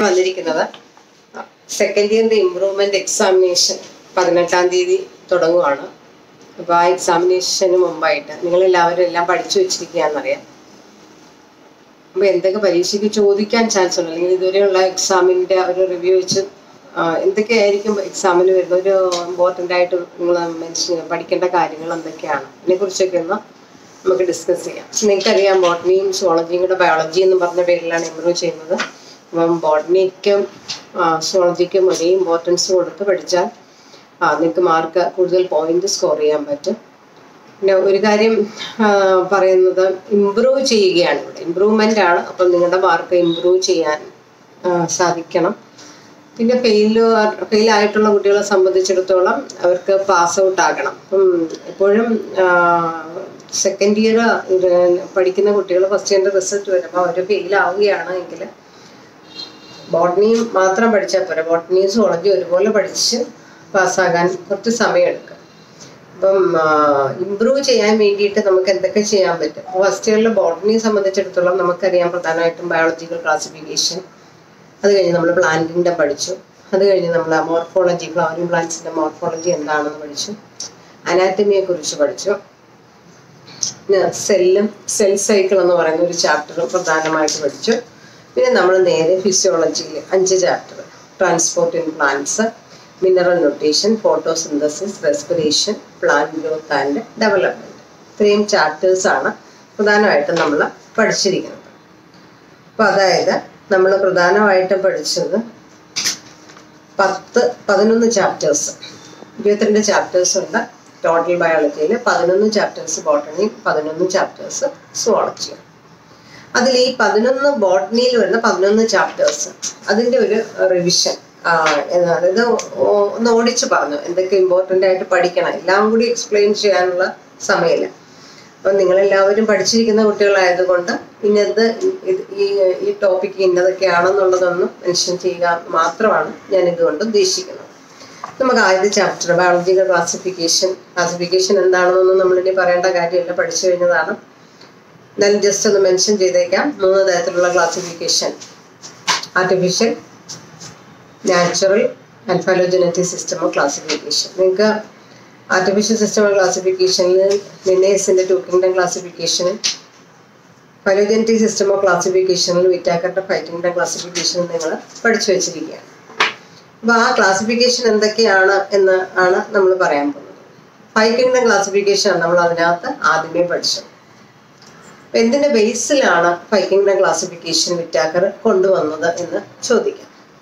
വന്നിരിക്കുന്നത് second ഇയറിന്റെ improvement examination പതിനെട്ടാം തീയതി തുടങ്ങുവാണ് അപ്പോൾ ആ എക്സാമിനേഷന് മുമ്പായിട്ട് നിങ്ങളെല്ലാവരും എല്ലാം പഠിച്ചു വെച്ചിരിക്കുകയാണെന്നറിയാം അപ്പോൾ എന്തൊക്കെ പരീക്ഷയ്ക്ക് ചോദിക്കാൻ ചാൻസ് ഉണ്ട് അല്ലെങ്കിൽ ഇതുവരെയുള്ള എക്സാമിൻ്റെ ഒരു റിവ്യൂ വെച്ച് ആ, എന്തൊക്കെയായിരിക്കും എക്സാമിന് വരുന്ന ഒരു ഇമ്പോർട്ടൻ്റ് ആയിട്ട് നിങ്ങൾ മെൻഷൻ പഠിക്കേണ്ട കാര്യങ്ങൾ എന്തൊക്കെയാണ് അതിനെക്കുറിച്ചൊക്കെ ഒന്ന് നമുക്ക് ഡിസ്കസ് ചെയ്യാം നിങ്ങൾക്കറിയാം ബോട്ടണിയും സുവോളജിയും കൂടെ ബയോളജി എന്ന് പറഞ്ഞ പേരിലാണ് ഇമ്പ്രൂവ് ചെയ്യുന്നത് അപ്പം ബോട്ടണിക്കും സുവോളജിക്കും ഒരേ ഇമ്പോർട്ടൻസ് കൊടുത്ത് പഠിച്ചാൽ ആ നിങ്ങൾക്ക് മാർക്ക് കൂടുതൽ പോയിന്റ് സ്കോർ ചെയ്യാൻ പറ്റും പിന്നെ ഒരു കാര്യം ആ, പറയുന്നത് ഇമ്പ്രൂവ് ചെയ്യുകയാണ് ഇവിടെ ഇമ്പ്രൂവ്മെൻ്റ് ആണ് അപ്പം നിങ്ങളുടെ മാർക്ക് ഇമ്പ്രൂവ് ചെയ്യാൻ ആ, സാധിക്കണം പിന്നെ ഫെയിൽ ഫെയിൽ ആയിട്ടുള്ള കുട്ടികളെ സംബന്ധിച്ചിടത്തോളം അവർക്ക് പാസ് ഔട്ട് ആകണം അപ്പം എപ്പോഴും സെക്കൻഡ് ഇയർ പഠിക്കുന്ന കുട്ടികൾ ഫസ്റ്റ് ഇയറിൻ്റെ റിസൾട്ട് വരുമ്പോൾ അവർ ഫെയിൽ ആവുകയാണ് എങ്കിൽ ബോട്ടണിയും മാത്രം പഠിച്ചാൽ പോരാ ബോട്ടണിയും സുവോളജി ഒരുപോലെ പഠിച്ച് പാസ്സാകാൻ കുറച്ച് സമയമെടുക്കും അപ്പം ഇമ്പ്രൂവ് ചെയ്യാൻ വേണ്ടിയിട്ട് നമുക്ക് എന്തൊക്കെ ചെയ്യാൻ പറ്റും ഫസ്റ്റ് ഇയറിൽ ബോട്ടണിയെ സംബന്ധിച്ചിടത്തോളം നമുക്കറിയാം പ്രധാനമായിട്ടും ബയോളജിക്കൽ ക്ലാസിഫിക്കേഷൻ അത് കഴിഞ്ഞ് നമ്മൾ പ്ലാന്റിൻ്റെ പഠിച്ചു അത് കഴിഞ്ഞ് നമ്മൾ മോർഫോളജി ഫ്ലവറിംഗ് പ്ലാന്റ്സിൻ്റെ മോർഫോളജി എന്താണെന്ന് പഠിച്ചു അനാറ്റമിയെ കുറിച്ച് പഠിച്ചു പിന്നെ സെല്ലും സെൽ സൈക്കിൾ എന്ന് പറയുന്ന ഒരു ചാപ്റ്റർ പ്രധാനമായിട്ട് പഠിച്ചു പിന്നെ നമ്മൾ നേരെ ഫിസിയോളജിയിൽ അഞ്ച് chapter transport in plants mineral nutrition photosynthesis respiration plant growth and development ഇത്രയും ചാപ്റ്റേഴ്സ് ആണ് പ്രധാനമായിട്ടും നമ്മൾ പഠിച്ചിരിക്കുന്നത് അപ്പോൾ അതായത് നമ്മൾ പ്രധാനമായിട്ടും പഠിച്ചത് പത്ത് പതിനൊന്ന് ചാപ്റ്റേഴ്സ് ഇരുപത്തിരണ്ട് ചാപ്റ്റേഴ്സ് ഉണ്ട് ടോട്ടൽ ബയോളജിയിൽ പതിനൊന്ന് ചാപ്റ്റേഴ്സ് ബോട്ടണിയും പതിനൊന്ന് ചാപ്റ്റേഴ്സ് സുവോളജിയും അതിൽ ഈ പതിനൊന്ന് ബോട്ടണിയിൽ വരുന്ന പതിനൊന്ന് ചാപ്റ്റേഴ്സ് അതിൻ്റെ ഒരു റിവിഷൻ അതായത് ഓ- ഒന്ന് ഓടിച്ചു പറഞ്ഞു എന്തൊക്കെ ഇമ്പോർട്ടൻ്റ് ആയിട്ട് പഠിക്കണം എല്ലാം കൂടി എക്സ്പ്ലെയിൻ ചെയ്യാനുള്ള സമയമില്ല അപ്പം നിങ്ങളെല്ലാവരും പഠിച്ചിരിക്കുന്ന കുട്ടികളായതുകൊണ്ട് ഇന്നത് ഇത് ഈ ഈ ടോപ്പിക്ക് ഇന്നതൊക്കെയാണെന്നുള്ളതൊന്ന് മെൻഷൻ ചെയ്യുക മാത്രമാണ് ഞാൻ ഇതുകൊണ്ട് ഉദ്ദേശിക്കുന്നത് നമുക്ക് ആദ്യത്തെ ചാപ്റ്റർ ബയോളജിക്കൽ ക്ലാസിഫിക്കേഷൻ ക്ലാസിഫിക്കേഷൻ എന്താണെന്നൊന്നും നമ്മളിനി പറയേണ്ട കാര്യമില്ല പഠിച്ചു കഴിഞ്ഞതാണ് എന്നാലും ജസ്റ്റ് ഒന്ന് മെൻഷൻ ചെയ്തേക്കാം മൂന്ന് തരത്തിലുള്ള classification artificial natural and phylogenetic system of classification നിങ്ങൾക്ക് ആർട്ടിഫിഷ്യൽ സിസ്റ്റം ഓഫ് ക്ലാസിഫിക്കേഷനിൽ ലിനേഴ്സിൻ്റെ ടു കിങ്ഡം ക്ലാസിഫിക്കേഷന് ഫൈലോജനറ്റിക് സിസ്റ്റം ഓഫ് ക്ലാസിഫിക്കേഷനിൽ വിറ്റാക്കറിൻ്റെ ഫൈവ് കിങ്ഡം ക്ലാസിഫിക്കേഷനും നിങ്ങൾ പഠിച്ചു വെച്ചിരിക്കുകയാണ് അപ്പോൾ ആ ക്ലാസിഫിക്കേഷൻ എന്തൊക്കെയാണ് എന്ന് ആണ് നമ്മൾ പറയാൻ പോകുന്നത് ഫൈവ് കിങ്ഡം ക്ലാസിഫിക്കേഷൻ ആണ് നമ്മൾ അതിനകത്ത് ആദ്യമേ പഠിച്ചത് അപ്പൊ എന്തിന്റെ ബേസിലാണ് ഫൈവ് കിങ്ഡം ക്ലാസിഫിക്കേഷൻ വിറ്റാക്കർ കൊണ്ടുവന്നത് എന്ന് ചോദിക്കാം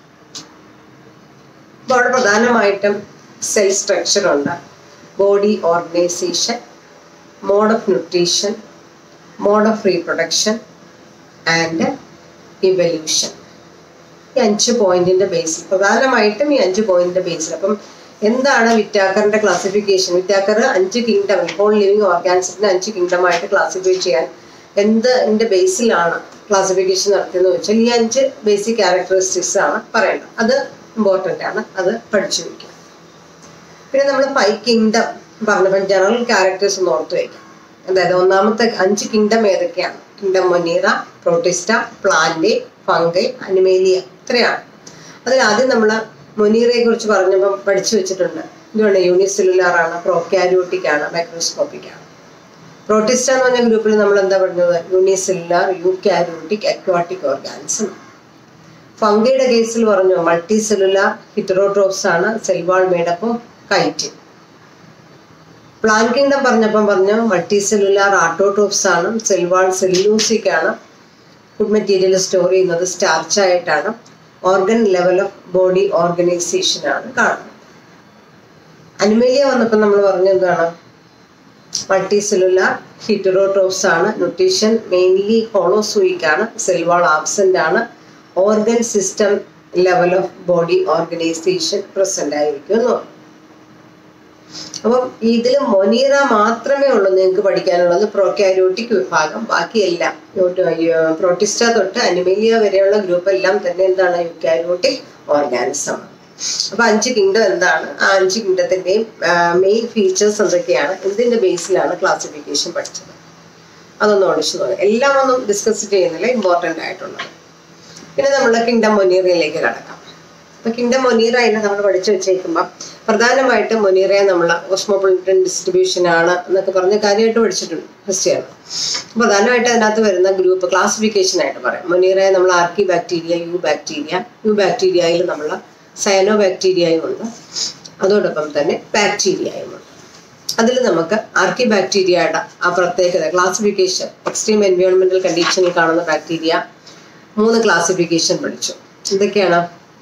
അപ്പോൾ അവിടെ പ്രധാനമായിട്ടും സെൽ സ്ട്രക്ചർ ഉണ്ട് body organization mode of nutrition mode of reproduction and evolution ഈ അഞ്ച് പോയിന്റിന്റെ ബേസിൽ പ്രധാനമായിട്ടും ഈ അഞ്ച് പോയിന്റിന്റെ ബേസിൽ അപ്പം എന്താണ് വിറ്റാക്കറിന്റെ ക്ലാസിഫിക്കേഷൻ വിറ്റാക്കർ അഞ്ച് കിങ്ഡം ഇപ്പോൾ ലിവിങ് ഓർഗാനിസത്തിന് അഞ്ച് കിങ്ഡമായിട്ട് ക്ലാസിഫൈ ചെയ്യാൻ എന്തിന്റെ ബേസിലാണ് ക്ലാസിഫിക്കേഷൻ നടത്തിയെന്ന് വെച്ചാൽ ഈ അഞ്ച് ബേസിക് ക്യാരക്ടറിസ്റ്റിക്സ് ആണ് പറയേണ്ടത് അത് ഇമ്പോർട്ടൻ്റ് ആണ് അത് പഠിച്ചു വയ്ക്കുക പിന്നെ നമ്മൾ ഫൈവ് കിങ്ഡം പറഞ്ഞപ്പോൾ ജനറൽ ക്യാരക്ടേഴ്സ് ഒന്ന് ഓർത്ത് വയ്ക്കാം അതായത് ഒന്നാമത്തെ അഞ്ച് കിങ്ഡം ഏതൊക്കെയാണ് kingdom Monera Protista plant fungi Animalia ഇത്രയാണ് അതിൽ ആദ്യം നമ്മൾ മൊനീറയെ കുറിച്ച് പറഞ്ഞപ്പോൾ പഠിച്ചു വെച്ചിട്ടുണ്ട് ഇതുകൊണ്ട് യൂണിസെല്ലുലാർ ആണ് പ്രോക്യാരിയോട്ടിക് ആണ് മൈക്രോസ്കോപ്പിക് ആണ് പ്രോട്ടിസ്റ്റ എന്ന് പറഞ്ഞ ഗ്രൂപ്പിൽ നമ്മൾ എന്താ പറഞ്ഞത് യൂണിസെല്ലുലാർ യൂക്യാരിയോട്ടിക് അക്വാട്ടിക് ഓർഗാനിസം ഫംഗയുടെ കേസിൽ പറഞ്ഞു മൾട്ടി സെല്ലുലാർ ഹിറ്ററോട്രോപ്സ് ആണ് സെൽവാൾ മേഡപ്പ് കൈറ്റ് പ്ലാൻ കിങ്ഡം പറഞ്ഞപ്പം പറഞ്ഞു മൾട്ടി സെല്ലുലാർ ആട്ടോട്രോപ്സ് ആണ് സെൽവാൾ സെല്യൂസിക് ആണ് ഫുഡ് മെറ്റീരിയൽ സ്റ്റോർ ചെയ്യുന്നത് സ്റ്റാർച്ച് ആയിട്ടാണ് organ level of body organisation ആണ് കാണുന്നത് അനിമേലിയ വന്നപ്പോൾ നമ്മൾ പറഞ്ഞ എന്താണ് മൾട്ടി സെല്ലുലാർ ഹിറ്ററോട്രോപ്സ് ആണ് ന്യൂട്രീഷൻ മെയിൻലി ഹോളോസൂയിക് ആണ് സെൽവാൾ ആബ്സെന്റ് ആണ് organ system level of body organization present ആയിരിക്കും എന്ന് പറഞ്ഞു അപ്പം ഇതിൽ മൊനീറ മാത്രമേ ഉള്ളൂ നിങ്ങൾക്ക് പഠിക്കാനുള്ളത് പ്രോക്യാരിയോട്ടിക് വിഭാഗം ബാക്കിയെല്ലാം പ്രോട്ടിസ്റ്റ തൊട്ട് അനിമേലിയ വരെയുള്ള ഗ്രൂപ്പ് എല്ലാം തന്നെ എന്താണ് യുക്യാരിയോട്ടിക് ഓർഗാനിസം അപ്പൊ അഞ്ച് കിങ്ഡം എന്താണ് ആ അഞ്ച് കിങ്ഡത്തിന്റെയും മെയിൻ ഫീച്ചേഴ്സ് എന്തൊക്കെയാണ് എന്തിന്റെ ബേസിലാണ് ക്ലാസിഫിക്കേഷൻ പഠിച്ചത് അതൊന്ന് ഓടിച്ചു നോക്കാം എല്ലാം ഒന്നും ഡിസ്കസ് ചെയ്യുന്നില്ല ഇമ്പോർട്ടൻ്റ് ആയിട്ടുള്ളത് പിന്നെ നമ്മൾ കിങ്ഡം മൊനീറയിലേക്ക് കടക്കാം അപ്പൊ കിങ്ഡം മൊനീറയിൽ നമ്മൾ പഠിച്ചു വെച്ചേക്കുമ്പോൾ പ്രധാനമായിട്ടും മൊനീറയെ നമ്മൾ ഓസ്മോപൊളിറ്റൻ ഡിസ്ട്രിബ്യൂഷൻ ആണ് എന്നൊക്കെ പറഞ്ഞ് കാര്യമായിട്ട് പഠിച്ചിട്ടുണ്ട് ഫസ്റ്റ് ഇയർ പ്രധാനമായിട്ട് അതിനകത്ത് വരുന്ന ഗ്രൂപ്പ് ക്ലാസിഫിക്കേഷൻ ആയിട്ട് പറയാം മൊനീറയെ നമ്മൾ ആർക്കി ബാക്ടീരിയ യു ബാക്ടീരിയ യു ബാക്ടീരിയയിൽ നമ്മൾ സയനോ ബാക്ടീരിയയും ഉണ്ട് അതോടൊപ്പം തന്നെ ബാക്ടീരിയയും ഉണ്ട് അതിൽ നമുക്ക് ആർക്കി ബാക്ടീരിയയുടെ ആ പ്രത്യേകത ക്ലാസിഫിക്കേഷൻ എക്സ്ട്രീം എൻവയോൺമെന്റൽ കണ്ടീഷനിൽ കാണുന്ന ബാക്ടീരിയ മൂന്ന് ക്ലാസിഫിക്കേഷൻ പഠിച്ചു എന്തൊക്കെയാണ്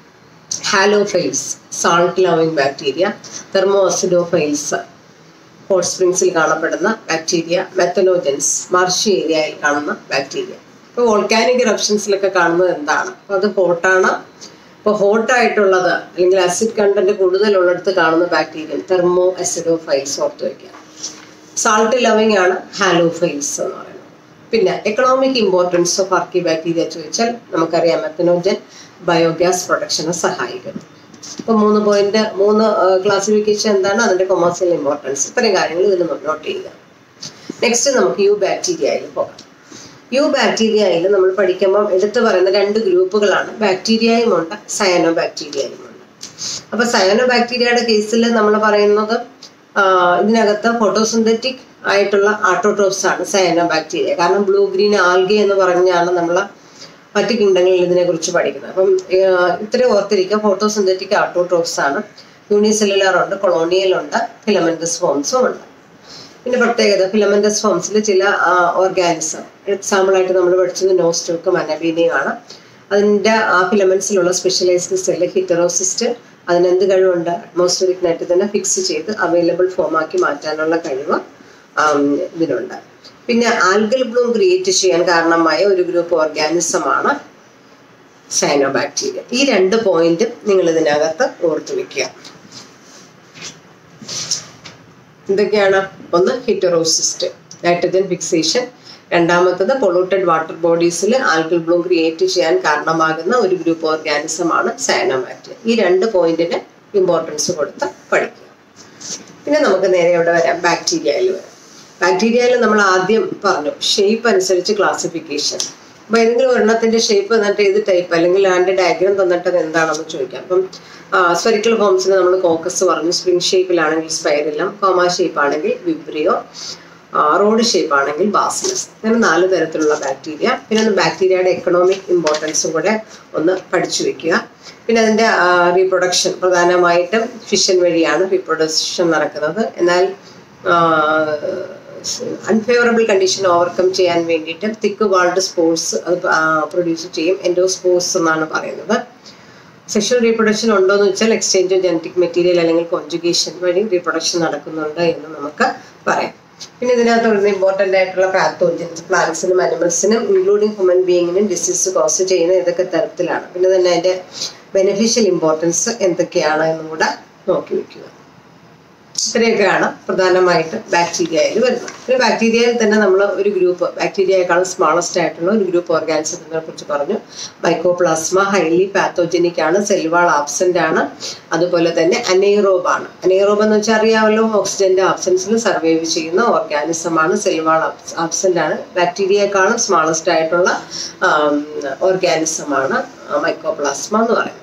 halophiles salt loving bacteria thermoacidophiles hot സ്പ്രിങ്സിൽ കാണപ്പെടുന്ന ബാക്ടീരിയ മെത്തനോജൻസ് മാർഷി ഏരിയയിൽ കാണുന്ന ബാക്ടീരിയ ഇപ്പോൾ വോൾക്കാനിക് ഇറപ്ഷൻസിലൊക്കെ കാണുന്നത് എന്താണ് അപ്പോൾ അത് ഹോട്ടാണ് ഇപ്പോൾ ഹോട്ടായിട്ടുള്ളത് അല്ലെങ്കിൽ ആസിഡ് കണ്ടന്റ് കൂടുതലുള്ളിടത്ത് കാണുന്ന ബാക്ടീരിയ തെർമോ അസിഡോഫൈൽസ് ഓർത്ത് വയ്ക്കുക സാൾട്ട് ലവിങ് ആണ് ഹാലോഫൈൽസ് എന്ന് പറയുന്നത് പിന്നെ economic importance of archaebacteria ചോദിച്ചാൽ നമുക്കറിയാം മെത്തനോജൻ ബയോഗ്യാസ് പ്രൊഡക്ഷനെ സഹായിക്കുന്നു ഇപ്പൊ മൂന്ന് പോയിന്റ് മൂന്ന് ക്ലാസിഫിക്കേഷൻ എന്താണ് അതിന്റെ കൊമേഴ്സ്യൽ ഇമ്പോർട്ടൻസ് ഇത്രയും കാര്യങ്ങൾ ഇതിൽ നോട്ട് ചെയ്യുക നെക്സ്റ്റ് നമുക്ക് യു ബാക്ടീരിയയിൽ പോകാം യു ബാക്ടീരിയയിൽ നമ്മൾ പഠിക്കുമ്പോൾ എടുത്തു പറയുന്ന രണ്ട് ഗ്രൂപ്പുകളാണ് ബാക്ടീരിയയും ഉണ്ട് സയനോ ബാക്ടീരിയയും ഉണ്ട് അപ്പൊ സയനോ ബാക്ടീരിയയുടെ കേസിൽ നമ്മൾ പറയുന്നത് ഇതിനകത്ത് ഫോട്ടോസിന്തറ്റിക് ആയിട്ടുള്ള ആട്ടോട്രോപ്സ് ആണ് സയനോ ബാക്ടീരിയ കാരണം ബ്ലൂ ഗ്രീൻ ആൽഗെ എന്ന് പറഞ്ഞാണ് നമ്മൾ മറ്റ് കിങ്ഡങ്ങളിൽ ഇതിനെ കുറിച്ച് പഠിക്കുന്നത് അപ്പം ഇത്രയും ഓർത്തിരിക്കുക ഫോട്ടോസിന്തറ്റിക് ആട്ടോട്രോപ്സ് ആണ് യൂണിസെല്ലുലാർ ഉണ്ട് കൊളോണിയൽ ഉണ്ട് ഫിലമെന്റസ് ഫോംസും ഉണ്ട് പിന്നെ പ്രത്യേകത ഫിലമെന്റസ് ഫോംസിൽ ചില ഓർഗാനിസം എക്സാമ്പിൾ ആയിട്ട് നമ്മൾ പഠിച്ചത് നോസ്റ്റോക്ക് മനബീനിയാണ് അതിൻ്റെ ആ ഫിലമെന്റ്സിലുള്ള സ്പെഷ്യലൈസ്ഡ് സെല്ല് ഹിറ്ററോസിസ്റ്റ് അതിന് എന്ത് കഴിവുണ്ട് അറ്റ്മോസ്ഫിയറിക് നെറ്റ് തന്നെ ഫിക്സ് ചെയ്ത് അവൈലബിൾ ഫോമാക്കി മാറ്റാനുള്ള കഴിവ് ഇതിനുണ്ട് പിന്നെ ആൽഗൽ ബ്ലൂം ക്രിയേറ്റ് ചെയ്യാൻ കാരണമായ ഒരു ഗ്രൂപ്പ് ഓർഗാനിസമാണ് സൈനോബാക്ടീരിയ ഈ രണ്ട് പോയിന്റും നിങ്ങൾ ഇതിനകത്ത് ഓർത്തു വെക്കുക എന്തൊക്കെയാണ് ഒന്ന് ഹിറ്ററോസിസ്റ്റ് നൈട്രജൻ ഫിക്സേഷൻ രണ്ടാമത്തത് പൊളൂട്ടഡ് വാട്ടർ ബോഡീസിൽ ആൽഗൽ ബ്ലൂം ക്രിയേറ്റ് ചെയ്യാൻ കാരണമാകുന്ന ഒരു ഗ്രൂപ്പ് ഓർഗാനിസം ആണ് സയനോബാക്ടീരിയ ഈ രണ്ട് പോയിന്റിന് ഇമ്പോർട്ടൻസ് കൊടുത്ത് പഠിക്കുക പിന്നെ നമുക്ക് നേരെ ഇവിടെ വരാം ബാക്ടീരിയയിൽ വരാം ബാക്ടീരിയയിൽ നമ്മൾ ആദ്യം പറഞ്ഞു ഷേപ്പ് അനുസരിച്ച് ക്ലാസിഫിക്കേഷൻ അപ്പൊ ഏതെങ്കിലും ഒരെണ്ണത്തിന്റെ ഷേപ്പ് തന്നിട്ട് ഏത് ടൈപ്പ് അല്ലെങ്കിൽ അതിന്റെ ഡയഗ്രാം തന്നിട്ട് അത് എന്താണെന്ന് ചോദിക്കാം അപ്പം സ്ഫെറിക്കൽ ഫോംസിന് നമ്മൾ കോക്കസ് പറഞ്ഞു സ്പ്രിംഗ് ഷേപ്പിലാണെങ്കിൽ സ്പൈറിലം കോമ ഷേപ്പ് ആണെങ്കിൽ വിബ്രിയോ റോഡ് ഷേപ്പ് ആണെങ്കിൽ ബാസിലസ് അങ്ങനെ നാല് തരത്തിലുള്ള ബാക്ടീരിയ പിന്നെ ബാക്ടീരിയയുടെ എക്കണോമിക് ഇമ്പോർട്ടൻസും കൂടെ ഒന്ന് പഠിച്ചു വെക്കുക പിന്നെ അതിൻ്റെ റീപ്രൊഡക്ഷൻ പ്രധാനമായിട്ടും ഫിഷൻ വഴിയാണ് റീപ്രൊഡക്ഷൻ നടക്കുന്നത് എന്നാൽ അൺഫേവറബിൾ കണ്ടീഷൻ ഓവർകം ചെയ്യാൻ വേണ്ടിയിട്ട് തിക്ക് വാൾഡ് സ്പോർട്സ് അത് പ്രൊഡ്യൂസ് ചെയ്യും എൻഡോസ്പോർട്സ് എന്നാണ് പറയുന്നത് സെക്ഷൽ റീപ്രൊഡക്ഷൻ ഉണ്ടോ എന്ന് വെച്ചാൽ എക്സ്ചേഞ്ച് ഓഫ് ജനറ്റിക് മെറ്റീരിയൽ അല്ലെങ്കിൽ കോൺജുഗേഷൻ വഴി റീപ്രൊഡക്ഷൻ നടക്കുന്നുണ്ട് എന്ന് നമുക്ക് പറയാം പിന്നെ ഇതിനകത്ത് വരുന്ന ഇമ്പോർട്ടൻ്റ് ആയിട്ടുള്ള പാത്തോജൻസ് പ്ലാന്റ്സിനും അനിമൽസിനും ഇൻക്ലൂഡിങ് ഹ്യൂമൻ ബീയിങ്ങിനും ഡിസീസ് കോസ് ചെയ്യുന്ന ഇതൊക്കെ തരത്തിലാണ് പിന്നെ തന്നെ അതിൻ്റെ ബെനിഫിഷ്യൽ ഇമ്പോർട്ടൻസ് എന്തൊക്കെയാണ് എന്നും കൂടെ നോക്കി വെക്കുക ഇത്രയൊക്കെയാണ് പ്രധാനമായിട്ട് ബാക്ടീരിയയിൽ വരുന്നത് പിന്നെ ബാക്ടീരിയയിൽ തന്നെ നമ്മൾ ഒരു ഗ്രൂപ്പ് ബാക്ടീരിയയെക്കാളും സ്മാളസ്റ്റ് ആയിട്ടുള്ള ഒരു ഗ്രൂപ്പ് ഓർഗാനിസത്തിനെ കുറിച്ച് പറഞ്ഞു മൈക്കോപ്ലാസ്മ ഹൈലി പാത്തോജനിക് ആണ് സെൽവാൾ ആബ്സെന്റ് ആണ് അതുപോലെ തന്നെ അനൈറോബ് ആണ് അനൈറോബ് എന്ന് വെച്ചാൽ അറിയാമല്ലോ ഓക്സിജന്റെ ആബ്സെൻസിൽ സർവൈവ് ചെയ്യുന്ന ഓർഗാനിസം ആണ് സെൽവാൾ ആബ്സെന്റ് ആണ് ബാക്ടീരിയയെക്കാളും സ്മാളസ്റ്റ് ആയിട്ടുള്ള ഓർഗാനിസം ആണ് മൈക്കോപ്ലാസ്മ എന്ന് പറയുന്നത്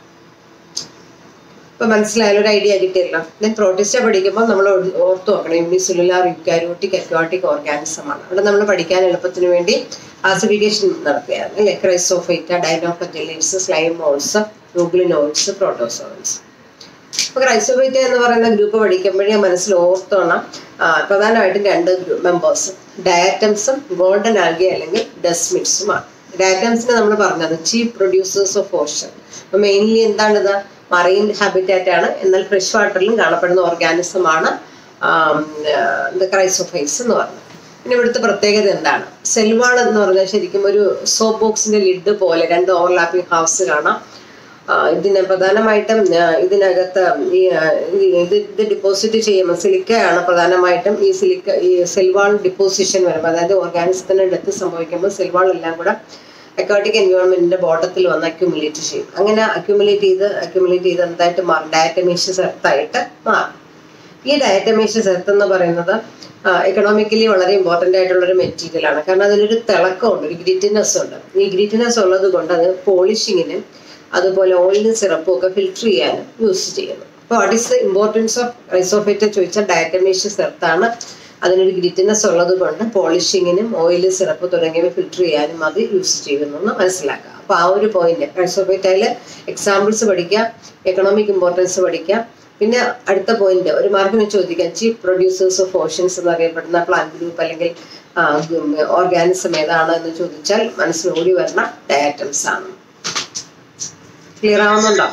ഇപ്പൊ മനസ്സിലായാലും ഒരു ഐഡിയ കിട്ടിയല്ലോ ദെൻ പ്രോട്ടിസ്റ്റ പഠിക്കുമ്പോൾ നമ്മൾ ഓർത്ത് നോക്കണം യൂണിസെല്ലുലാർ യുക്കാരിയോട്ടിക് അക്വാട്ടിക് ഓർഗാനിസം ആണ് അവിടെ നമ്മൾ പഠിക്കാൻ എളുപ്പത്തിന് വേണ്ടി ആസിഡിക്കേഷൻ നടത്തുകയാണ് അല്ലെ ക്രൈസോഫൈറ്റ ഡൈനോഫജലൈറ്റ്സ് സ്ലൈമോൾസ് റൂഗ്ലിനോയിഡ്സ് പ്രോട്ടോസോയിഡ്സ് അപ്പൊ ക്രൈസോഫൈറ്റ എന്ന് പറയുന്ന ഗ്രൂപ്പ് പഠിക്കുമ്പോഴേ മനസ്സിൽ ഓർത്തോണം പ്രധാനമായിട്ടും രണ്ട് മെമ്പേഴ്സ് ഡയറ്റംസും ഗോൾഡൻ ആൽഗി അല്ലെങ്കിൽ ഡസ്മിറ്റ്സുമാണ് ഡയറ്റംസിന് നമ്മൾ പറഞ്ഞത് ചീഫ് പ്രൊഡ്യൂസേഴ്സ് ഓഫ് ഓഷൻ അപ്പൊ മെയിൻലി എന്താണിത് മറൈൻ ഹാബിറ്റാറ്റ് ആണ് എന്നാൽ ഫ്രഷ് വാട്ടറിലും കാണപ്പെടുന്ന ഓർഗാനിസം ആണ് ക്രൈസോഫൈസ് എന്ന് പറയുന്നത് പിന്നെ ഇവിടുത്തെ പ്രത്യേകത എന്താണ് സെൽവാൾ എന്ന് പറഞ്ഞാൽ ശരിക്കും ഒരു സോപ്പ് ബോക്സിന്റെ ലിഡ് പോലെ രണ്ട് ഓവർലാപ്പിംഗ് ഹൗസ് കാണാം ഇതിന് പ്രധാനമായിട്ടും ഇതിനകത്ത് ഈ ഇത് ഇത് ഡിപ്പോസിറ്റ് ചെയ്യുമ്പോൾ സിലിക്കയാണ് പ്രധാനമായിട്ടും ഈ സിലിക്ക ഈ സെൽവാൾ ഡിപ്പോസിഷൻ വരുമ്പോൾ അതായത് ഓർഗാനിസത്തിന് ഡെത്ത് സംഭവിക്കുമ്പോൾ സെൽവാൾ എല്ലാം കൂടെ അക്വാട്ടിക് എൻവയോൺമെന്റിന്റെ ബോട്ടത്തിൽ വന്ന് അക്യുമുലേറ്റ് ചെയ്യും അങ്ങനെ അക്യുമുലേറ്റ് ചെയ്ത് അക്യുമുലേറ്റ് ചെയ്ത് എന്തായിട്ട് മാറും ഡയറ്റമേഷ്യസ് എർത്തായിട്ട് മാറും ഈ ഡയറ്റമേഷ്യസ് എർത്ത് എന്ന് പറയുന്നത് എക്കണോമിക്കലി വളരെ ഇമ്പോർട്ടൻ്റ് ആയിട്ടുള്ള ഒരു മെറ്റീരിയൽ ആണ് കാരണം അതിനൊരു തിളക്കമുണ്ട് ഒരു ഗ്രിറ്റിനെസ് ഉണ്ട് ഈ ഗ്രിറ്റിനെസ് ഉള്ളത് കൊണ്ട് അത് പോളിഷിങ്ങിനും അതുപോലെ ഓയിലും സിറപ്പും ഒക്കെ ഫിൽറ്റർ ചെയ്യാനും യൂസ് ചെയ്യുന്നു അപ്പോൾ what is the importance of Chrysophyta ചോദിച്ചാൽ ഡയറ്റമേഷ്യസ് എർത്താണ് അതിനൊരു ഗ്രിറ്റിനെസ് ഉള്ളത് കൊണ്ട് പോളിഷിങ്ങിനും ഓയിൽ സിറപ്പ് തുടങ്ങിയവ ഫിൽറ്റർ ചെയ്യാനും അത് യൂസ് ചെയ്യുന്നു എന്ന് മനസ്സിലാക്കുക അപ്പോൾ ആ ഒരു പോയിന്റ് റൈസോഫേറ്റയിൽ എക്സാമ്പിൾസ് പഠിക്കാം എക്കണോമിക് ഇമ്പോർട്ടൻസ് പഠിക്കാം പിന്നെ അടുത്ത പോയിന്റ് ഒരു മാർക്കിന് ചോദിക്കാം ചീഫ് പ്രൊഡ്യൂസേഴ്സ് ഓഫ് ഓഷ്യൻസ് എന്നറിയപ്പെടുന്ന പ്ലാന്റ് ഗ്രൂപ്പ് അല്ലെങ്കിൽ ഓർഗാനിസം ഏതാണ് എന്ന് ചോദിച്ചാൽ മനസ്സിലോടി വരുന്ന ഡയറ്റംസ് ആണ് ക്ലിയർ ആവുന്നുണ്ടോ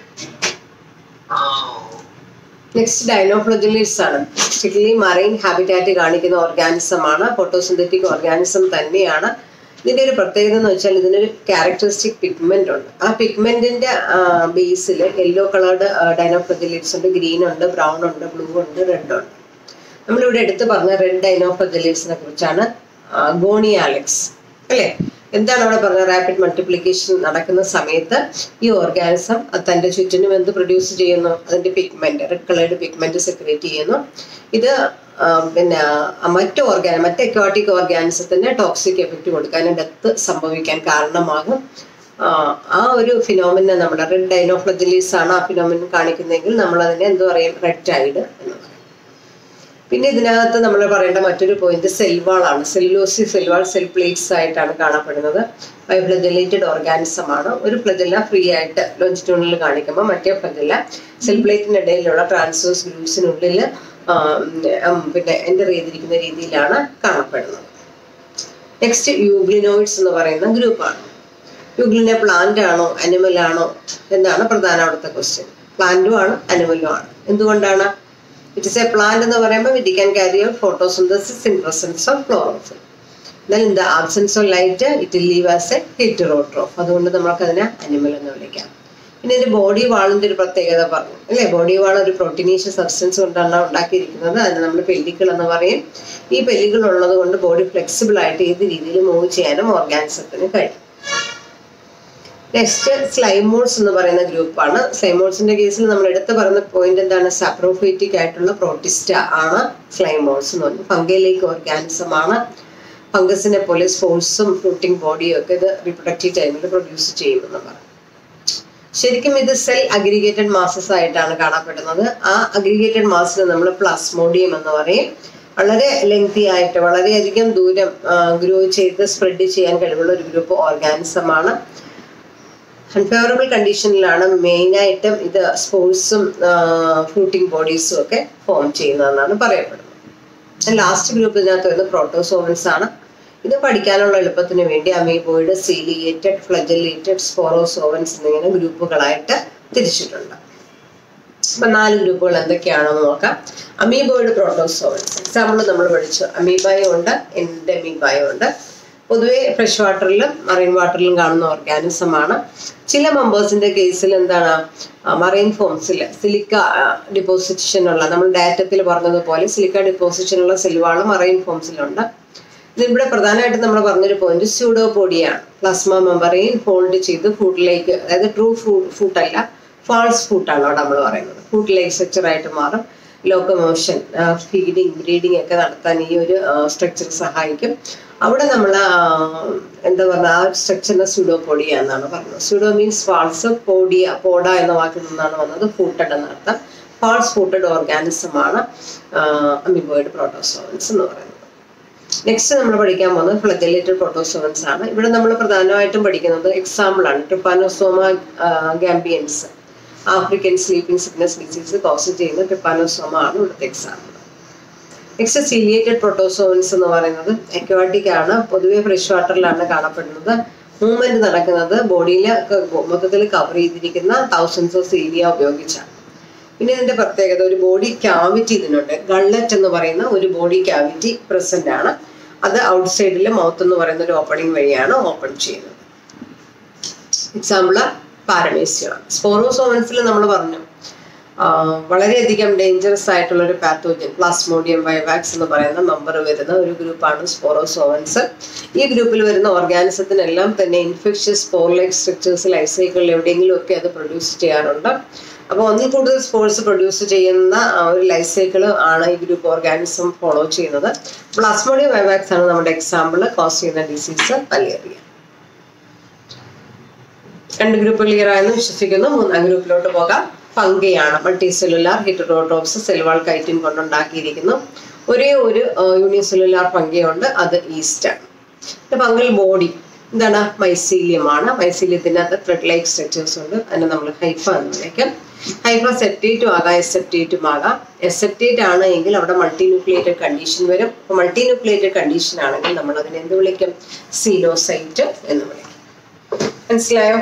നെക്സ്റ്റ് ഡൈനോഫ്ലജലിറ്റ്സ് ആണ് സ്ട്രിക്ട്ലി മറൈൻ ഹാബിറ്റാറ്റ് കാണിക്കുന്ന ഓർഗാനിസം ആണ് ഫോട്ടോസിന്തറ്റിക് ഓർഗാനിസം തന്നെയാണ് ഇതിന്റെ ഒരു പ്രത്യേകത എന്ന് വെച്ചാൽ ഇതിനൊരു ക്യാരക്ടറിസ്റ്റിക് പിഗ്മെന്റ് ഉണ്ട് ആ പിഗ്മെന്റിന്റെ ബേസിൽ യെല്ലോ കളേർഡ് ഡൈനോഫ്ലജലിറ്റ്സ് ഉണ്ട് ഗ്രീൻ ഉണ്ട് ബ്രൗൺ ഉണ്ട് ബ്ലൂ ഉണ്ട് റെഡ് ഉണ്ട് നമ്മളിവിടെ എടുത്ത് പറഞ്ഞ റെഡ് ഡൈനോഫ്ലജലിറ്റ്സിനെ കുറിച്ചാണ് ഗോണിയാലെക്സ് അല്ലേ എന്താണ് അവിടെ പറഞ്ഞത് റാപ്പിഡ് മൾട്ടിപ്ലിക്കേഷൻ നടക്കുന്ന സമയത്ത് ഈ ഓർഗാനിസം തന്റെ ചുറ്റിനും എന്ത് പ്രൊഡ്യൂസ് ചെയ്യുന്നു അതിന്റെ pigment red coloured pigment secrete ചെയ്യുന്നു ഇത് പിന്നെ മറ്റ് ഓർഗാന മറ്റ് എക്വാട്ടിക് ഓർഗാനിസത്തിന് ടോക്സിക് എഫക്റ്റ് കൊടുക്കാൻ ഡെത്ത് സംഭവിക്കാൻ കാരണമാകും ആ ഒരു ഫിനോമിനെ നമ്മുടെ റെഡ് ഡൈനോഫ്ലജലീസ് ആണ് ആ ഫിനോമിൻ കാണിക്കുന്നതെങ്കിൽ നമ്മൾ അതിനെ എന്ത് പറയും റെഡ് ടൈഡ് എന്ന് പറയും പിന്നെ ഇതിനകത്ത് നമ്മൾ പറയേണ്ട മറ്റൊരു പോയിന്റ് സെൽവാളാണ് സെല്ലോസി സെൽവാൾ സെൽ പ്ലേറ്റ്സ് ആയിട്ടാണ് കാണപ്പെടുന്നത് ബൈഫ്ലജലേറ്റഡ് ഓർഗാനിസം ആണ് ഒരു ഫ്ലജല്ല ഫ്രീ ആയിട്ട് ലോഞ്ചിറ്റ്യൂണിൽ കാണിക്കുമ്പോൾ മറ്റേ ഫ്ലജല്ല സെൽ പ്ലേറ്റിനിടയിലുള്ള ട്രാൻസ്വേഴ്സ് ഗ്രൂപ്പ്സിനുള്ളിൽ പിന്നെ എൻ്റർ ചെയ്തിരിക്കുന്ന രീതിയിലാണ് കാണപ്പെടുന്നത് നെക്സ്റ്റ് യൂഗ്ലിനോയിഡ്സ് എന്ന് പറയുന്ന ഗ്രൂപ്പാണ് യൂഗ്ലിനെ പ്ലാന്റ് ആണോ അനിമൽ ആണോ എന്നാണ് പ്രധാന അവിടുത്തെ ക്വസ്റ്റ്യൻ പ്ലാന്റും ആണ് അനിമലും ആണ് എന്തുകൊണ്ടാണ് ഇറ്റ് ഇസ് എ പ്ലാന്റ് എന്ന് പറയുമ്പോൾ it can carry out photosynthesis in presence of chlorophyll എന്നാൽ in the absence of light it live as a heterotroph അതുകൊണ്ട് നമുക്ക് അതിനെ അനിമൽ എന്ന് വിളിക്കാം പിന്നെ ഇതിന്റെ ബോഡി വാളിന്റെ ഒരു പ്രത്യേകത പറഞ്ഞു അല്ലേ ബോഡി വാൾ ഒരു പ്രോട്ടീനീഷ്യസ് സബ്സ്റ്റൻസ് കൊണ്ടാണ് ഉണ്ടാക്കിയിരിക്കുന്നത് അതിന് നമ്മൾ പെല്ലിക്കൾ എന്ന് പറയും ഈ പെല്ലികൾ ഉള്ളത് കൊണ്ട് ബോഡി ഫ്ലെക്സിബിൾ ആയിട്ട് ഏത് രീതിയിൽ മൂവ് ചെയ്യാനും ഓർഗാനിസത്തിന് കഴിയും നെക്സ്റ്റ് സ്ലൈമോൾസ് എന്ന് പറയുന്ന ഗ്രൂപ്പാണ് സ്ലൈമോൾസിന്റെ കേസിൽ നമ്മൾ എടുത്ത് പറയുന്ന പോയിന്റ് എന്താണ് സപ്രോഫൈറ്റിക് ആയിട്ടുള്ള പ്രോട്ടിസ്റ്റ ആണ് സ്ലൈമോൾസ് എന്ന് പറയുന്നത് ഫംഗയിലേക്ക് ഓർഗാനിസം ആണ് ഫംഗസിനെ പോലെ സ്പോൾസും ഫ്രൂട്ടിംഗ് ബോഡിയും ഒക്കെ ഇത് റീപ്രൊഡക്റ്റീവ് ടൈമിൽ പ്രൊഡ്യൂസ് ചെയ്യുമെന്ന് പറയും ശരിക്കും ഇത് സെൽ അഗ്രിഗേറ്റഡ് മാസസ് ആയിട്ടാണ് കാണപ്പെടുന്നത് ആ അഗ്രിഗേറ്റഡ് മാസിന് നമ്മൾ പ്ലാസ്മോഡിയം എന്ന് പറയും വളരെ ലെങ്തി ആയിട്ട് വളരെയധികം ദൂരം ഗ്രോ ചെയ്ത് സ്പ്രെഡ് ചെയ്യാൻ കഴിവുള്ള ഒരു ഗ്രൂപ്പ് ഓർഗാനിസം ആണ് അൺഫേവറബിൾ കണ്ടീഷനിലാണ് മെയിനായിട്ടും ഇത് സ്പോൾസും ഫ്രൂട്ടിംഗ് ബോഡീസും ഒക്കെ ഫോം ചെയ്യുന്നതെന്നാണ് പറയപ്പെടുന്നത് ലാസ്റ്റ് ഗ്രൂപ്പ് ഇതിനകത്ത് വരുന്നത് പ്രോട്ടോസോവൻസ് ആണ് ഇത് പഠിക്കാനുള്ള എളുപ്പത്തിന് വേണ്ടി അമീബോയിഡ് സീലിയേറ്റഡ് ഫ്ലജലേറ്റഡ് സ്പോറോസോവൻസ് എന്നിങ്ങനെ ഗ്രൂപ്പുകളായിട്ട് തിരിച്ചിട്ടുണ്ട് അപ്പൊ നാല് ഗ്രൂപ്പുകൾ എന്തൊക്കെയാണെന്ന് നോക്കാം അമീബോയിഡ് പ്രോട്ടോസോവൻസ് എക്സാമ്പിൾ നമ്മൾ പഠിച്ചു അമീബായും ഉണ്ട് എൻഡമീബായും ഉണ്ട് പൊതുവെ ഫ്രഷ് വാട്ടറിലും മറൈൻ വാട്ടറിലും കാണുന്ന ഓർഗാനിസം ആണ് ചില മെമ്പേഴ്സിന്റെ കേസിൽ എന്താണ് മറൈൻ ഫോംസിൽ സിലിക്ക ഡിപ്പോസിഷൻ ഉള്ള നമ്മൾ ഡാറ്റത്തിൽ പറഞ്ഞതുപോലെ സിലിക്ക ഡിപ്പോസിഷൻ ഉള്ള സെൽവാള് മറൈൻ ഫോംസിലുണ്ട് ഇതിവിടെ പ്രധാനമായിട്ടും നമ്മൾ പറഞ്ഞൊരു പോയിന്റ് സ്യൂഡോപോഡിയാണ് പ്ലാസ്മ മെമ്പറൈൻ ഹോൾഡ് ചെയ്ത് ഫുഡിലേക്ക് അതായത് ട്രൂ ഫ്രൂട്ട് ഫുഡല്ല ഫാൾസ് ഫുഡാണ് അവിടെ നമ്മൾ പറയുന്നത് ഫുഡിലേക്ക് സ്ട്രക്ചർ ആയിട്ട് മാറും ലോക്കമോഷൻ ഫീഡിങ് ബ്രീഡിങ് ഒക്കെ നടത്താൻ ഈ ഒരു സ്ട്രക്ചർ സഹായിക്കും അവിടെ നമ്മൾ എന്താ പറയുക ആ സ്ട്രക്ചറിനെ സ്യൂഡോപോഡിയ എന്നാണ് പറയുന്നത് pseudo means false podia poda എന്ന വാക്കിൽ നിന്നാണ് വന്നത് ഫൂട്ടഡ് എന്ന അർത്ഥം ഫാൾസ് ഫൂട്ടഡ് ഓർഗാനിസം ആണ് അമിബോയിഡ് പ്രോട്ടോസോവൻസ് എന്ന് പറയുന്നത് നെക്സ്റ്റ് നമ്മൾ പഠിക്കാൻ പോകുന്നത് ഫ്ലജലേറ്റഡ് പ്രോട്ടോസോവൻസ് ആണ് ഇവിടെ നമ്മൾ പ്രധാനമായിട്ടും പഠിക്കുന്നത് എക്സാമ്പിൾ ആണ് Trypanosoma gambiense African sleeping sickness disease cause ചെയ്യുന്ന ട്രിപ്പാനോസോമ ആണ് ഇവിടുത്തെ എക്സാമ്പിൾ നെക്സ്റ്റ് സീലിയേറ്റഡ് പ്രോട്ടോസോവൻസ് എന്ന് പറയുന്നത് അക്വാട്ടിക് ആണ് പൊതുവെ ഫ്രഷ് വാട്ടറിലാണ് കാണപ്പെടുന്നത് മൂവ്മെന്റ് നടക്കുന്നത് ബോഡിയിൽ മൊത്തത്തിൽ കവർ ചെയ്തിരിക്കുന്ന തൗസൻഡ്സ് ഓഫ് സീലിയ ഉപയോഗിച്ചാണ് പിന്നെ ഇതിന്റെ പ്രത്യേകത ഒരു ബോഡി ക്യാവിറ്റി ഇതിനുണ്ട് ഗള്ളറ്റ് എന്ന് പറയുന്ന ഒരു ബോഡി ക്യാവിറ്റി പ്രസന്റ് ആണ് അത് ഔട്ട്സൈഡിൽ മൗത്ത് എന്ന് പറയുന്ന ഒരു ഓപ്പണിംഗ് വഴിയാണ് ഓപ്പൺ ചെയ്യുന്നത് എക്സാമ്പിള് പാരമേസ്യമാണ് സ്പോറോസോവൻസിൽ നമ്മൾ പറഞ്ഞു വളരെയധികം ഡേഞ്ചറസ് ആയിട്ടുള്ള ഒരു പാത്തോജൻ പ്ലാസ്മോഡിയം വൈവാക്സ് എന്ന് പറയുന്ന മെമ്പർ വരുന്ന ഒരു ഗ്രൂപ്പാണ് സ്പോറോസോവൻസ് ഈ ഗ്രൂപ്പിൽ വരുന്ന ഓർഗാനിസത്തിനെല്ലാം തന്നെ ഇൻഫെക്ഷ്യസ് സ്പോർലൈക്ക് സ്ട്രക്ചേഴ്സ് ലൈഫ് സൈക്കിളിൽ എവിടെയെങ്കിലും ഒക്കെ അത് പ്രൊഡ്യൂസ് ചെയ്യാറുണ്ട് അപ്പോൾ ഒന്നിൽ കൂടുതൽ സ്പോർട്സ് പ്രൊഡ്യൂസ് ചെയ്യുന്ന ആ, ഒരു ലൈഫ് സൈക്കിൾ ആണ് ഈ ഗ്രൂപ്പ് ഓർഗാനിസം ഫോളോ ചെയ്യുന്നത് പ്ലാസ്മോഡിയം വൈവാക്സ് ആണ് നമ്മുടെ എക്സാമ്പിൾ കോസ് ചെയ്യുന്ന ഡിസീസ് മലേറിയ രണ്ട് ഗ്രൂപ്പ് ക്ലിയർ ആയെന്ന് വിശ്വസിക്കുന്നു മൂന്നാം ഗ്രൂപ്പിലോട്ട് പോകാം ഫംഗയാണ് multicellular heterotrophs cell wall chitin കൊണ്ടുണ്ടാക്കിയിരിക്കുന്നു ഒരേ ഒരു യൂണിസെല്ലുലാർ ഫംഗയുണ്ട് അത് ഈസ്റ്റാണ് ഫംഗൽ ബോഡി എന്താണ് മൈസീലിയമാണ് മൈസീലിയത്തിനകത്ത് ത്രെഡ് ലൈക്ക് സ്ട്രക്ചേഴ്സ് ഉണ്ട് അതിനെ നമ്മൾ ഹൈഫ എന്ന് വിളിക്കും ഹൈഫ സെപ്റ്റേറ്റും ആകാം എസെപ്റ്റേറ്റും ആകാം എസെപ്റ്റേറ്റ് ആണ് എങ്കിൽ അവിടെ മൾട്ടി ന്യൂക്ലിയേറ്റഡ് കണ്ടീഷൻ വരും അപ്പോൾ മൾട്ടി ന്യൂക്ലിയേറ്റഡ് കണ്ടീഷൻ ആണെങ്കിൽ നമ്മൾ അതിനെ എന്ത് വിളിക്കും സീലോസൈറ്റ് എന്ന് വിളിക്കും മനസ്സിലായോ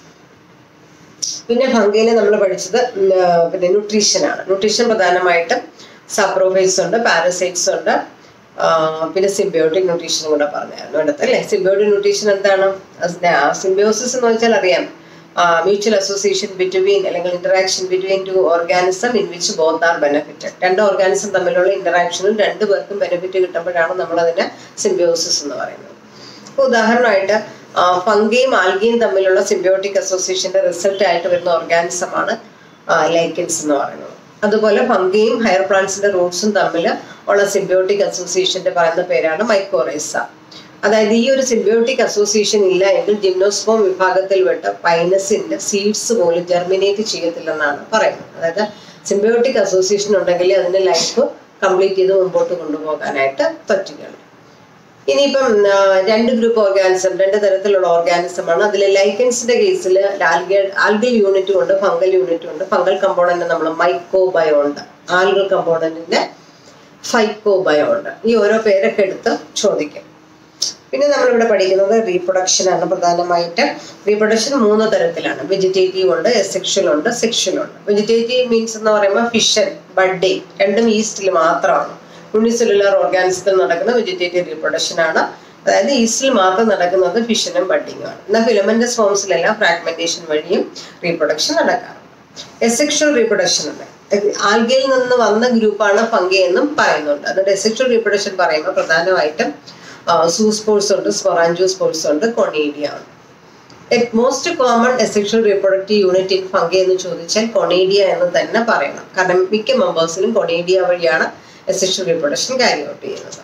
പിന്നെ ഫംഗയിൽ നമ്മൾ പഠിച്ചത് ഉം, ആ, പിന്നെ ന്യൂട്രീഷൻ ആണ് ന്യൂട്രീഷൻ പ്രധാനമായിട്ടും സപ്രോഫൈറ്റ്സ് ഉണ്ട് പാരസൈറ്റ്സ് ഉണ്ട് ആ, പിന്നെ സിംബയോട്ടിക് ന്യൂട്രീഷൻ കൂടെ പറഞ്ഞായിരുന്നു അടുത്ത് അല്ലേ സിംബയോട്ടിക് ന്യൂട്രീഷൻ എന്താണ് സിംബയോസിസ് എന്ന് വെച്ചാൽ അറിയാം മ്യൂച്വൽ അസോസിയേഷൻ ബിറ്റ്വീൻ അല്ലെങ്കിൽ interaction between two organism in which both are benefited രണ്ട് ഓർഗാനിസം തമ്മിലുള്ള ഇന്ററാക്ഷനിൽ രണ്ട് പേർക്കും ബെനിഫിറ്റ് കിട്ടുമ്പോഴാണ് നമ്മൾ അതിനെ സിംബയോസിസ് എന്ന് പറയുന്നത് ഇപ്പൊ ഉദാഹരണമായിട്ട് ഫംഗിയും ആൽഗിയും തമ്മിലുള്ള സിംബയോട്ടിക് അസോസിയേഷന്റെ റിസൾട്ട് ആയിട്ട് വരുന്ന ഓർഗാനിസമാണ് ലൈക്കൻസ് എന്ന് പറയുന്നത് അതുപോലെ ഫംഗിയും ഹയർ പ്ലാന്റ്സിന്റെ റൂട്ട്സും തമ്മിൽ ഉള്ള സിംബയോട്ടിക് അസോസിയേഷന്റെ പറയുന്ന പേരാണ് മൈക്കോറൈസ അതായത് ഈ ഒരു സിംബയോട്ടിക് അസോസിയേഷൻ ഇല്ല എങ്കിൽ ജിംനോസ്പോം വിഭാഗത്തിൽ വിട്ട് പൈനസിന്റെ സീഡ്സ് പോലും ജെർമിനേറ്റ് ചെയ്യത്തില്ലെന്നാണ് പറയുന്നത് അതായത് സിംബയോട്ടിക് അസോസിയേഷൻ ഉണ്ടെങ്കിൽ അതിന്റെ ലൈഫ് കംപ്ലീറ്റ് ചെയ്ത് മുമ്പോട്ട് കൊണ്ടുപോകാനായിട്ട് പറ്റുകയുള്ളൂ ഇനിയിപ്പം ആ, രണ്ട് ഗ്രൂപ്പ് ഓർഗാനിസം രണ്ട് തരത്തിലുള്ള ഓർഗാനിസം ആണ് അതിൽ ലൈക്കൻസിന്റെ കേസിൽ ആൽഗൽ ആൽഗൽ യൂണിറ്റും ഉണ്ട് ഫംഗൽ യൂണിറ്റും ഉണ്ട് ഫംഗൽ കമ്പോണന്റ് നമ്മൾ മൈക്കോബയോ ഉണ്ട് ആൽഗൽ കമ്പോണന്റിന്റെ ഫൈക്കോബയോ ഉണ്ട് ഈ ഓരോ പേരൊക്കെ എടുത്ത് ചോദിക്കും പിന്നെ നമ്മളിവിടെ പഠിക്കുന്നത് റീപ്രൊഡക്ഷൻ ആണ് പ്രധാനമായിട്ട് റീപ്രൊഡക്ഷൻ മൂന്ന് തരത്തിലാണ് വെജിറ്റേറ്റീവ് ഉണ്ട് സെക്ഷൽ ഉണ്ട് സെക്ഷൽ ഉണ്ട് വെജിറ്റേറ്റീവ് മീൻസ് എന്ന് പറയുമ്പോൾ ഫിഷൻ ബഡ്ഡിങ് രണ്ടും ഈസ്റ്റിൽ മാത്രമാണ് യൂണിസെല്ലുലാർ ഓർഗാനിസത്തിൽ നടക്കുന്ന വെജിറ്റേറ്റീവ് റീപ്രൊഡക്ഷൻ ആണ് അതായത് ഈസ്റ്റിൽ മാത്രം നടക്കുന്നത് ഫിഷനും ബഡ്ഡിങ്ങും ആണ് എന്നാൽ ഫിലമെന്റസ് ഫോംസിലെല്ലാം ഫ്രാഗ്മെന്റേഷൻ വഴിയും റീപ്രൊഡക്ഷൻ നടക്കാറുണ്ട് എസെക്ഷൽ റീപ്രൊഡക്ഷൻ ഉണ്ട് ആൽഗയിൽ നിന്ന് വന്ന ഗ്രൂപ്പാണ് ഫംഗി എന്നും പറയുന്നുണ്ട് അതുകൊണ്ട് എസെക്ഷൽ റീപ്രൊഡക്ഷൻ പറയുമ്പോൾ പ്രധാനമായിട്ടും സൂസ്പോൾസ് ഉണ്ട് സ്പൊറാഞ്ചോസ്പോൾസ് ഉണ്ട് കൊണീഡിയ ഉണ്ട് most common asexual reproductive unit in fungi എന്ന് ചോദിച്ചാൽ കൊണീഡിയ എന്ന് തന്നെ പറയണം കാരണം മിക്ക മെമ്പേഴ്സിലും കൊണീഡിയ വഴിയാണ് എസെക്ഷൽ റീപ്രൊഡക്ഷൻ ക്യാരി ഔട്ട് ചെയ്യുന്നത്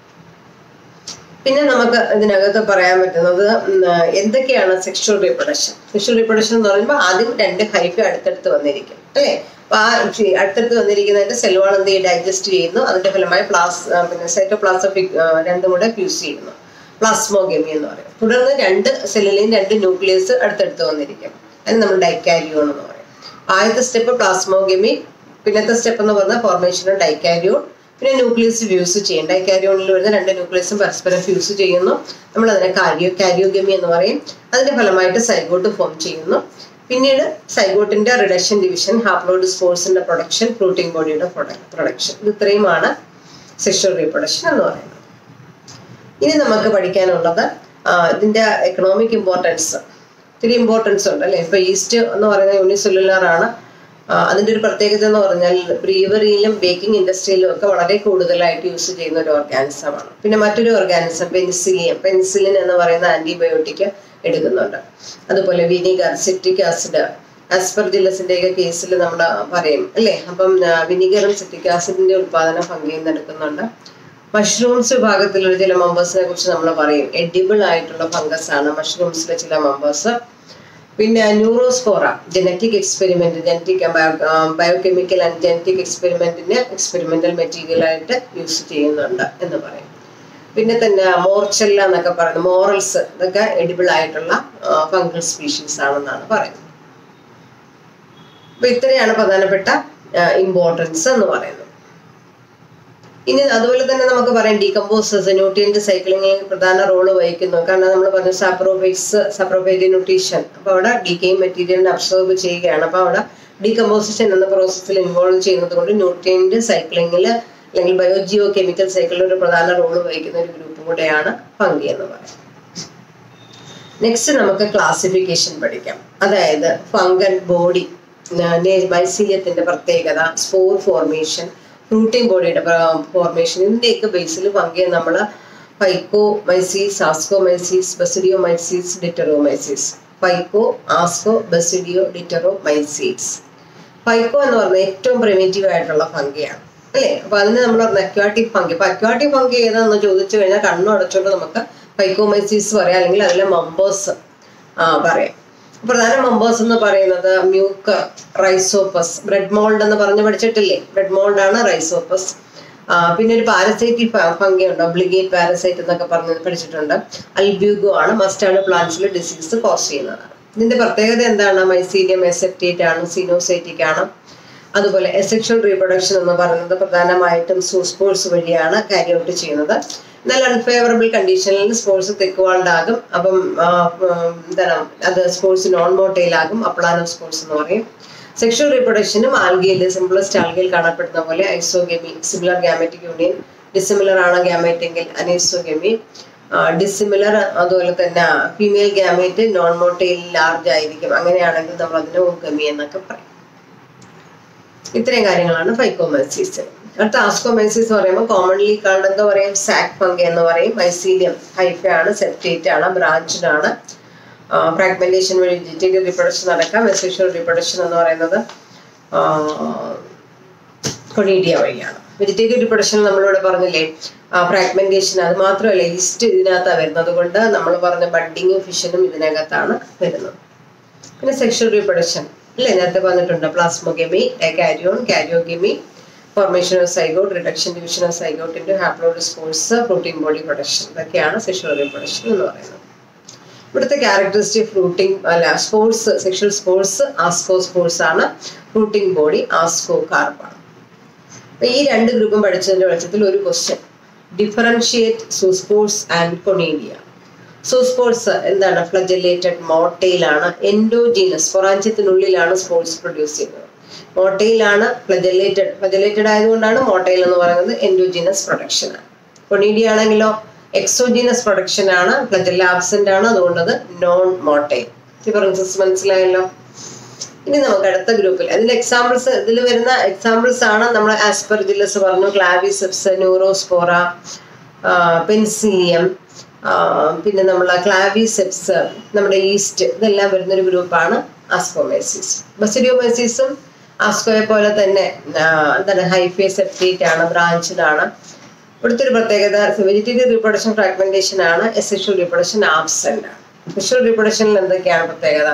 പിന്നെ നമുക്ക് ഇതിനകത്ത് പറയാൻ പറ്റുന്നത് ഉം, എന്തൊക്കെയാണ് സെക്ഷൽ റീപ്രൊഡക്ഷൻ സെക്ഷൽ റീപ്രൊഡക്ഷൻ എന്ന് പറയുമ്പോൾ ആദ്യം രണ്ട് ഹൈഫ അടുത്തടുത്ത് വന്നിരിക്കും അല്ലേ അപ്പൊ ആ ചി- അടുത്തടുത്ത് വന്നിരിക്കുന്നതിന്റെ സെല്ലുകൾ എന്ത് ചെയ്യും ഡൈജസ്റ്റ് ചെയ്യുന്നു അതിന്റെ ഫലമായി പ്ലാസ് ആ, പിന്നെ സൈറ്റോപ്ലാസ്മിക് രണ്ടും കൂടെ ഫ്യൂസ് ചെയ്യുന്നു പ്ലാസ്മോഗമി എന്ന് പറയും തുടർന്ന് രണ്ട് സെല്ലിലെയും രണ്ട് ന്യൂക്ലിയസ് അടുത്തടുത്ത് വന്നിരിക്കും അതിന് നമ്മൾ ഡൈക്കാരിയോൺ എന്ന് പറയും ആദ്യത്തെ സ്റ്റെപ്പ് പ്ലാസ്മോഗമി പിന്നത്തെ സ്റ്റെപ്പ് എന്ന് പറഞ്ഞാൽ ഫോർമേഷൻ ഡൈക്കാരിയോൺ പിന്നെ ന്യൂക്ലിയസ് ഫ്യൂസ് ചെയ്യും ഡൈക്കാരിയോണിൽ വരുന്ന രണ്ട് ന്യൂക്ലിയസും പരസ്പരം ഫ്യൂസ് ചെയ്യുന്നു നമ്മൾ അതിനെ കാരിയോ കാരിയോഗമി എന്ന് പറയും അതിന്റെ ഫലമായിട്ട് സൈഗോട്ട് ഫോം ചെയ്യുന്നു പിന്നീട് സൈഗോട്ടിന്റെ റിഡക്ഷൻ ഡിവിഷൻ ഹാപ്ലോയിഡ് സ്പോർട്സിന്റെ പ്രൊഡക്ഷൻ ഫ്രൂട്ടിംഗ് ബോഡിയുടെ പ്രൊഡക്ഷൻ ഇത് ഇത്രയുമാണ് സെക്ഷൽ റീപ്രൊഡക്ഷൻ എന്ന് പറയുന്നത് ഇനി നമുക്ക് പഠിക്കാനുള്ളത് ആ, ഇതിന്റെ എക്കണോമിക് ഇമ്പോർട്ടൻസ് ഒത്തിരി ഇമ്പോർട്ടൻസ് ഉണ്ട് അല്ലേ ഇപ്പൊ ഈസ്റ്റ് എന്ന് പറയുന്നത് യൂണിസെല്ലുലാർ ആണ് ആ, അതിന്റെ ഒരു പ്രത്യേകത എന്ന് പറഞ്ഞാൽ ബ്രീവറിയിലും ബേക്കിംഗ് ഇൻഡസ്ട്രിയിലും ഒക്കെ വളരെ കൂടുതലായിട്ട് യൂസ് ചെയ്യുന്ന ഒരു ഓർഗാനിസം ആണ് പിന്നെ മറ്റൊരു ഓർഗാനിസം പെനിസിലിയം പെനിസിലിൻ എന്ന് പറയുന്ന ആന്റിബയോട്ടിക് എടുക്കുന്നുണ്ട് അതുപോലെ വിനീഗർ സിട്രിക് ആസിഡ് ആസ്പെർജില്ലസിന്റെ ഒക്കെ കേസിൽ നമ്മൾ പറയും അല്ലേ അപ്പം വിനീഗറും സിട്രിക് ആസിഡിന്റെ ഉത്പാദനം ഫംഗിയിൽ നിന്ന് എടുക്കുന്നുണ്ട് മഷ്റൂംസ് വിഭാഗത്തിലുള്ള ചില മെമ്പേഴ്സിനെ കുറിച്ച് നമ്മൾ പറയും എഡിബിൾ ആയിട്ടുള്ള ഫംഗസ് ആണ് മഷ്റൂംസിലെ ചില മെമ്പേഴ്സ് പിന്നെ Neurospora genetic experiment genetic biochemical and genetic എക്സ്പെരിമെന്റിന് എക്സ്പെരിമെന്റൽ മെറ്റീരിയൽ ആയിട്ട് യൂസ് ചെയ്യുന്നുണ്ട് എന്ന് പറയും പിന്നെ തന്നെ മോർച്ചെല്ല എന്നൊക്കെ പറയുന്നത് മോറൽസ് ഇതൊക്കെ എഡിബിൾ ആയിട്ടുള്ള ഫംഗൽ സ്പീഷീസ് ആണെന്നാണ് പറയുന്നത് അപ്പൊ ഇത്രയാണ് പ്രധാനപ്പെട്ട ഇമ്പോർട്ടൻസ് എന്ന് പറയുന്നത് ഇനി അതുപോലെ തന്നെ നമുക്ക് പറയാം ഡീകമ്പോസേഴ്സ് ന്യൂട്രിയന്റ് സൈക്ലിങ്ങിൽ പ്രധാന റോള് വഹിക്കുന്നു കാരണം നമ്മൾ പറഞ്ഞു സാപ്രോഫൈറ്റ്സ് സാപ്രോഫൈറ്റ് ന്യൂട്രീഷൻ അപ്പൊ അവിടെ ഡീക്കെയിങ് മെറ്റീരിയലിനെ അബ്സോർബ് ചെയ്യുകയാണ് അപ്പൊ അവിടെ ഡീകമ്പോസിഷൻ എന്ന പ്രോസസ്സിൽ ഇൻവോൾവ് ചെയ്യുന്നത് കൊണ്ട് ന്യൂട്രിയന്റ് സൈക്ലിങ്ങിൽ അല്ലെങ്കിൽ ബയോജിയോ കെമിക്കൽ സൈക്കിളിൽ ഒരു പ്രധാന റോള് വഹിക്കുന്ന ഒരു ഗ്രൂപ്പും കൂടെയാണ് ഫംഗി എന്ന് പറയുന്നത് നെക്സ്റ്റ് നമുക്ക് ക്ലാസിഫിക്കേഷൻ പഠിക്കാം അതായത് ഫംഗൽ ബോഡി മൈസീലിയത്തിന്റെ പ്രത്യേകത സ്പോർ ഫോർമേഷൻ ഫ്രൂട്ടിംഗ് ബോഡിയുടെ ഫോർമേഷൻ ഇതിന്റെയൊക്കെ ബേസിൽ ഫംഗിയെ നമ്മൾ പൈക്കോ മൈസീസ് ആസ്കോ മൈസീസ് ബസിഡിയോ മൈസീസ് ഡിറ്ററോ മൈസീസ് പൈക്കോ ആസ്കോ ബസിഡിയോ ഡിറ്ററോ മൈസീസ് ഫൈക്കോ എന്ന് പറഞ്ഞ ഏറ്റവും പ്രിമേറ്റീവ് ആയിട്ടുള്ള ഫംഗിയാണ് അല്ലേ അപ്പൊ അതിന് നമ്മൾ പറഞ്ഞ അക്വാട്ടിക് ഫംഗി അപ്പൊ അക്വാട്ടിക് ഫംഗി ഏതാന്ന് ചോദിച്ചു കഴിഞ്ഞാൽ കണ്ണു അടച്ചുകൊണ്ട് നമുക്ക് ഫൈക്കോമൈസീസ് പറയാം അല്ലെങ്കിൽ അതിലെ മെമ്പേഴ്സ് പറയാം പ്രധാന മെമ്പേഴ്സ് എന്ന് പറയുന്നത് മ്യൂക്കർ റൈസോപ്പസ് ബ്രെഡ് മോൾഡ് എന്ന് പറഞ്ഞ് പഠിച്ചിട്ടില്ലേ ബ്രെഡ് മോൾഡ് ആണ് റൈസോപ്പസ് പിന്നെ ഒരു പാരസൈറ്റിക് ഫംഗി ഉണ്ട് ഒബ്ലിഗേറ്റ് പാരസൈറ്റ് എന്നൊക്കെ പറഞ്ഞ് പഠിച്ചിട്ടുണ്ട് അൽബ്യൂഗോ ആണ് മസ്റ്റാർഡ് പ്ലാന്റ്സിൽ ഡിസീസ് കോസ് ചെയ്യുന്നത് ഇതിന്റെ പ്രത്യേകത എന്താണ് മൈസീലിയം എസെപ്റ്റേറ്റ് ആണ് സീനോസൈറ്റിക് ആണ് അതുപോലെ എസെക്ഷൽ റീപ്രൊഡക്ഷൻ എന്ന് പറയുന്നത് പ്രധാനമായിട്ടും സൂസ്പോർട്സ് വഴിയാണ് കാരി ഔട്ട് ചെയ്യുന്നത് എന്നാൽ അൺഫേവറബിൾ കണ്ടീഷനിൽ സ്പോർട്സ് തെക്കുവാൾഡ് ആകും അപ്പം എന്താണ് അത് സ്പോർട്സ് നോൺ മോട്ടൈൽ ആകും അപ്ലാനോ സ്പോർട്സ് എന്ന് പറയും സെക്ഷൽ റീപ്രൊഡക്ഷനും ആൽഗയിൽ സിംപ്ലസ്റ്റ് ആൽഗയിൽ കാണപ്പെടുന്ന പോലെ isogamy similar gametic union dissimilar ആണ് ഗാമറ്റ് എങ്കിൽ അനൈസോഗെമി ഡിസിമിലർ അതുപോലെ തന്നെ female gamete non motile large ആയിരിക്കും അങ്ങനെയാണെങ്കിൽ നമ്മൾ അതിനെ ഓഗമി എന്നൊക്കെ പറയും ഇത്രയും കാര്യങ്ങളാണ് ഫൈക്കോമൈസീസ് അടുത്ത ആസ്കോമൈസീസ് എന്ന് പറയുമ്പോൾ കോമൺലി കാൾഡ് എന്താ പറയും സാക് ഫംഗ എന്ന് പറയും മൈസീലിയം ഹൈഫ ആണ് സെപ്റ്റേറ്റ് ആണ് ബ്രാഞ്ച്ഡ് ആണ് ഫ്രാഗ്മെന്റേഷൻ വഴി വെജിറ്റേറിയൻ റീപ്രൊഡക്ഷൻ നടക്കാം വെസേഷ്യൽ റീപ്രൊഡക്ഷൻ എന്ന് പറയുന്നത് കൊണീഡിയ വഴിയാണ് വെജിറ്റേറിയൻ റീപ്രൊഡക്ഷൻ നമ്മളിവിടെ പറഞ്ഞില്ലേ ഫ്രാഗ്മെന്റേഷൻ അത് മാത്രമല്ല ഈസ്റ്റ് ഇതിനകത്താണ് വരുന്നത് അതുകൊണ്ട് നമ്മൾ പറഞ്ഞ ബഡ്ഡിങ്ങും ഫിഷനും ഇതിനകത്താണ് വരുന്നത് പിന്നെ സെക്ഷൽ റീപ്രൊഡക്ഷൻ അല്ലേ നേരത്തെ പറഞ്ഞിട്ടുണ്ട് plasmogamy karyon karyogamy formation of zygote reduction division of zygote into haploid spores protein body production ഇതൊക്കെയാണ് സെക്ഷൽ റീപ്രൊഡക്ഷൻ എന്ന് പറയുന്നത് ഇവിടുത്തെ ക്യാരക്ടറിസ്റ്റിക് ഫ്രൂട്ടിംഗ് അല്ല spores sexual spores ascospores ആണ് ഫ്രൂട്ടിംഗ് ബോഡി ആസ്കോ കാർബാണ് അപ്പൊ ഈ രണ്ട് ഗ്രൂപ്പും പഠിച്ചതിന്റെ വെളിച്ചത്തിൽ ഒരു question differentiate zoospores and conidia zoospores എന്താണ് ഫ്ലജലേറ്റഡ് മോട്ടയിലാണ് എൻഡോജീനസ് പൊറാഞ്ചത്തിനുള്ളിലാണ് സ്പോർട്സ് പ്രൊഡ്യൂസ് ചെയ്യുന്നത് മോട്ടയിലാണ് ഫ്ലജലേറ്റഡ് ഫ്ലജലേറ്റഡ് ആയതുകൊണ്ടാണ് മോട്ടയിൽ എന്ന് പറയുന്നത് എൻഡോജീനസ് പ്രൊഡക്ഷൻ ആണ് കൊണീഡിയ ആണെങ്കിലോ എക്സോജീനസ് പ്രൊഡക്ഷൻ ആണ് ഫ്ലജല്ല ആബ്സെന്റ് ആണ് അതുകൊണ്ട് അത് നോൺ മോട്ടൈൽ ഡിഫറൻസസ് മനസ്സിലായല്ലോ ഇനി നമുക്ക് അടുത്ത ഗ്രൂപ്പിൽ അതിന്റെ എക്സാമ്പിൾസ് ഇതിൽ വരുന്ന എക്സാമ്പിൾസ് ആണ് നമ്മൾ ആസ്പെർജില്ലസ് പറഞ്ഞു ക്ലാവിസെപ്സ് ന്യൂറോസ്പോറ പെൻസിലിയം പിന്നെ നമ്മൾ ക്ലാവിസെപ്സ് നമ്മുടെ ഈസ്റ്റ് ഇതെല്ലാം വരുന്നൊരു ഗ്രൂപ്പാണ് ആസ്കോമൈസിസ് ബസിഡിയോമൈസിസും ആസ്കോയെ പോലെ തന്നെ എന്താണ് ഹൈഫേ സെപ്റ്റേറ്റ് ആണ് ബ്രാഞ്ചഡ് ആണ് ഇവിടുത്തെ ഒരു പ്രത്യേകത വെജിറ്റേറിയൻ റീപ്രൊഡക്ഷൻ ഫ്രാഗ്മെന്റേഷൻ ആണ് എസെക്ഷൽ റീപ്രൊഡക്ഷൻ ആബ്സെന്റ് ആണ് സെക്ഷൽ റീപ്രൊഡക്ഷനിൽ എന്തൊക്കെയാണ് പ്രത്യേകത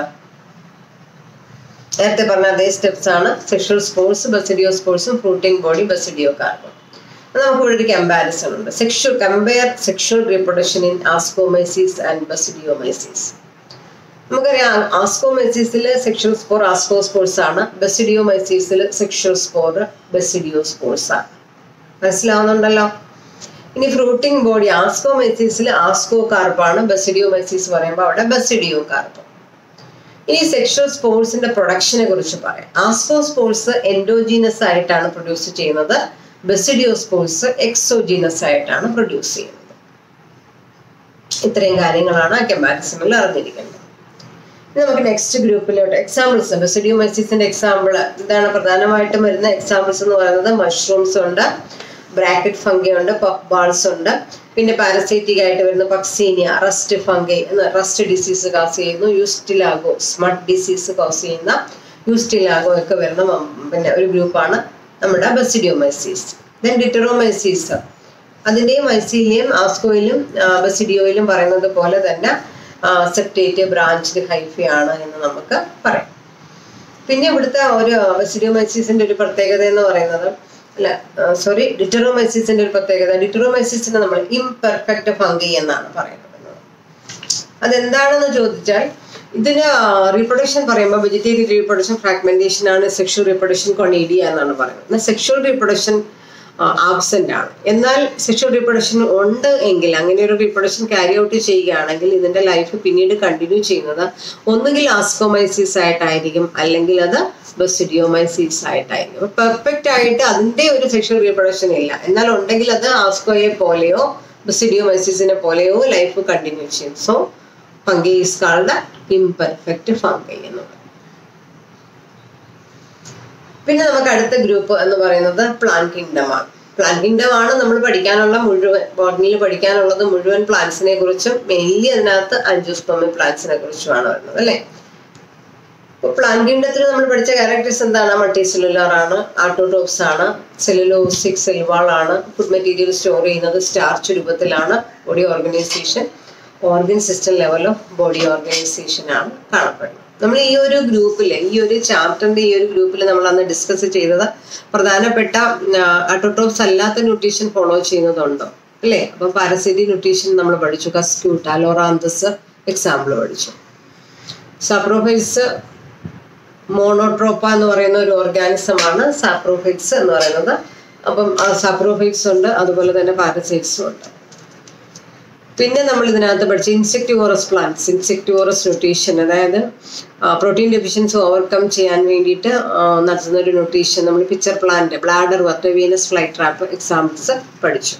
നേരത്തെ പറഞ്ഞ അതേ സ്റ്റെപ്സ് ആണ് സെക്ഷൽ സ്പോർട്സ് ബസിഡിയോ സ്പോർട്സും ഫ്രൂട്ടിംഗ് ബോഡി ബസിഡിയോ കാർബൺ നമുക്ക് ഇവിടെ ഒരു കമ്പാരിസൺ ഉണ്ട് sexual compare sexual reproduction in ascomycetes and basidiomycetes നമുക്കറിയാം ആസ്കോമൈസിസിൽ സെക്ഷൽ സ്പോർ ആസ്കോ സ്പോർട്സ് ആണ് ബസിഡിയോമൈസിസിൽ സെക്ഷൽ സ്പോർ ബസിഡിയോ സ്പോർട്സ് ആണ് മനസ്സിലാവുന്നുണ്ടല്ലോ ഇനി ഫ്രൂട്ടിംഗ് ബോഡി ആസ്കോമൈസിസിൽ ആസ്കോ കാർപ്പാണ് ബസിഡിയോമൈസിസ് പറയുമ്പോൾ അവിടെ ബസിഡിയോ കാർപ്പ് ഇനി സെക്ഷൽ സ്പോർട്സിന്റെ പ്രൊഡക്ഷനെ കുറിച്ച് പറയാം ആസ്കോ സ്പോർട്സ് എൻഡോജീനസ് ആയിട്ടാണ് പ്രൊഡ്യൂസ് ചെയ്യുന്നത് ബസിഡിയോ സ്പോർട്സ് എക്സോജീനസ് ആയിട്ടാണ് പ്രൊഡ്യൂസ് ചെയ്യുന്നത് ഇത്രയും കാര്യങ്ങളാണ് കമ്പാരിസണിൽ അറിഞ്ഞിരിക്കുന്നത് നമുക്ക് നെക്സ്റ്റ് ഗ്രൂപ്പിലോട്ട് എക്സാമ്പിൾസ് ബസിഡിയോമൈസിസിന്റെ എക്സാമ്പിൾ ഇതാണ് പ്രധാനമായിട്ടും വരുന്ന എക്സാമ്പിൾസ് എന്ന് പറയുന്നത് മഷ്റൂംസ് ഉണ്ട് ബ്രാക്കറ്റ് ഫംഗി ഉണ്ട് പഫ് ബാൾസ് ഉണ്ട് പിന്നെ പാരസൈറ്റിക് ആയിട്ട് വരുന്ന Puccinia rust fungi rust disease cause ചെയ്യുന്നു യൂസ്റ്റിലാഗോ സ്മട്ട് ഡിസീസ് കോസ് ചെയ്യുന്ന യൂസ്റ്റിലാഗോ ഒക്കെ വരുന്ന പിന്നെ ഒരു ഗ്രൂപ്പാണ് നമ്മുടെ ബസിഡിയോമൈസീസ് ദെൻ ഡിറ്ററോമൈസീസ് അതിൻ്റെയും മൈസീലിയം ആസ്കോയിലും ബസിഡിയോയിലും പറയുന്നത് പോലെ തന്നെ സെപ്റ്റേറ്റ് ബ്രാഞ്ച് ഹൈഫയാണ് എന്ന് നമുക്ക് പറയാം പിന്നെ ഇവിടുത്തെ ഒരു ബസിഡിയോമൈസീസിന്റെ ഒരു പ്രത്യേകത എന്ന് പറയുന്നത് അല്ല സോറി ഡിറ്ററോമൈസിസിന്റെ ഒരു പ്രത്യേകത ഡിറ്ററോമൈസിസിനെ നമ്മൾ ഇംപെർഫെക്റ്റ് ഫംഗി എന്നാണ് പറയപ്പെടുന്നത് അതെന്താണെന്ന് ചോദിച്ചാൽ ഇതിന് റീപ്രൊഡക്ഷൻ പറയുമ്പോൾ വെജിറ്റേറിയൻ റീപ്രൊഡക്ഷൻ ഫ്രാഗ്മെന്റേഷൻ ആണ് സെക്ഷൽ റീപ്രൊഡക്ഷൻ കൊണീഡിയ എന്നാണ് പറയുന്നത് സെക്ഷൽ റീപ്രൊഡക്ഷൻ ആബ്സെന്റ് ആണ് എന്നാൽ സെക്ഷൽ റീപ്രൊഡക്ഷൻ ഉണ്ട് എങ്കിൽ അങ്ങനെ ഒരു റീപ്രൊഡക്ഷൻ ക്യാരി ഔട്ട് ചെയ്യുകയാണെങ്കിൽ ഇതിന്റെ ലൈഫ് പിന്നീട് കണ്ടിന്യൂ ചെയ്യുന്നത് ഒന്നുകിൽ ആസ്കോമൈസിസ് ആയിട്ടായിരിക്കും അല്ലെങ്കിൽ അത് ബസിഡിയോമൈസിസ് ആയിട്ടായിരിക്കും പെർഫെക്റ്റ് ആയിട്ട് അതിന്റെ ഒരു സെക്ഷൽ റീപ്രൊഡക്ഷൻ ഇല്ല എന്നാൽ ഉണ്ടെങ്കിൽ അത് ആസ്കോയെ പോലെയോ ബസിഡിയോമൈസിസിനെ പോലെയോ ലൈഫ് കണ്ടിന്യൂ ചെയ്യും so fungi is called imperfect fungi എന്ന് പറയും പിന്നെ നമുക്ക് അടുത്ത ഗ്രൂപ്പ് എന്ന് പറയുന്നത് പ്ലാന്റ് കിങ്ഡം ആണ് പ്ലാന്റ് കിങ്ഡം ആണ് നമ്മൾ പഠിക്കാനുള്ള മുഴുവൻ ബോട്ടണിയിൽ പഠിക്കാനുള്ളത് മുഴുവൻ പ്ലാന്റ്സിനെ കുറിച്ചും മെയിൻലി അതിനകത്ത് അഞ്ചോസ്പമി പ്ലാന്റ്സിനെ കുറിച്ചുമാണ് വരുന്നത് അല്ലേ പ്ലാന്റ് കിങ്ഡത്തിൽ നമ്മൾ പഠിച്ച ക്യാരക്ടേഴ്സ് എന്താണ് മൾട്ടി സെല്ലുലാർ ആണ് ആട്ടോടോപ്സ് ആണ് സെല്ലുലോസിക് സെൽവാൾ ആണ് ഫുഡ് മെറ്റീരിയൽ സ്റ്റോർ ചെയ്യുന്നത് സ്റ്റാർച്ച് രൂപത്തിലാണ് body organisation organ system level of body organisation ആണ് കാണപ്പെടുന്നത് നമ്മൾ ഈ ഒരു ഗ്രൂപ്പിൽ ഈ ഒരു ചാപ്റ്ററിന്റെ ഈ ഒരു ഗ്രൂപ്പിൽ നമ്മൾ അന്ന് ഡിസ്കസ് ചെയ്തത് പ്രധാനപ്പെട്ട അട്ടോട്രോപ്സ് അല്ലാത്ത ന്യൂട്രീഷൻ ഫോളോ ചെയ്യുന്നതുണ്ടോ അല്ലേ അപ്പം പാരസൈറ്റിക് ന്യൂട്രീഷൻ നമ്മൾ പഠിച്ചു കസ്ക്യൂട്ട് അലോറാന്തസ് എക്സാമ്പിൾ പഠിച്ചു സപ്രോഫൈറ്റ്സ് മോണോട്രോപ്പ എന്ന് പറയുന്ന ഒരു ഓർഗാനിസം ആണ് സാപ്രോഫൈറ്റ്സ് എന്ന് പറയുന്നത് അപ്പം സാപ്രോഫൈറ്റ്സ് ഉണ്ട് അതുപോലെ തന്നെ പാരസൈറ്റ്സും ഉണ്ട് പിന്നെ നമ്മൾ ഇതിനകത്ത് പഠിച്ച ഇൻസെക്ടിവോറസ് പ്ലാന്റ്സ് ഇൻസെക്ടിവോറസ് ന്യൂട്രീഷൻ അതായത് പ്രോട്ടീൻ ഡെഫിഷ്യൻസി ഓവർകം ചെയ്യാൻ വേണ്ടിയിട്ട് നടത്തുന്ന ഒരു ന്യൂട്രീഷൻ നമ്മൾ pitcher plant bladderwort Venus fly trap examples പഠിച്ചു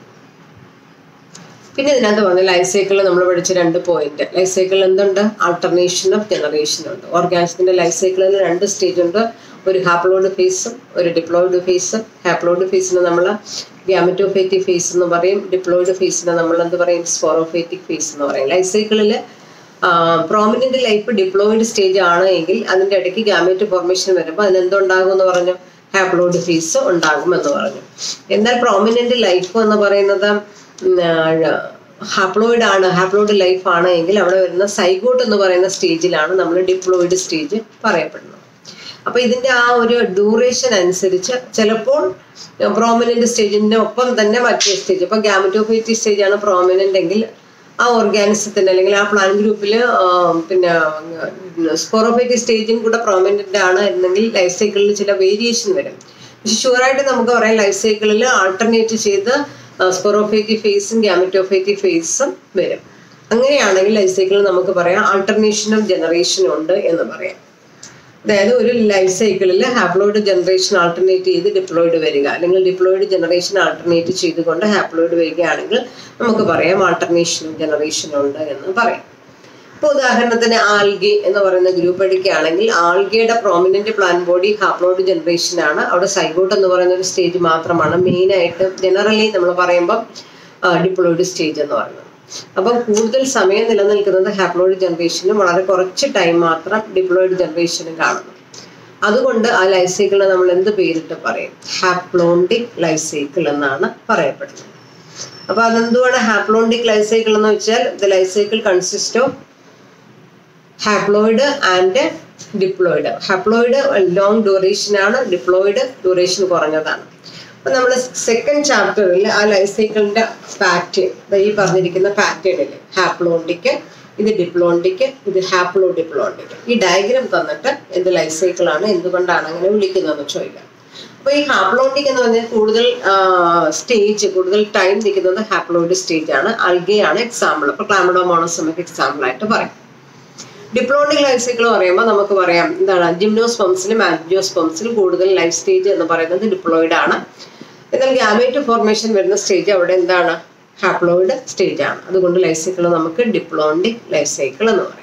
പിന്നെ ഇതിനകത്ത് പറഞ്ഞ ലൈഫ് സൈക്കിളിൽ നമ്മൾ പഠിച്ച രണ്ട് പോയിന്റ് ലൈഫ് സൈക്കിളിൽ എന്തുണ്ട് ആൾട്ടർനേഷൻ ഓഫ് ജനറേഷൻ ഉണ്ട് ഓർഗാനിസത്തിന്റെ ലൈഫ് സൈക്കിളിൽ രണ്ട് സ്റ്റേജ് ഉണ്ട് ഒരു ഹാപ്ലോയിഡ് ഫേസും ഒരു ഡിപ്ലോയിഡ് ഫേസും ഹാപ്ലോയിഡ് ഫേസിന് നമ്മൾ ഗ്യാമറ്റോഫേറ്റിക് ഫേസ് എന്ന് പറയും ഡിപ്ലോയിഡ് ഫേസിന് നമ്മൾ എന്ത് പറയും സ്പോറോഫേറ്റിക് ഫേസ് എന്ന് പറയും ലൈഫ് സൈക്കിളിൽ പ്രോമിനന്റ് ലൈഫ് ഡിപ്ലോയിഡ് സ്റ്റേജ് ആണ് എങ്കിൽ അതിന്റെ ഇടയ്ക്ക് ഗ്യാമറ്റ് ഫോർമേഷൻ വരുമ്പോൾ അതിനെന്തുണ്ടാകും എന്ന് പറഞ്ഞു ഹാപ്ലോയിഡ് ഫേസ് ഉണ്ടാകും എന്ന് പറഞ്ഞു എന്നാൽ പ്രോമിനന്റ് ലൈഫ് എന്ന് പറയുന്നത് ഹാപ്ലോയിഡ് ആണ് ഹാപ്ലോയിഡ് ലൈഫ് ആണ് എങ്കിൽ അവിടെ വരുന്ന സൈഗോട്ട് എന്ന് പറയുന്ന സ്റ്റേജിലാണ് നമ്മൾ ഡിപ്ലോയിഡ് സ്റ്റേജ് പറയപ്പെടുന്നത് അപ്പൊ ഇതിന്റെ ആ ഒരു ഡ്യൂറേഷൻ അനുസരിച്ച് ചിലപ്പോൾ പ്രോമിനന്റ് സ്റ്റേജിന്റെ ഒപ്പം തന്നെ മറ്റേ സ്റ്റേജ് ഇപ്പൊ ഗാമറ്റോഫൈറ്റി സ്റ്റേജ് ആണ് പ്രോമിനന്റ് എങ്കിൽ ആ ഓർഗാനിസത്തിന്റെ അല്ലെങ്കിൽ ആ പ്ലാൻ ഗ്രൂപ്പിൽ പിന്നെ സ്പോറോഫൈറ്റി സ്റ്റേജും കൂടെ പ്രോമിനന്റ് ആണ് എന്നെങ്കിൽ ലൈഫ് സൈക്കിളിൽ ചില വേരിയേഷൻ വരും പക്ഷെ ഷുവറായിട്ട് നമുക്ക് പറയാം ലൈഫ് സൈക്കിളിൽ ആൾട്ടർനേറ്റ് ചെയ്ത് സ്പൊറോഫേറ്റി ഫേസും ഗ്യാമറ്റോഫേറ്റി ഫേസും വരും അങ്ങനെയാണെങ്കിൽ ലൈഫ് സൈക്കിളിൽ നമുക്ക് പറയാം ആൾട്ടർനേഷൻ ഓഫ് ജനറേഷൻ ഉണ്ട് എന്ന് പറയാം അതായത് ഒരു ലൈഫ് സൈക്കിളിൽ ഹാപ്ലോയിഡ് ജനറേഷൻ ആൾട്ടർനേറ്റ് ചെയ്ത് ഡിപ്ലോയിഡ് വരിക അല്ലെങ്കിൽ ഡിപ്ലോയിഡ് ജനറേഷൻ ആൾട്ടർനേറ്റ് ചെയ്തുകൊണ്ട് ഹാപ്ലോയിഡ് വരികയാണെങ്കിൽ നമുക്ക് പറയാം ആൾട്ടർനേഷൻ ഓഫ് ജനറേഷൻ ഉണ്ട് എന്ന് പറയാം ഇപ്പോൾ ഉദാഹരണത്തിന് ആൽഗെ എന്ന് പറയുന്ന ഗ്രൂപ്പ് എടുക്കുകയാണെങ്കിൽ ആൽഗയുടെ prominent plan body haploid generation ആണ് അവിടെ സൈഗോട്ട് എന്ന് പറയുന്ന ഒരു സ്റ്റേജ് മാത്രമാണ് മെയിൻ ആയിട്ട് ജനറലി നമ്മൾ പറയുമ്പോൾ ഡിപ്ലോയിഡ് സ്റ്റേജ് എന്ന് പറയുന്നത് അപ്പം കൂടുതൽ സമയം നിലനിൽക്കുന്നത് ഹാപ്ലോയിഡ് ജനറേഷനും വളരെ കുറച്ച് ടൈം മാത്രം ഡിപ്ലോയിഡ് ജനറേഷനും കാണുന്നു അതുകൊണ്ട് ആ ലൈഫ് സൈക്കിളിനെ നമ്മൾ എന്ത് പേരിട്ട് പറയും ഹാപ്ലോണ്ടിക് ലൈഫ് സൈക്കിൾ എന്നാണ് പറയപ്പെടുന്നത് അപ്പൊ അതെന്തുവാണ് ഹാപ്ലോണ്ടിക് ലൈഫ് സൈക്കിൾ എന്ന് വെച്ചാൽ the life cycle consist of haploid and diploid haploid long duration ആണ് ഡിപ്ലോയിഡ് ഡ്യൂറേഷൻ കുറഞ്ഞതാണ് അപ്പൊ നമ്മൾ സെക്കൻഡ് ചാപ്റ്ററിൽ ആ ലൈഫ് സൈക്കിളിന്റെ പാറ്റേൺ ഈ പറഞ്ഞിരിക്കുന്ന പാറ്റേണിൽ ഹാപ്ലോണ്ടിക്ക് ഇത് ഡിപ്ലോണ്ടിക്ക് ഇത് ഹാപ്ലോ ഡിപ്ലോണ്ടിക്ക് ഈ ഡയഗ്രാം തന്നിട്ട് എന്ത് ലൈഫ് സൈക്കിൾ ആണ് എന്തുകൊണ്ടാണ് അങ്ങനെ വിളിക്കുന്നതെന്ന് ചോദിക്കാം അപ്പൊ ഈ ഹാപ്ലോണ്ടിക് എന്ന് പറഞ്ഞാൽ കൂടുതൽ സ്റ്റേജ് കൂടുതൽ ടൈം നിൽക്കുന്നത് ഹാപ്ലോയിഡ് സ്റ്റേജ് ആണ് അൽഗയാണ് എക്സാമ്പിൾ അപ്പൊ ക്ലാമഡോമോണസ് നമുക്ക് എക്സാമ്പിൾ ആയിട്ട് പറയാം ഡിപ്ലോണ്ടിക് ലൈഫ് സൈക്കിൾ പറയുമ്പോൾ നമുക്ക് പറയാം എന്താണ് ജിംനോസ്പംസിലും ആൻജിയോസ്പംസിലും കൂടുതൽ ലൈഫ് സ്റ്റേജ് എന്ന് പറയുന്നത് ഡിപ്ലോയിഡ് ആണ് എന്നാൽ ഗ്യാമേറ്റ് ഫോർമേഷൻ വരുന്ന സ്റ്റേജ് അവിടെ എന്താണ് ഹാപ്ലോയിഡ് സ്റ്റേജ് ആണ് അതുകൊണ്ട് ലൈഫ് സൈക്കിൾ നമുക്ക് ഡിപ്ലോണ്ടിക് ലൈഫ് സൈക്കിൾ എന്ന് പറയും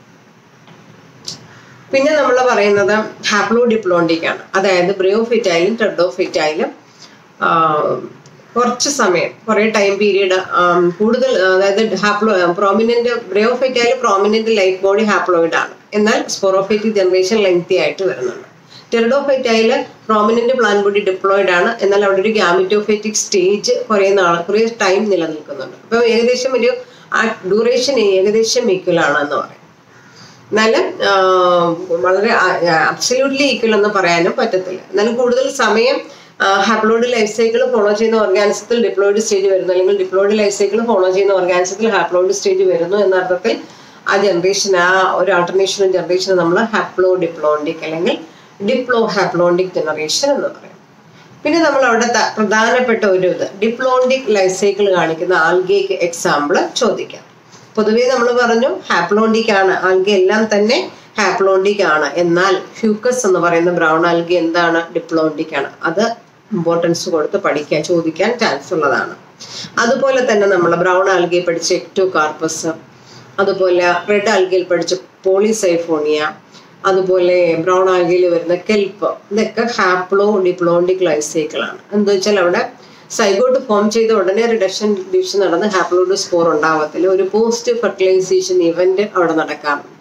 പിന്നെ നമ്മൾ പറയുന്നത് ഹാപ്ലോ ഡിപ്ലോണ്ടിക് ആണ് അതായത് ബ്രിയോഫിറ്റായാലും ടെഡോഫിറ്റായാലും കുറച്ച് സമയം കുറേ ടൈം പീരീഡ് കൂടുതൽ അതായത് ഹാപ്ലോ പ്രോമിനന്റ് ബ്രയോഫൈറ്റായാലും പ്രോമിനന്റ് ലൈഫ് ബോഡി ഹാപ്ലോയിഡ് ആണ് എന്നാൽ സ്പോറോഫൈറ്റിക് ജനറേഷൻ ലെങ്തി ആയിട്ട് വരുന്നുണ്ട് ടെറഡോഫൈറ്റായാല് പ്രോമിനന്റ് പ്ലാൻ ബോഡി ഡിപ്ലോയിഡ് ആണ് എന്നാൽ അവിടെ ഒരു ഗ്യാമിറ്റോഫൈറ്റിക് സ്റ്റേജ് കുറേ നാൾ കുറേ ടൈം നിലനിൽക്കുന്നുണ്ട് അപ്പം ഏകദേശം ഒരു ആ ഡ്യൂറേഷൻ ഏകദേശം ഈക്വൽ ആണ് എന്ന് പറയും എന്നാലും വളരെ അബ്സല്യൂട്ട്ലി ഈക്വൽ എന്ന് പറയാനും പറ്റത്തില്ല എന്നാലും കൂടുതൽ സമയം ഹാപ്ലോയിഡ് ലൈഫ് സൈക്കിൾ ഫോളോ ചെയ്യുന്ന ഓർഗാനിസത്തിൽ ഡിപ്ലോയിഡ് സ്റ്റേജ് വരുന്നു അല്ലെങ്കിൽ ഡിപ്ലോയിഡ് ലൈഫ് സൈക്കിൾ ഫോളോ ചെയ്യുന്ന ഓർഗാനിസത്തിൽ ഹാപ്ലോയിഡ് സ്റ്റേജ് വരുന്നു എന്ന അർത്ഥത്തിൽ ആ ജനറേഷൻ ആ ഒരു ആൾട്ടർനേഷനും ജനറേഷനും നമ്മൾ ഹാപ്ലോ ഡിപ്ലോണ്ടിക് അല്ലെങ്കിൽ ഡിപ്ലോ ഹാപ്ലോണ്ടിക് ജനറേഷൻ എന്ന് പറയും പിന്നെ നമ്മൾ അവിടെ പ്രധാനപ്പെട്ട ഒരു ഇത് ഡിപ്ലോണ്ടിക് ലൈഫ് സൈക്കിൾ കാണിക്കുന്ന ആൽഗേക്ക് എക്സാമ്പിൾ ചോദിക്കാം പൊതുവേ നമ്മൾ പറഞ്ഞു ഹാപ്ലോണ്ടിക് ആണ് ആൽഗെ എല്ലാം തന്നെ ഹാപ്ലോണ്ടിക് ആണ് എന്നാൽ ഫ്യൂക്കസ് എന്ന് പറയുന്ന ബ്രൗൺ ആൽഗെ എന്താണ് ഡിപ്ലോണ്ടിക് ആണ് അത് ഇമ്പോർട്ടൻസ് കൊടുത്ത് പഠിക്കാൻ ചോദിക്കാൻ ചാൻസ് ഉള്ളതാണ് അതുപോലെ തന്നെ നമ്മൾ ബ്രൗൺ ആൽഗെ പഠിച്ച എക്ടോ കാർപ്പസ് അതുപോലെ റെഡ് ആൽഗയിൽ പഠിച്ച പോളിസൈഫോണിയ അതുപോലെ ബ്രൗൺ ആൽഗയിൽ വരുന്ന കെൽപ്പ് ഇതൊക്കെ ഹാപ്ലോ ഡിപ്ലോണ്ടിക് ലൈഫ് സൈക്കിൾ ആണ് എന്താ വെച്ചാൽ അവിടെ സൈഗോട്ട് ഫോം ചെയ്ത ഉടനെ റിഡക്ഷൻ ഡിവിഷൻ നടന്ന് ഹാപ്ലോയിഡ് സ്പോർ ഉണ്ടാവത്തില്ല ഒരു പോസ്റ്റ് ഫെർട്ടിലൈസേഷൻ ഇവന്റ് അവിടെ നടക്കാറുണ്ട്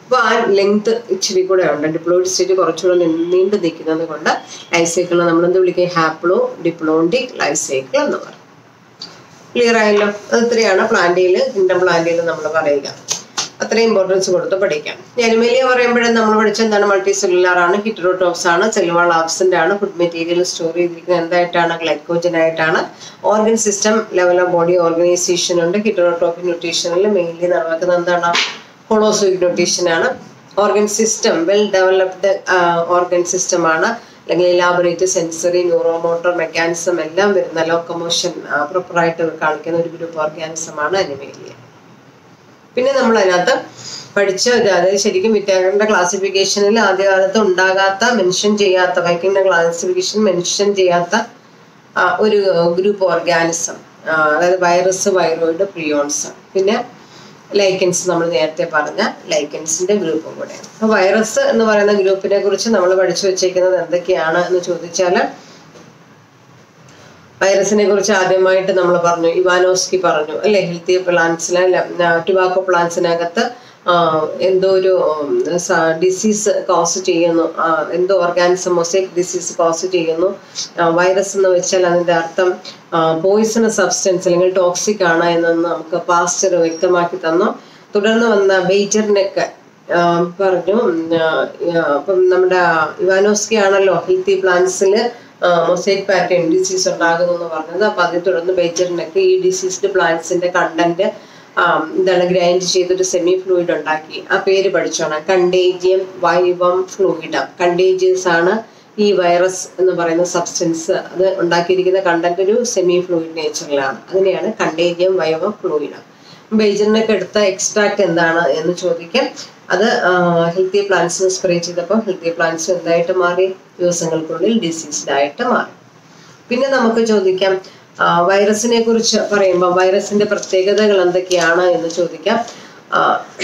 അപ്പോൾ ആ ലെങ്ത് ഇച്ചിരി കൂടെ ഉണ്ട് ഡിപ്ലോയിഡ് സ്റ്റേജ് കുറച്ചുകൂടെ നി- നീണ്ടു നിൽക്കുന്നത് കൊണ്ട് ലൈഫ് സൈക്കിൾ നമ്മൾ എന്ത് വിളിക്കുക ഹാപ്ലോ ഡിപ്ലോണ്ടിക് ലൈഫ് സൈക്കിൾ എന്ന് പറയും ക്ലിയർ ആയല്ലോ അത് ഇത്രയാണ് പ്ലാന്റിയിൽ കിങ്ഡം പ്ലാന്റിയിൽ നമ്മൾ പറയുക അത്രയും ഇമ്പോർട്ടൻസ് കൊടുത്ത് പഠിക്കാം എനിമേലിയ പറയുമ്പോഴും നമ്മൾ പഠിച്ച എന്താണ് മൾട്ടി സെല്ലുലാർ ആണ് ഹിറ്ററോടോപ്സ് ആണ് സെല്ലുവാൾ ആബ്സെന്റ് ആണ് ഫുഡ് മെറ്റീരിയൽ സ്റ്റോർ ചെയ്തിരിക്കുന്നത് എന്തായിട്ടാണ് ഗ്ലൈക്കോജൻ ആയിട്ടാണ് organ system level of body organisation ഉണ്ട് ഹിറ്ററോട്രോപ്പിക് ന്യൂട്രീഷനിൽ മെയിൻലി നടക്കുന്നത് എന്താണ് ഹോളോസോയിക് ന്യൂട്രീഷൻ ആണ് organ system well developed organ system ആണ് അല്ലെങ്കിൽ ഇലാബറേറ്റ് സെൻസറി ന്യൂറോമോട്ടോർ മെക്കാനിസം എല്ലാം വരുന്ന ലോക്കമോഷൻ പ്രോപ്പറായിട്ട് കാണിക്കുന്ന ഒരു ഗ്രൂപ്പ് ഓർഗാനിസം ആണ് അനിമേലിയ പിന്നെ നമ്മൾ അതിനകത്ത് പഠിച്ച ഒരു അതായത് ശരിക്കും വിറ്റാമിൻ്റെ ക്ലാസിഫിക്കേഷനിൽ ആദ്യകാലത്ത് ഉണ്ടാകാത്ത മെൻഷൻ ചെയ്യാത്ത വൈക്കിൻ്റെ ക്ലാസിഫിക്കേഷൻ മെൻഷൻ ചെയ്യാത്ത ആ, ഒരു ഗ്രൂപ്പ് ഓർഗാനിസം അതായത് വൈറസ് വൈറോയിഡ് പ്രിയോൺസ് പിന്നെ ലൈക്കൻസ് നമ്മൾ നേരത്തെ പറഞ്ഞ ലൈക്കൻസിന്റെ ഗ്രൂപ്പും കൂടെയാണ് അപ്പൊ വൈറസ് എന്ന് പറയുന്ന ഗ്രൂപ്പിനെ കുറിച്ച് നമ്മൾ പഠിച്ചു വെച്ചേക്കുന്നത് എന്തൊക്കെയാണ് എന്ന് ചോദിച്ചാൽ വൈറസിനെ കുറിച്ച് ആദ്യമായിട്ട് നമ്മൾ പറഞ്ഞു ഇവാനോസ്കി പറഞ്ഞു അല്ലെ ഹെൽത്തി പ്ലാന്റ്സിലെ ടുബാക്കോ പ്ലാന്റ്സിനകത്ത് എന്തോ ഒരു ഡിസീസ് കോസ് ചെയ്യുന്നു ആ, എന്തോ ഓർഗാനിസം മൊസൈക് ഡിസീസ് കോസ് ചെയ്യുന്നു വൈറസ് എന്ന് വെച്ചാൽ അതിന്റെ അർത്ഥം പോയിസണസ് സബ്സ്റ്റൻസ് അല്ലെങ്കിൽ ടോക്സിക് ആണ് എന്ന് നമുക്ക് പാസ്റ്റർ വ്യക്തമാക്കി തന്നു തുടർന്ന് വന്ന ബെയ്ജറിനൊക്കെ പറഞ്ഞു ഉം, ആ, ആ, അപ്പം നമ്മുടെ ഇവാനോസ്കി ആണല്ലോ ഹെൽത്തി പ്ലാന്റ്സിൽ മൊസൈക് പാറ്റേൺ ഡിസീസ് ഉണ്ടാകുന്നു എന്ന് പറഞ്ഞത് അപ്പൊ അതിനെ തുടർന്ന് ബേച്ചറിനൊക്കെ ഈ ഡിസീസ്ഡ് പ്ലാന്റ്സിന്റെ കണ്ടന്റ് എന്താണ് ഗ്രൈൻഡ് ചെയ്തൊരു സെമി ഫ്ലൂയിഡ് ഉണ്ടാക്കി ആ പേര് പഠിച്ചോണം കണ്ടേജിയം വൈവം ഫ്ലൂയിഡം കണ്ടേജിയസ് ആണ് ഈ വൈറസ് എന്ന് പറയുന്ന സബ്സ്റ്റൻസ് അത് ഉണ്ടാക്കിയിരിക്കുന്ന കണ്ടന്റ് ഒരു സെമി ഫ്ലൂയിഡ് നേച്ചറിലാണ് അതിനെയാണ് കണ്ടേജിയം വൈവം ഫ്ലൂയിഡം ബേജറിനൊക്കെ എടുത്ത എക്സ്ട്രാക്ട് എന്താണ് എന്ന് ചോദിക്കാം അത് ഹെൽത്തി പ്ലാന്റ്സിന് സ്പ്രേ ചെയ്തപ്പോൾ ഹെൽത്തി പ്ലാന്റ്സ് എന്തായിട്ട് മാറി ദിവസങ്ങൾക്കുള്ളിൽ ഡിസീസ്ഡ് ആയിട്ട് മാറി പിന്നെ നമുക്ക് ചോദിക്കാം ആ, വൈറസിനെ കുറിച്ച് പറയുമ്പോൾ വൈറസിന്റെ പ്രത്യേകതകൾ എന്തൊക്കെയാണ് എന്ന് ചോദിക്കാം ആ,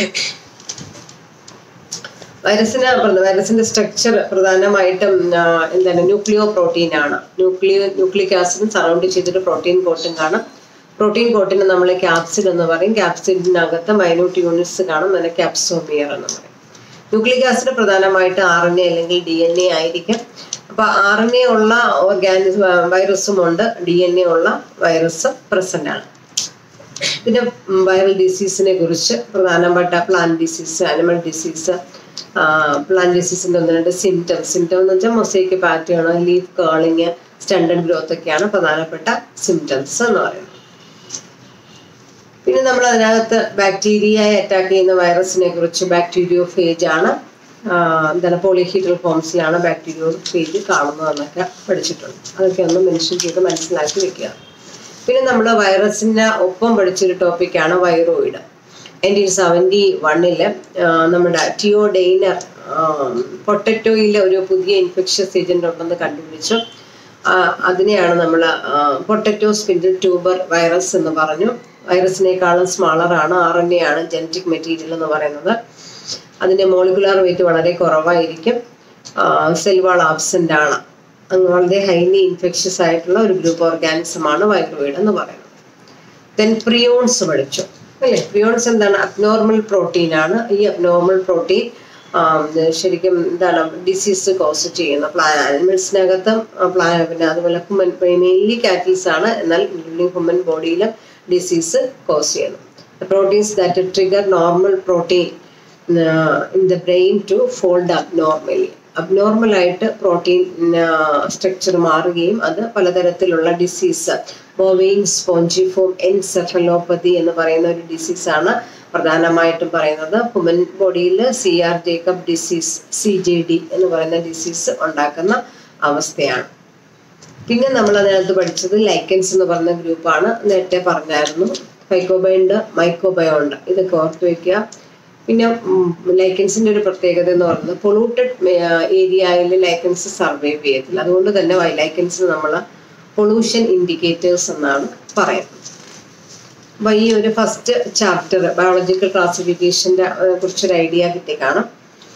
വൈറസിന് പ്ര- വൈറസിന്റെ സ്ട്രക്ചർ പ്രധാനമായിട്ടും ആ, എന്താണ് ന്യൂക്ലിയോ പ്രോട്ടീൻ ആണ് ന്യൂക്ലിയോ ന്യൂക്ലിക് ആസിഡും സറൗണ്ട് ചെയ്തിട്ട് പ്രോട്ടീൻ കോട്ടിംഗ് ആണ് പ്രോട്ടീൻ കോട്ടിന് നമ്മൾ ക്യാപ്സിഡ് എന്ന് പറയും ക്യാപ്സിഡിനകത്ത് മൈന്യൂട്ട് യൂണിറ്റ്സ് കാണും അതിനെ ക്യാപ്സോമിയർ എന്ന് പറയും ന്യൂക്ലിക് ആസിഡ് പ്രധാനമായിട്ട് ആർ എൻ എ അല്ലെങ്കിൽ ഡി എൻ എ ആയിരിക്കും അപ്പൊ ആർ എൻ എ ഉള്ള ഓർഗാനിസം വൈറസും ഉണ്ട് ഡി എൻ എ ഉള്ള വൈറസ് പ്രസന്റ് ആണ് പിന്നെ വൈറൽ ഡിസീസിനെ കുറിച്ച് പ്രധാനപ്പെട്ട plant disease animal disease plant ഡിസീസിന്റെ ഒന്ന് രണ്ട് സിംറ്റം സിംറ്റം എന്ന് വെച്ചാൽ mosaic pattern leaf curling stunted growth ഒക്കെയാണ് പ്രധാനപ്പെട്ട സിംറ്റംസ് എന്ന് പറയുന്നത് പിന്നെ നമ്മൾ അതിനകത്ത് ബാക്ടീരിയയെ അറ്റാക്ക് ചെയ്യുന്ന വൈറസിനെ കുറിച്ച് ബാക്ടീരിയോ ഫേജ് ആണ് ആഹ് എന്താണ് പോളിഹീഡ്രൽ ഫോംസിലാണ് ബാക്ടീരിയോ ഫേജ് കാണുന്നതെന്നൊക്കെ പഠിച്ചിട്ടുണ്ട് അതൊക്കെ ഒന്ന് മെൻഷൻ ചെയ്ത് മനസ്സിലാക്കി വെക്കുക പിന്നെ നമ്മൾ വൈറസിന്റെ ഒപ്പം പഠിച്ചൊരു ടോപ്പിക്കാണ് വൈറോയിഡ് നയൻറ്റീൻ സെവൻറ്റി വണ്ണില് നമ്മുടെ ടിയോഡെയ്നർ പൊട്ടറ്റോയിലെ ഒരു പുതിയ ഇൻഫെക്ഷ്യസ് ഏജന്റ് ഉണ്ടെന്ന് കണ്ടുപിടിച്ചു ആ, അതിനെയാണ് നമ്മൾ പൊട്ടറ്റോ സ്പിൻഡിൽ ട്യൂബർ വൈറസ് എന്ന് പറഞ്ഞു വൈറസിനേക്കാളും സ്മാളർ ആണ് ആർ എൻ എ ആണ് ജനറ്റിക് മെറ്റീരിയൽ എന്ന് പറയുന്നത് അതിന്റെ മോളിക്കുലാർ വെയിറ്റ് വളരെ കുറവായിരിക്കും സെൽ വാൾ ആബ്സെന്റ് ആണ് അങ്ങ് വളരെ ഹൈലി ഇൻഫെക്ഷ്യസ് ആയിട്ടുള്ള ഒരു ഗ്രൂപ്പ് ഓർഗാനിസം ആണ് വൈറോയിഡ് എന്ന് പറയുന്നത് ദെൻ പ്രിയോൺസ് പഠിച്ചു അല്ലേ പ്രിയോൺസ് എന്താണ് അബ്നോർമൽ പ്രോട്ടീൻ ആണ് ഈ അബ്നോർമൽ പ്രോട്ടീൻ ശരിക്കും എന്താണ് ഡിസീസ് കോസ് ചെയ്യുന്ന പ്ലാ ആനിമൽസിനകത്തും പ്ലാ പിന്നെ അതുപോലെ ഹ്യൂമൻ മെയിൻലി കാറ്റിൽസ് ആണ് എന്നാൽ ഇൻക്ലൂഡിങ് ഹ്യൂമൻ ബോഡിയിലും ഡിസീസ് കോസ് ചെയ്യുന്നു proteins that trigger normal protein in the brain to fold abnormally abnormal ആയിട്ട് പ്രോട്ടീൻ സ്ട്രക്ചർ മാറുകയും അത് പലതരത്തിലുള്ള ഡിസീസ് ബോവെയിൻ സ്പോഞ്ചിഫോം എൻസെഫലോപ്പതി എന്ന് പറയുന്ന ഒരു ഡിസീസാണ് പ്രധാനമായിട്ടും പറയുന്നത് ഹ്യൂമൻ ബോഡിയിൽ C R Jakob disease C J D എന്ന് പറയുന്ന ഡിസീസ് ഉണ്ടാക്കുന്ന അവസ്ഥയാണ് പിന്നെ നമ്മൾ അതിനകത്ത് പഠിച്ചത് ലൈക്കൻസ് എന്ന് പറഞ്ഞ ഗ്രൂപ്പാണ് നേരത്തെ പറഞ്ഞായിരുന്നു ഫൈക്കോബയുണ്ട് മൈക്കോബയോണ്ട് ഇതൊക്കെ ഓർത്ത് വെക്കുക പിന്നെ ലൈക്കൻസിന്റെ ഒരു പ്രത്യേകത എന്ന് പറയുന്നത് പൊളൂട്ടഡ് ഏരിയയിൽ ലൈക്കൻസ് സർവൈവ് ചെയ്യത്തില്ല അതുകൊണ്ട് തന്നെ ലൈക്കൻസ് നമ്മൾ പൊളൂഷൻ ഇൻഡിക്കേറ്റേഴ്സ് എന്നാണ് പറയുന്നത് അപ്പൊ ഈ ഒരു ഫസ്റ്റ് ചാപ്റ്റർ ബയോളജിക്കൽ ക്ലാസിഫിക്കേഷന്റെ കുറിച്ചൊരു ഐഡിയ കിട്ടി കാണാം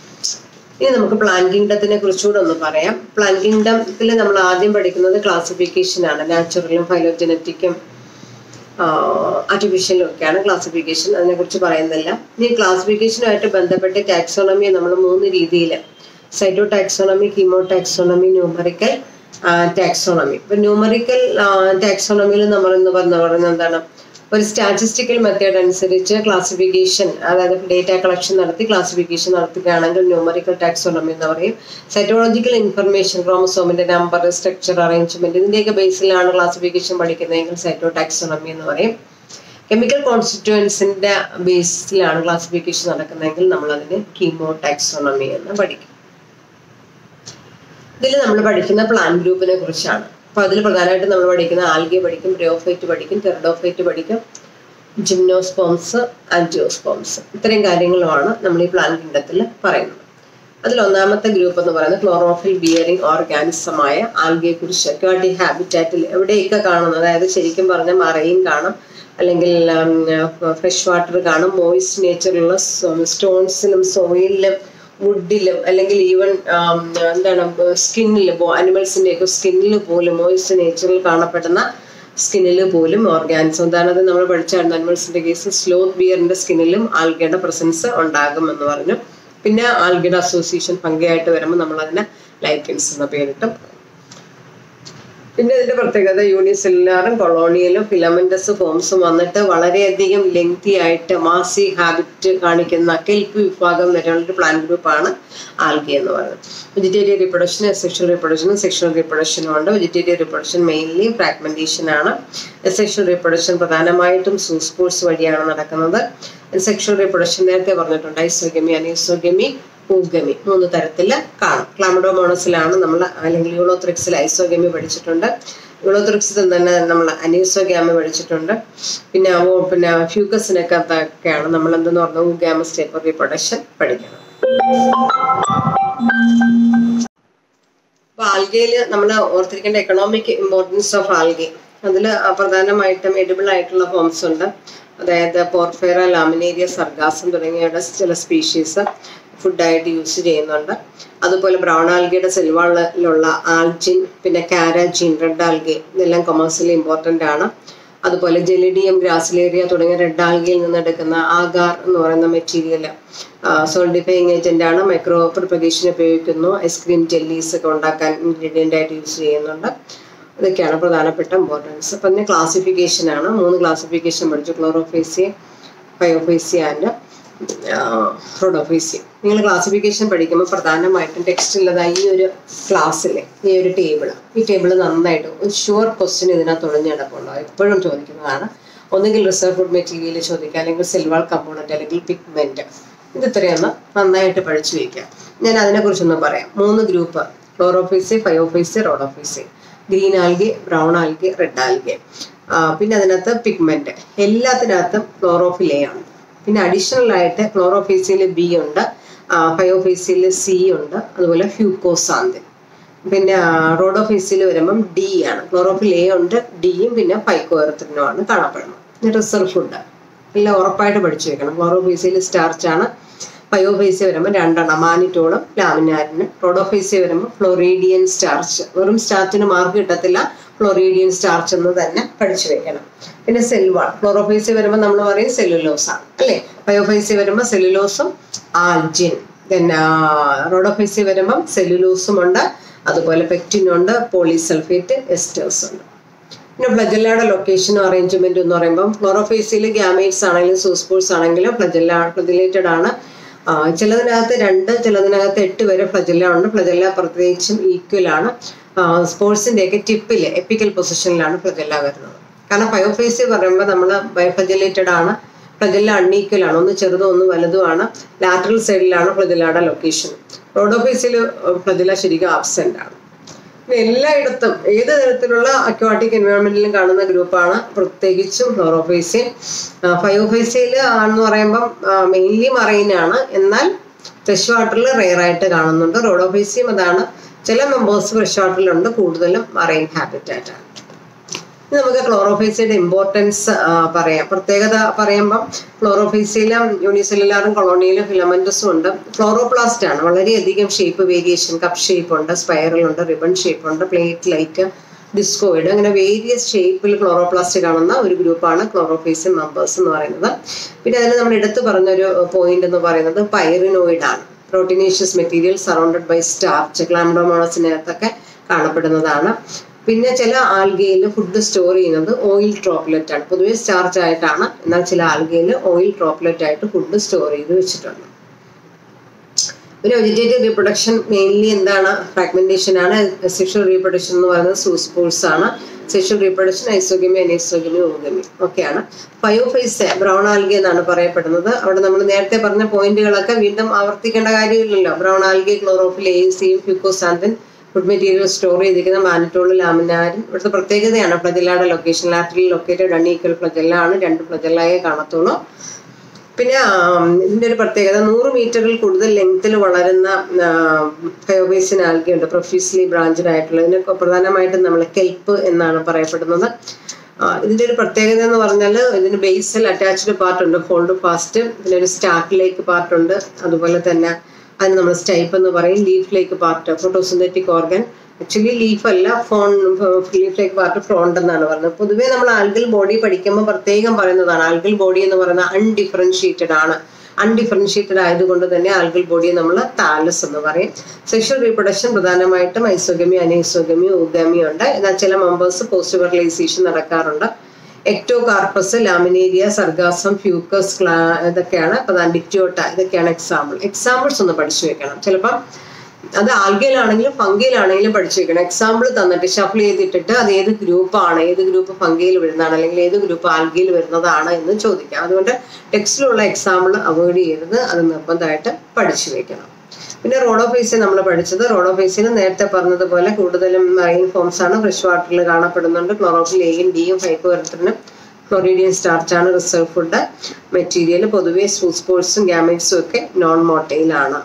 ഇനി നമുക്ക് പ്ലാൻ കിങ്ഡത്തിനെ കുറിച്ചുകൂടെ ഒന്ന് പറയാം പ്ലാൻ കിങ്ഡത്തിൽ നമ്മൾ ആദ്യം പഠിക്കുന്നത് ക്ലാസിഫിക്കേഷൻ ആണ് നാച്ചുറലും ഫൈലോജനറ്റിക്കും ആർട്ടിഫിഷ്യലും ഒക്കെയാണ് ക്ലാസിഫിക്കേഷൻ അതിനെക്കുറിച്ച് പറയുന്നില്ല ഇനി ക്ലാസിഫിക്കേഷനുമായിട്ട് ബന്ധപ്പെട്ട് ടാക്സോണമി നമ്മൾ മൂന്ന് രീതിയിൽ cytotaxonomy chemotaxonomy numerical taxonomy ഇപ്പൊ ന്യൂമറിക്കൽ ടാക്സോണമിയിൽ നമ്മൾ എന്ന് പറഞ്ഞ പറയുന്നത് എന്താണ് ഒരു സ്റ്റാറ്റിസ്റ്റിക്കൽ മെത്തേഡ് അനുസരിച്ച് ക്ലാസിഫിക്കേഷൻ അതായത് ഡേറ്റ കളക്ഷൻ നടത്തി ക്ലാസിഫിക്കേഷൻ നടത്തുകയാണെങ്കിൽ ന്യൂമറിക്കൽ ടാക്സോണമി എന്ന് പറയും സൈറ്റോളജിക്കൽ ഇൻഫർമേഷൻ ക്രോമസോമിന്റെ നമ്പർ സ്ട്രക്ചർ അറേഞ്ച്മെന്റ് ഇതിന്റെയൊക്കെ ബേസിലാണ് ക്ലാസിഫിക്കേഷൻ പഠിക്കുന്നതെങ്കിൽ സൈറ്റോ ടാക്സോണമി എന്ന് പറയും കെമിക്കൽ കോൺസ്റ്റിറ്റ്യുവൻസിന്റെ ബേസിലാണ് ക്ലാസിഫിക്കേഷൻ നടക്കുന്നതെങ്കിൽ നമ്മൾ അതിന് കീമോ ടാക്സോണമി എന്ന് പഠിക്കും ഇതിൽ നമ്മൾ പഠിക്കുന്ന പ്ലാൻ ഗ്രൂപ്പിനെ കുറിച്ചാണ് അപ്പൊ അതിൽ പ്രധാനമായിട്ടും നമ്മൾ പഠിക്കുന്ന ആൽഗെ പഠിക്കും ബ്രിയോഫൈറ്റ് പഠിക്കും ടെറഡോഫൈറ്റ് പഠിക്കും ജിംനോസ്പോംസ് ആൻറ്റിയോസ്പോംസ് ഇത്രയും കാര്യങ്ങളുമാണ് നമ്മൾ ഈ പ്ലാൻ കിണ്ടത്തിൽ പറയുന്നത് അതിൽ ഒന്നാമത്തെ ഗ്രൂപ്പ് എന്ന് പറയുന്നത് ക്ലോറോഫിൽ ബിയറിംഗ് ഓർഗാനിസമായ ആൽഗയെ കുറിച്ച് അക്വാട്ടിക് ഹാബിറ്റാറ്റിൽ എവിടെയൊക്കെ കാണുന്നു അതായത് ശരിക്കും പറഞ്ഞ മറയും കാണും അല്ലെങ്കിൽ ഫ്രഷ് വാട്ടർ കാണും മോയിസ്റ്റ് നേച്ചറുള്ള സ്റ്റോൺസിലും സോയിലിലും വുഡിലും അല്ലെങ്കിൽ ഈവൻ എന്താണ് സ്കിന്നിൽ അനിമൽസിന്റെ ഒക്കെ സ്കിന്നിൽ പോലും മോയിസ്റ്റ് നേച്ചറിൽ കാണപ്പെടുന്ന സ്കിന്നിൽ പോലും ഓർഗാനിസം ഉദാഹരണത്തിന് നമ്മൾ പഠിച്ചായിരുന്നു അനിമൽസിന്റെ കേസ് സ്ലോത്ത് ബിയറിന്റെ സ്കിന്നിലും ആൽഗയുടെ പ്രസൻസ് ഉണ്ടാകും എന്ന് പറഞ്ഞു പിന്നെ ആൽഗയുടെ അസോസിയേഷൻ പങ്കയായിട്ട് വരുമ്പോൾ നമ്മൾ അതിനെ ലൈക്കൻസ് എന്ന പേരിട്ടും പിന്നെ ഇതിന്റെ പ്രത്യേകത യൂണിസെല്ലുലാറും കൊളോണിയലും ഫിലമെന്റസ് ഫോംസും വന്നിട്ട് വളരെയധികം ലെങ്തി ആയിട്ട് മാസി ഹാബിറ്റ് കാണിക്കുന്ന കെൽപ്പ് വിഭാഗം വരെയുള്ള ഒരു പ്ലാൻ ഗ്രൂപ്പാണ് ആൽഗി എന്ന് പറയുന്നത് വെജിറ്റേറിയൻ റിപ്രൊഡക്ഷൻ സെക്ഷൽ റിപ്രൊഡക്ഷനും സെക്ഷൽ റിപ്രൊഡക്ഷനും ഉണ്ട് വെജിറ്റേറിയൻ റിപ്രൊഡക്ഷൻ മെയിൻലി ഫ്രാഗ്മെന്റേഷൻ ആണ് സെക്ഷൽ റിപ്രൊഡക്ഷൻ പ്രധാനമായിട്ടും സൂസ്പോർട്സ് വഴിയാണ് നടക്കുന്നത് സെക്ഷൽ റിപ്രൊഡക്ഷൻ നേരത്തെ പറഞ്ഞിട്ടുണ്ട് ഐസോഗമി അനീസോഗമി ഊഗമി മൂന്ന് തരത്തിൽ കാണും ക്ലാമഡോമോണസിലാണ് നമ്മൾ അല്ലെങ്കിൽ യൂളോത്രിക്സിൽ ഐസോഗമി പഠിച്ചിട്ടുണ്ട് യൂളോത്രിക്സിൽ തന്നെ നമ്മൾ അനീസോഗ്യാമ പഠിച്ചിട്ടുണ്ട് പിന്നെ അവ പിന്നെ ഫ്യൂക്കസിനൊക്കെ ഒക്കെയാണ് നമ്മൾ എന്തെന്ന് പറഞ്ഞ ഊഗാമ സ്റ്റേപ്പ് റീപ്രൊഡക്ഷൻ പഠിക്കണം അപ്പൊ ആൽഗയില് നമ്മൾ ഓർത്തിരിക്കേണ്ട എക്കണോമിക് ഇമ്പോർട്ടൻസ് ഓഫ് ആൽഗെ അതിൽ പ്രധാനമായിട്ടും എഡിബിൾ ആയിട്ടുള്ള ഫോംസ് ഉണ്ട് അതായത് പോർഫേറ ലാമിനേരിയ സർഗാസം തുടങ്ങിയവയുടെ ചില സ്പീഷീസ് ഫുഡായിട്ട് യൂസ് ചെയ്യുന്നുണ്ട് അതുപോലെ ബ്രൗൺ ആൽഗയുടെ സെൽവാളിലുള്ള ആൽജിൻ പിന്നെ കാരാജിൻ റെഡ് ആൽഗെ ഇതെല്ലാം കൊമേഴ്സ്യലി ഇമ്പോർട്ടൻ്റ് ആണ് അതുപോലെ ജെലിഡിയം ഗ്രാസിലേറിയ തുടങ്ങിയ റെഡ് ആൽഗയിൽ നിന്ന് എടുക്കുന്ന ആഗാർ എന്ന് പറയുന്ന മെറ്റീരിയൽ സോൾഡിഫൈങ് ഏജന്റ് ആണ് മൈക്രോ പ്രിപ്പറേഷൻ ഉപയോഗിക്കുന്നു ഐസ്ക്രീം ജെല്ലീസ് ഒക്കെ ഉണ്ടാക്കാൻ ഇൻഗ്രീഡിയൻ്റ് ആയിട്ട് യൂസ് ചെയ്യുന്നുണ്ട് ഇതൊക്കെയാണ് പ്രധാനപ്പെട്ട ഇമ്പോർട്ടൻസ് അപ്പം പിന്നെ ക്ലാസിഫിക്കേഷൻ ആണ് മൂന്ന് ക്ലാസിഫിക്കേഷൻ പഠിച്ചു ക്ലോറോഫേസിയ ഫയോഫേസിയ ആൻഡ് റോഡോഫേസിയ നിങ്ങൾ ക്ലാസിഫിക്കേഷൻ പഠിക്കുമ്പോൾ പ്രധാനമായിട്ടും ടെക്സ്റ്റിലുള്ളത് ഈ ഒരു ക്ലാസ്സിൽ ഈ ഒരു ടേബിൾ ഈ ടേബിൾ നന്നായിട്ട് ഒരു ഷുവർ ക്വസ്റ്റ്യൻ ഇതിനകത്ത് ഒളിഞ്ഞു കിടപ്പുണ്ടോ എപ്പോഴും ചോദിക്കുന്നതാണ് ഒന്നുകിൽ റിസർവ് ഫുഡ് മെറ്റീരിയൽ ചോദിക്കുക അല്ലെങ്കിൽ സിൽവർ കമ്പോണന്റ് അല്ലെങ്കിൽ പിഗ്മെന്റ് ഇത് ഇത്രയൊന്ന് നന്നായിട്ട് പഠിച്ചു വയ്ക്കുക ഞാൻ അതിനെക്കുറിച്ചൊന്ന് പറയാം മൂന്ന് group Chlorophyceae Phaeophyceae Rhodophyceae green algae brown algae red algae പിന്നെ അതിനകത്ത് പിഗ്മെന്റ് എല്ലാത്തിനകത്തും ക്ലോറോഫിലയാണ് പിന്നെ അഡീഷണൽ ആയിട്ട് ക്ലോറോഫേസിയിൽ ബി ഉണ്ട് ഫയോഫേസിയിൽ സി ഉണ്ട് അതുപോലെ ഫ്യൂക്കോസാന്തിൻ പിന്നെ റോഡോഫേസിൽ വരുമ്പം ഡി ആണ് ക്ലോറോഫിൽ എ ഉണ്ട് ഡിയും പിന്നെ ഫൈക്കോയർത്തിനും ആണ് കാണപ്പെടുന്നത് റിസർവ് ഫുഡ് എല്ലാം ഉറപ്പായിട്ട് പഠിച്ചു വെക്കണം ക്ലോറോഫേസിയിൽ സ്റ്റാർച്ച് ആണ് ഫയോഫേസിയ വരുമ്പോൾ രണ്ടെണ്ണം മാനിറ്റോളും ലാമിനാരിനും റോഡോഫേസിയ വരുമ്പോൾ ഫ്ലോറീഡിയൻ സ്റ്റാർച്ച് വെറും സ്റ്റാർച്ചിന് മാർക്ക് കിട്ടത്തില്ല ഫ്ലോറീഡിയൻ സ്റ്റാർച്ച് എന്ന് തന്നെ പഠിച്ചു വെക്കണം പിന്നെ സെൽവാൾ ക്ലോറോഫേസിയ വരുമ്പോൾ നമ്മൾ പറയും സെല്ലുലോസ് ആണ് അല്ലേ ഫയോഫേസിയ വരുമ്പോൾ സെല്ലുലോസും ആൽജിൻ പിന്നെ റോഡോഫേസിയ വരുമ്പം സെല്ലുലോസും ഉണ്ട് അതുപോലെ പെക്റ്റിനുണ്ട് പോളിസൾഫേറ്റ് എസ്റ്റേഴ്സ് ഉണ്ട് പിന്നെ ഫ്ലജല്ലയുടെ ലൊക്കേഷനും അറേഞ്ച്മെന്റും എന്ന് പറയുമ്പോൾ ക്ലോറോഫേസിയിൽ ഗ്യാമേറ്റ്സ് ആണെങ്കിലും സൂസ്പോർട്സ് ആണെങ്കിലും ഫ്ലജല്ല ഫ്ലജലേറ്റഡ് ആണ് ചിലതിനകത്ത് രണ്ട് ചിലതിനകത്ത് എട്ട് വരെ ഫ്ലജല്ല ഉണ്ട് ഫ്ലജല്ല പ്രത്യേകിച്ചും ഈക്വൽ ആണ് സ്പോർട്സിന്റെ ഒക്കെ ടിപ്പിൽ എപ്പിക്കൽ പൊസിഷനിലാണ് ഫ്ലജല്ല വരുന്നത് കാരണം ഫയോഫേസി പറയുമ്പോൾ നമ്മൾ ബയോഫ്ലജലേറ്റഡ് ആണ് ഫ്ലജല്ല അൺഈക്വൽ ആണ് ഒന്ന് ചെറുതും ഒന്ന് വലുതുമാണ് ലാറ്ററൽ സൈഡിലാണ് ഫ്ലജല്ലയുടെ ലൊക്കേഷൻ റോഡോഫേസിൽ ഫ്ലജല്ല ശരിക്കും ആബ്സെന്റ് ആണ് എല്ലായിടത്തും ഏത് തരത്തിലുള്ള അക്വാട്ടിക് എൻവയോൺമെന്റിലും കാണുന്ന ഗ്രൂപ്പാണ് പ്രത്യേകിച്ചും ഫ്ലോറോഫേസിയൻ ഫയോഫേസിയയിൽ ആണെന്ന് പറയുമ്പം മെയിൻലി മറൈനാണ് എന്നാൽ ഫ്രഷ് വാട്ടറിൽ റെയർ ആയിട്ട് കാണുന്നുണ്ട് റോഡോഫേസിയം അതാണ് ചില മെമ്പേഴ്സ് ഫ്രഷ് വാട്ടറിലുണ്ട് കൂടുതലും മറൈൻ ഹാബിറ്റാറ്റ് ആണ് ഇനി നമുക്ക് ക്ലോറോഫേസിയുടെ ഇമ്പോർട്ടൻസ് പറയാം പ്രത്യേകത പറയുമ്പം ക്ലോറോഫേസിയിലും യൂണിസെല്ലുലാറും കൊളോണിയലും ഫിലമെന്റസും ഉണ്ട് ഫ്ലോറോപ്ലാസ്റ്റ് ആണ് വളരെയധികം ഷേപ്പ് വേരിയേഷൻ കപ്പ് ഷേപ്പ് ഉണ്ട് സ്പൈറൽ ഉണ്ട് റിബൺ ഷേപ്പ് ഉണ്ട് പ്ലേറ്റ് ലൈക്ക് ഡിസ്കോയിഡ് അങ്ങനെ വേരിയസ് ഷേപ്പിൽ ക്ലോറോപ്ലാസ്റ്റ് കാണുന്ന ഒരു ഗ്രൂപ്പാണ് ക്ലോറോഫേസിൻ മെമ്പേഴ്സ് എന്ന് പറയുന്നത് പിന്നെ അതിൽ നമ്മൾ എടുത്തു പറഞ്ഞൊരു പോയിന്റ് എന്ന് പറയുന്നത് പൈറിനോയിഡ് ആണ് proteinaceous material surrounded by starch ക്ലാംഡോമോണസിനകത്തൊക്കെ കാണപ്പെടുന്നതാണ് പിന്നെ ചില ആൽഗയിൽ ഫുഡ് സ്റ്റോർ ചെയ്യുന്നത് ഓയിൽ ഡ്രോപ്ലെറ്റ് ആണ് പൊതുവെ സ്റ്റാർച്ച് ആയിട്ടാണ് എന്നാൽ ചില ആൽഗയിൽ ഓയിൽ ഡ്രോപ്ലെറ്റ് ആയിട്ട് ഫുഡ് സ്റ്റോർ ചെയ്ത് വെച്ചിട്ടുണ്ട് പിന്നെ വെജിറ്റേറ്റീവ് റീപ്രൊഡക്ഷൻ മെയിൻലി എന്താണ് ഫ്രാഗ്മെന്റേഷൻ ആണ് സെക്ഷൽ റീപ്രൊഡക്ഷൻ എന്ന് പറയുന്നത് സൂസ്പൂൾസ് ആണ് സെക്ഷൽ റീപ്രൊഡക്ഷൻ ഐസോഗമി അനൈസോഗമി ഓഗമി ഒക്കെയാണ് ഫയോഫേസ് ബ്രൗൺ ആൽഗി എന്നാണ് പറയപ്പെടുന്നത് അവിടെ നമ്മൾ നേരത്തെ പറഞ്ഞ പോയിന്റുകളൊക്കെ വീണ്ടും ആവർത്തിക്കേണ്ട കാര്യമില്ലല്ലോ ബ്രൗൺ ആൽഗി ക്ലോറോഫിൽ എ സിയും ഫ്യൂക്കോസാന്തൻ ഫുഡ് മെറ്റീരിയൽ സ്റ്റോർ ചെയ്തിരിക്കുന്ന മാനറ്റോള് ലാമിനാരും ഇവിടുത്തെ പ്രത്യേകതയാണ് ഫ്ലജല്ലയുടെ ലൊക്കേഷൻ ലാറ്ററിൽ ലൊക്കേറ്റഡ് അൺഈക്വൽ ഫ്ലജല്ല ആണ് രണ്ട് ഫ്ലജല്ലായേ കാണത്തുള്ളൂ പിന്നെ ആം, ഇതിന്റെ ഒരു പ്രത്യേകത നൂറ് മീറ്ററിൽ കൂടുതൽ ലെങ്ത്തിൽ വളരുന്ന ഫയോബേസിൻ ആൽഗി ഉണ്ട് പ്രൊഫ്യൂസ്ലി ബ്രാഞ്ചഡ് ആയിട്ടുള്ള ഇതിനൊക്കെ പ്രധാനമായിട്ടും നമ്മൾ കെൽപ്പ് എന്നാണ് പറയപ്പെടുന്നത് ആ, ഇതിന്റെ ഒരു പ്രത്യേകത എന്ന് പറഞ്ഞാൽ ഇതിന് ബേസിൽ അറ്റാച്ച്ഡ് പാർട്ട് ഉണ്ട് ഹോൾഡ് ഫാസ്റ്റ് പിന്നെ ഒരു സ്റ്റാർട്ടിലേക്ക് പാർട്ട് ഉണ്ട് അതുപോലെ തന്നെ അതിന് നമ്മൾ സ്റ്റൈപ്പ് എന്ന് പറയും ലീഫിലേക്ക് part photosynthetic organ actually leaf അല്ല ഫോൺ ലീഫിലേക്ക് പാർട്ട് ഫ്രോണ്ട് എന്നാണ് പറയുന്നത് പൊതുവേ നമ്മൾ ആൽഗൽ ബോഡി പഠിക്കുമ്പോൾ പ്രത്യേകം പറയുന്നതാണ് ആൽഗൽ ബോഡി എന്ന് പറയുന്നത് അൺഡിഫറൻഷിയേറ്റഡ് ആണ് അൺഡിഫറൻഷിയേറ്റഡ് ആയതുകൊണ്ട് തന്നെ ആൽഗൽ ബോഡിയെ നമ്മൾ താലസ് എന്ന് പറയും സെക്ഷൽ റീപ്രൊഡക്ഷൻ പ്രധാനമായിട്ടും ഐസോഗമി അനൈസോഗമി ഊഗമി ഉണ്ട് എന്നാൽ ചില മെമ്പേഴ്സ് പോസ്റ്റ് ഫെർട്ടിലൈസേഷൻ നടക്കാറുണ്ട് എക്ടോകാർപ്പസ് ലാമിനേരിയ സർഗാസം ഫ്യൂക്കസ് ക്ലാ ഇതൊക്കെയാണ് പ്രധാന ഡിക്റ്റോട്ട ഇതൊക്കെയാണ് എക്സാമ്പിൾ എക്സാമ്പിൾസ് ഒന്ന് പഠിച്ചു വെക്കണം ചിലപ്പം അത് ആൽഗയിലാണെങ്കിലും ഫംഗയിലാണെങ്കിലും പഠിച്ചു വെക്കണം എക്സാമ്പിൾ തന്നിട്ട് ഷഫിൾ ചെയ്തിട്ടിട്ട് അത് ഏത് ഗ്രൂപ്പാണ് ഏത് ഗ്രൂപ്പ് ഫംഗയിൽ വരുന്നതാണ് അല്ലെങ്കിൽ ഏത് ഗ്രൂപ്പ് ആൽഗയിൽ വരുന്നതാണ് എന്ന് ചോദിക്കാം അതുകൊണ്ട് ടെക്സ്റ്റിലുള്ള എക്സാമ്പിൾ അവോയ്ഡ് ചെയ്യരുത് അത് നിർബന്ധമായിട്ട് പഠിച്ചു വെക്കണം പിന്നെ റോഡോഫേസ് നമ്മൾ പഠിച്ചത് റോഡോഫേസിന് നേരത്തെ പറഞ്ഞതുപോലെ കൂടുതലും മറൈൻ ഫോംസ് ആണ് ഫ്രഷ് വാട്ടറിൽ കാണപ്പെടുന്നുണ്ട് ക്ലോറോഫിൽ എയും ഡിയും ഫൈക്കോവരത്തിനും ക്ലോറീഡിയൻ സ്റ്റാർച്ച് ആണ് റിസർവ് ഫുഡ് മെറ്റീരിയൽ പൊതുവെ സ്പോർട്സും ഗ്യാമറ്റ്സും ഒക്കെ നോൺ മോട്ടയിലാണ്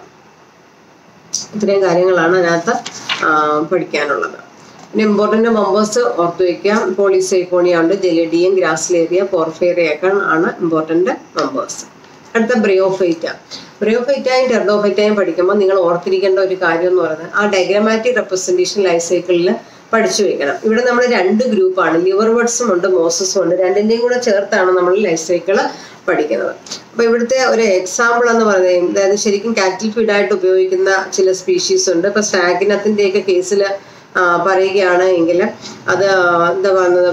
ഇത്രയും കാര്യങ്ങളാണ് അതിനകത്ത് ആ, പഠിക്കാനുള്ളത് പിന്നെ ഇമ്പോർട്ടൻ്റ് മെമ്പേഴ്സ് ഓർത്ത് വയ്ക്കുക പോളിസൈഫോണിയ ഉണ്ട് ജെലിഡിയം ഗ്രാസ്ലേറിയ പോർഫേറിയൊക്കെ ആണ് ഇമ്പോർട്ടൻ്റ് മെമ്പേഴ്സ് അടുത്ത ബ്രിയോഫൈറ്റ ബ്രിയോഫൈറ്റയും ടെർഡോഫൈറ്റയും പഠിക്കുമ്പോൾ നിങ്ങൾ ഓർത്തിരിക്കേണ്ട ഒരു കാര്യം എന്ന് പറയുന്നത് ആ ഡയഗ്രമാറ്റിക് റെപ്രസെൻറ്റേഷൻ ലൈഫ് സൈക്കിളിൽ പഠിച്ചു വെക്കണം ഇവിടെ നമ്മൾ രണ്ട് ഗ്രൂപ്പാണ് ലിവർ വേർഡ്സും ഉണ്ട് മോസസും ഉണ്ട് രണ്ടിൻ്റെയും കൂടെ ചേർത്താണ് നമ്മൾ ലൈഫ് സൈക്കിൾ പഠിക്കുന്നത് അപ്പോൾ ഇവിടുത്തെ ഒരു എക്സാമ്പിൾ എന്ന് പറയുന്നത് അതായത് ശരിക്കും കാറ്റിൽ ഫീഡായിട്ട് ഉപയോഗിക്കുന്ന ചില സ്പീഷീസ് ഉണ്ട് ഇപ്പോൾ സ്റ്റാഗിനത്തിൻ്റെയൊക്കെ കേസിൽ പറയുകയാണ് എങ്കിൽ അത് എന്താ പറയുന്നത്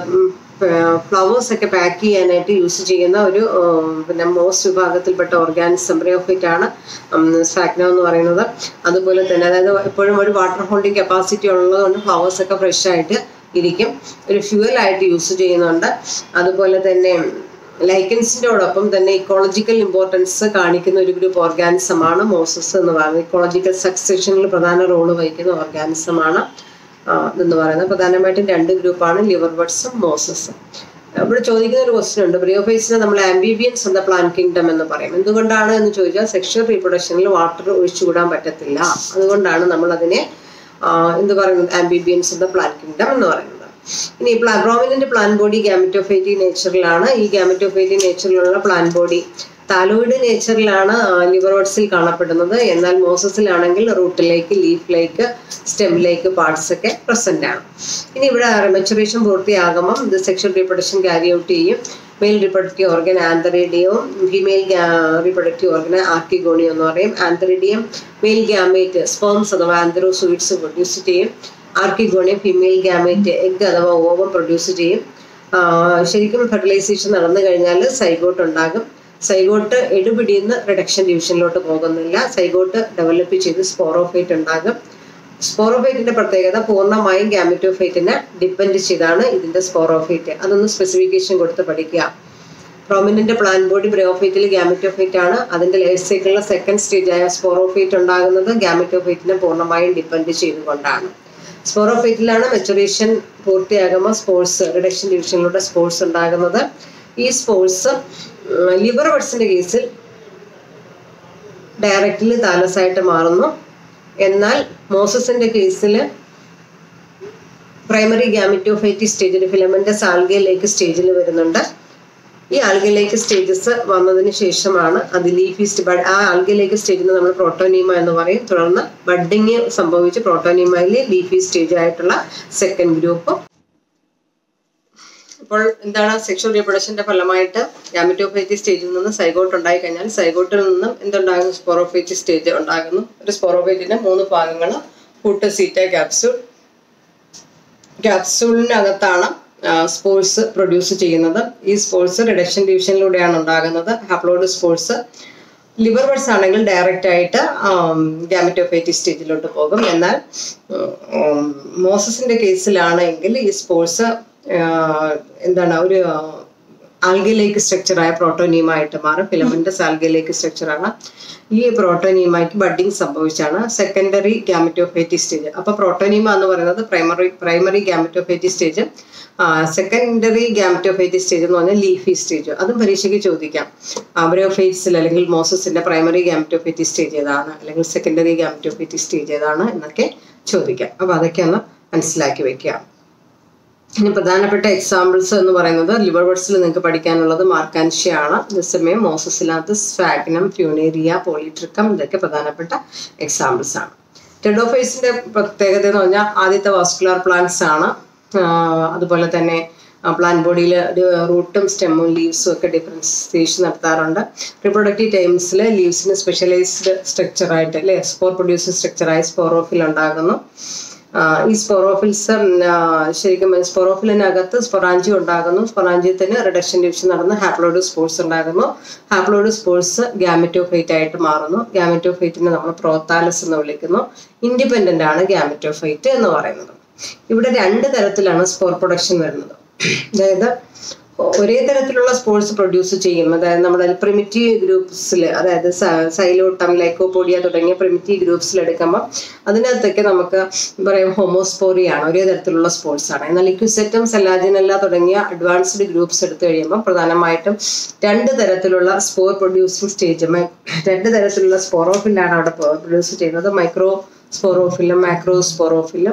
ഫ്ലവേഴ്സ് ഒക്കെ പാക്ക് ചെയ്യാനായിട്ട് യൂസ് ചെയ്യുന്ന ഒരു ഉം, പിന്നെ മോസ്റ്റ് വിഭാഗത്തിൽപ്പെട്ട ഓർഗാനിസം ബ്രിയോഫിറ്റ് ആണ് സ്ഫാഗ്നോ എന്ന് പറയുന്നത് അതുപോലെ തന്നെ അതായത് എപ്പോഴും ഒരു വാട്ടർ ഹോൾഡിംഗ് കപ്പാസിറ്റി ഉള്ളതുകൊണ്ട് ഫ്ലവേഴ്സ് ഒക്കെ ഫ്രഷ് ആയിട്ട് ഇരിക്കും ഒരു ഫ്യൂവൽ ആയിട്ട് യൂസ് ചെയ്യുന്നുണ്ട് അതുപോലെ തന്നെ ലൈക്കൻസിനോടൊപ്പം തന്നെ ഇക്കോളജിക്കൽ ഇമ്പോർട്ടൻസ് കാണിക്കുന്ന ഒരു ഗ്രൂപ്പ് ഓർഗാനിസമാണ് മോസസ് എന്ന് പറയുന്നത് ഇക്കോളജിക്കൽ സക്സഷനിൽ പ്രധാന റോള് വഹിക്കുന്ന ഓർഗാനിസമാണ് എന്ന് പറയുന്നത് പ്രധാനമായിട്ടും രണ്ട് ഗ്രൂപ്പാണ് ലിവർ ബഡ്സും മോസസും ഇവിടെ ചോദിക്കുന്ന ഒരു ക്വസ്റ്റ്യൻ ഉണ്ട് ബ്രിയോഫൈസിനെ നമ്മൾ ആംബിബിയൻസ് എന്ന പ്ലാൻ കിങ്ഡം എന്ന് പറയും എന്തുകൊണ്ടാണ് എന്ന് ചോദിച്ചാൽ സെക്ഷൽ റീപ്രൊഡക്ഷനിൽ വാട്ടർ ഒഴിച്ചുകൂടാൻ പറ്റത്തില്ല അതുകൊണ്ടാണ് നമ്മൾ അതിനെ എന്ത് പറയുന്നത് ആംബിബിയൻസ് എന്ന പ്ലാൻ കിങ്ഡം എന്ന് പറയുന്നത് ഇനി പ്രോമിനന്റ് പ്ലാൻ ബോഡി ഗാമറ്റോഫൈറ്റി നേച്ചറിലാണ് ഈ ഗാമറ്റോഫൈറ്റി നേച്ചറിലുള്ള പ്ലാൻ ബോഡി താലോയിഡ് നേച്ചറിലാണ് ലിവർ ഓട്സിൽ കാണപ്പെടുന്നത് എന്നാൽ മോസസിലാണെങ്കിൽ റൂട്ടിലേക്ക് ലീഫിലേക്ക് സ്റ്റെമ്മിലേക്ക് പാർട്സ് ഒക്കെ പ്രസന്റ് ആണ് ഇനി ഇവിടെ മെച്ചുറേഷൻ പൂർത്തിയാകുമ്പം ഇത് സെക്ഷൽ റീപ്രൊഡക്ഷൻ ക്യാരി ഔട്ട് ചെയ്യും മെയിൽ റിപ്രൊഡക്റ്റീവ് ഓർഗൻ ആന്തറിഡിയവും ഫീമെയിൽ റീപ്രൊഡക്റ്റീവ് ഓർഗൻ ആർക്കിഗോണിയം എന്ന് പറയും ആന്തറിഡിയം മെയിൽ ഗ്യാമേറ്റ് സ്പേംസ് അഥവാ ആന്തറോസൂയിഡ്സ് പ്രൊഡ്യൂസ് ചെയ്യും ആർക്കിഗോണിയം ഫീമെയിൽ ഗ്യാമേറ്റ് എഗ് അഥവാ ഓവം പ്രൊഡ്യൂസ് ചെയ്യും ശരിക്കും ഫെർട്ടിലൈസേഷൻ നടന്നു കഴിഞ്ഞാൽ സൈഗോട്ട് ഉണ്ടാകും സൈഗോട്ട് എടുപിടിയുന്ന റിഡക്ഷൻ ഡിവിഷനിലോട്ട് പോകുന്നില്ല സൈഗോട്ട് ഡെവലപ്പ് ചെയ്ത് സ്പോറോഫൈറ്റ് ഉണ്ടാകും സ്പോറോഫൈറ്റിന്റെ പ്രത്യേകത പൂർണ്ണമായും ഗാമറ്റോഫൈറ്റിനെ ഡിപ്പെൻഡ് ചെയ്താണ് ഇതിന്റെ സ്പോറോഫൈറ്റ് അതൊന്ന് സ്പെസിഫിക്കേഷൻ കൊടുത്ത് പഠിക്കുക പ്രോമിനന്റ് പ്ലാൻ ബോഡി ബ്രയോഫൈറ്റിൽ ഗാമറ്റോഫൈറ്റ് ആണ് അതിന്റെ ലൈഫ് സൈക്കിളിലെ സെക്കൻഡ് സ്റ്റേജ് ആയ സ്പോറോഫൈറ്റ് ഉണ്ടാകുന്നത് ഗാമറ്റോഫൈറ്റിനെ പൂർണ്ണമായും ഡിപ്പെൻഡ് ചെയ്തുകൊണ്ടാണ് സ്പോറോഫൈറ്റിലാണ് മെച്ചുറേഷൻ പൂർത്തിയാകുമ്പോൾ സ്പോർട്സ് റിഡക്ഷൻ ഡിവിഷനിലൂടെ സ്പോർട്സ് ഉണ്ടാകുന്നത് ഈ സ്പോർട്സ് ലിവർ ബഡ്സിന്റെ കേസിൽ ഡയറക്റ്റ്ലി താലസായിട്ട് മാറുന്നു എന്നാൽ മോസസിന്റെ കേസിൽ പ്രൈമറി ഗാമിറ്റോഫൈറ്റി സ്റ്റേജിൽ ഫിലമെന്റസ് ആൽഗയിലേക്ക് സ്റ്റേജിൽ വരുന്നുണ്ട് ഈ ആൽഗയിലേക്ക് സ്റ്റേജസ് വന്നതിന് ശേഷമാണ് അത് ലീഫിസ്റ്റ് ബഡ് ആ ആൽഗയിലേക്ക് സ്റ്റേജിന് നമ്മൾ പ്രോട്ടോനീമ എന്ന് പറയും തുടർന്ന് ബഡിങ് സംഭവിച്ച് പ്രോട്ടോനീമയിൽ ലീഫി സ്റ്റേജ് ആയിട്ടുള്ള സെക്കൻഡ് ഗ്രൂപ്പ് അപ്പോൾ എന്താണ് സെക്ഷൽ റീപ്രൊഡക്ഷന്റെ ഫലമായിട്ട് ഗാമിറ്റോഫൈറ്റി സ്റ്റേജിൽ നിന്ന് സൈഗോട്ട് ഉണ്ടായി കഴിഞ്ഞാൽ സൈഗോട്ടിൽ നിന്നും എന്തുണ്ടാകുന്നു സ്പോറോഫൈറ്റി സ്റ്റേജ് ഉണ്ടാകുന്നു ഒരു സ്പോറോഫൈറ്റിന്റെ മൂന്ന് ഭാഗങ്ങൾ കൂട്ട് സീറ്റ ക്യാപ്സ്യൂൾ ക്യാപ്സ്യൂളിനകത്താണ് സ്പോർട്സ് പ്രൊഡ്യൂസ് ചെയ്യുന്നത് ഈ സ്പോർട്സ് റിഡക്ഷൻ ഡിവിഷനിലൂടെയാണ് ഉണ്ടാകുന്നത് ഹാപ്ലോയിഡ് സ്പോർട്സ് ലിവർ ബഡ്സ് ആണെങ്കിൽ ഡയറക്റ്റ് ആയിട്ട് ഗാമറ്റോഫൈറ്റി സ്റ്റേജിലോട്ട് പോകും എന്നാൽ മോസസിന്റെ കേസിലാണെങ്കിൽ ഈ സ്പോർട്സ് എന്താണ് ഒരു ആൽഗയിലേക്ക് സ്ട്രക്ചറായ പ്രോട്ടോനിയമായിട്ട് മാറും ഫിലമെന്റസ് ആൽഗയിലേക്ക് സ്ട്രക്ചറാണ് ഈ പ്രോട്ടോനിയമായിട്ട് ബഡ്ഡിങ് സംഭവിച്ചാണ് സെക്കൻഡറി ഗാമറ്റോഫൈറ്റി സ്റ്റേജ് അപ്പൊ പ്രോട്ടോനിയമ എന്ന് പറയുന്നത് primary primary gametophyte stage secondary gametophyte stage എന്ന് പറഞ്ഞാൽ ലീഫി സ്റ്റേജ് അതും പരീക്ഷയ്ക്ക് ചോദിക്കാം അവരോഫൈറ്റ്സിൽ അല്ലെങ്കിൽ മോസസിന്റെ പ്രൈമറി ഗാമറ്റോഫൈറ്റി സ്റ്റേജ് ഏതാണ് അല്ലെങ്കിൽ സെക്കൻഡറി ഗാമറ്റോഫൈറ്റി സ്റ്റേജ് ഏതാണ് എന്നൊക്കെ ചോദിക്കാം അപ്പൊ അതൊക്കെ ഒന്ന് മനസ്സിലാക്കി വെക്കുക ഇനി പ്രധാനപ്പെട്ട എക്സാമ്പിൾസ് എന്ന് പറയുന്നത് ലിവർ ബഡ്സിൽ നിങ്ങൾക്ക് പഠിക്കാനുള്ളത് മാർക്കാൻഷ്യ ആണ് അതേസമയം മോസസിനകത്ത് സ്വാഗ്നം ഫ്യൂണേരിയ പോളിട്രിക്കം ഇതൊക്കെ പ്രധാനപ്പെട്ട എക്സാമ്പിൾസ് ആണ് ടെഡോഫൈസിന്റെ പ്രത്യേകത എന്ന് പറഞ്ഞാൽ ആദ്യത്തെ വാസ്കുലാർ പ്ലാന്റ്സ് ആണ് അതുപോലെ തന്നെ പ്ലാൻ ബോഡിയിൽ റൂട്ടും സ്റ്റെമ്മും ലീവ്സും ഒക്കെ ഡിഫറൻസിയേഷൻ നടത്താറുണ്ട് റിപ്രൊഡക്റ്റീവ് ടൈംസിൽ ലീവ്സിന് സ്പെഷ്യലൈസ്ഡ് സ്ട്രക്ചറായിട്ട് അല്ലെ സ്പോർ പ്രൊഡ്യൂസിങ് സ്ട്രക്ചറായി സ്പോറോഫിൽ ഉണ്ടാകുന്നു ഈ സ്പൊറോഫിൽസ് ശരിക്കും സ്പൊറോഫിലിനകത്ത് സ്പൊറാഞ്ചി ഉണ്ടാകുന്നു സ്പൊറാഞ്ചിയത്തിന് റിഡക്ഷൻ ഡിവിഷൻ നടന്ന് ഹാപ്ലോയിഡ് സ്പോർട്സ് ഉണ്ടാകുന്നു ഹാപ്ലോയിഡ് സ്പോർട്സ് ഗാമറ്റോഫൈറ്റ് ആയിട്ട് മാറുന്നു ഗാമറ്റോഫൈറ്റിനെ നമ്മൾ പ്രോത്താലസ് എന്ന് വിളിക്കുന്നു ഇൻഡിപെൻഡന്റ് ആണ് ഗാമറ്റോഫൈറ്റ് എന്ന് പറയുന്നത് ഇവിടെ രണ്ട് തരത്തിലാണ് സ്പോർ പ്രൊഡക്ഷൻ വരുന്നത് അതായത് ഒരേ തരത്തിലുള്ള സ്പോർട്സ് പ്രൊഡ്യൂസ് ചെയ്യും അതായത് നമ്മുടെ പ്രിമിറ്റീവ് ഗ്രൂപ്പ്സിൽ അതായത് സൈലോട്ടം ലൈക്കോപോഡിയ തുടങ്ങിയ പ്രിമിറ്റീവ് ഗ്രൂപ്പ്സിൽ എടുക്കുമ്പോൾ അതിനകത്തൊക്കെ നമുക്ക് പറയാം ഹോമോസ്പോറിയാണ് ഒരേ തരത്തിലുള്ള സ്പോർട്സ് ആണ് എന്നാൽ ഇക്വിസെറ്റം സെലാജിനല്ല തുടങ്ങിയ അഡ്വാൻസ്ഡ് ഗ്രൂപ്പ്സ് എടുത്തു കഴിയുമ്പോൾ പ്രധാനമായിട്ടും രണ്ട് തരത്തിലുള്ള സ്പോർ പ്രൊഡ്യൂസിങ് സ്റ്റേജ് രണ്ട് തരത്തിലുള്ള സ്പോറോഫിലാണ് അവിടെ പ്രൊഡ്യൂസ് ചെയ്യുന്നത് മൈക്രോ സ്പോറോഫിലും മാക്രോ സ്പോറോഫിലും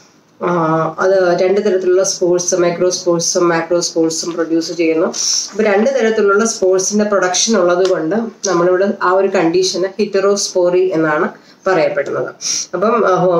അത് രണ്ട് തരത്തിലുള്ള സ്പോർട്സ് മൈക്രോ സ്പോർട്സും മാക്രോ സ്പോർട്സും പ്രൊഡ്യൂസ് ചെയ്യുന്നു അപ്പൊ രണ്ട് തരത്തിലുള്ള സ്പോർട്സിന്റെ പ്രൊഡക്ഷൻ ഉള്ളത് കൊണ്ട് നമ്മളിവിടെ ആ ഒരു കണ്ടീഷന് ഹിറ്ററോസ്പോറി എന്നാണ് പറയപ്പെടുന്നത് അപ്പം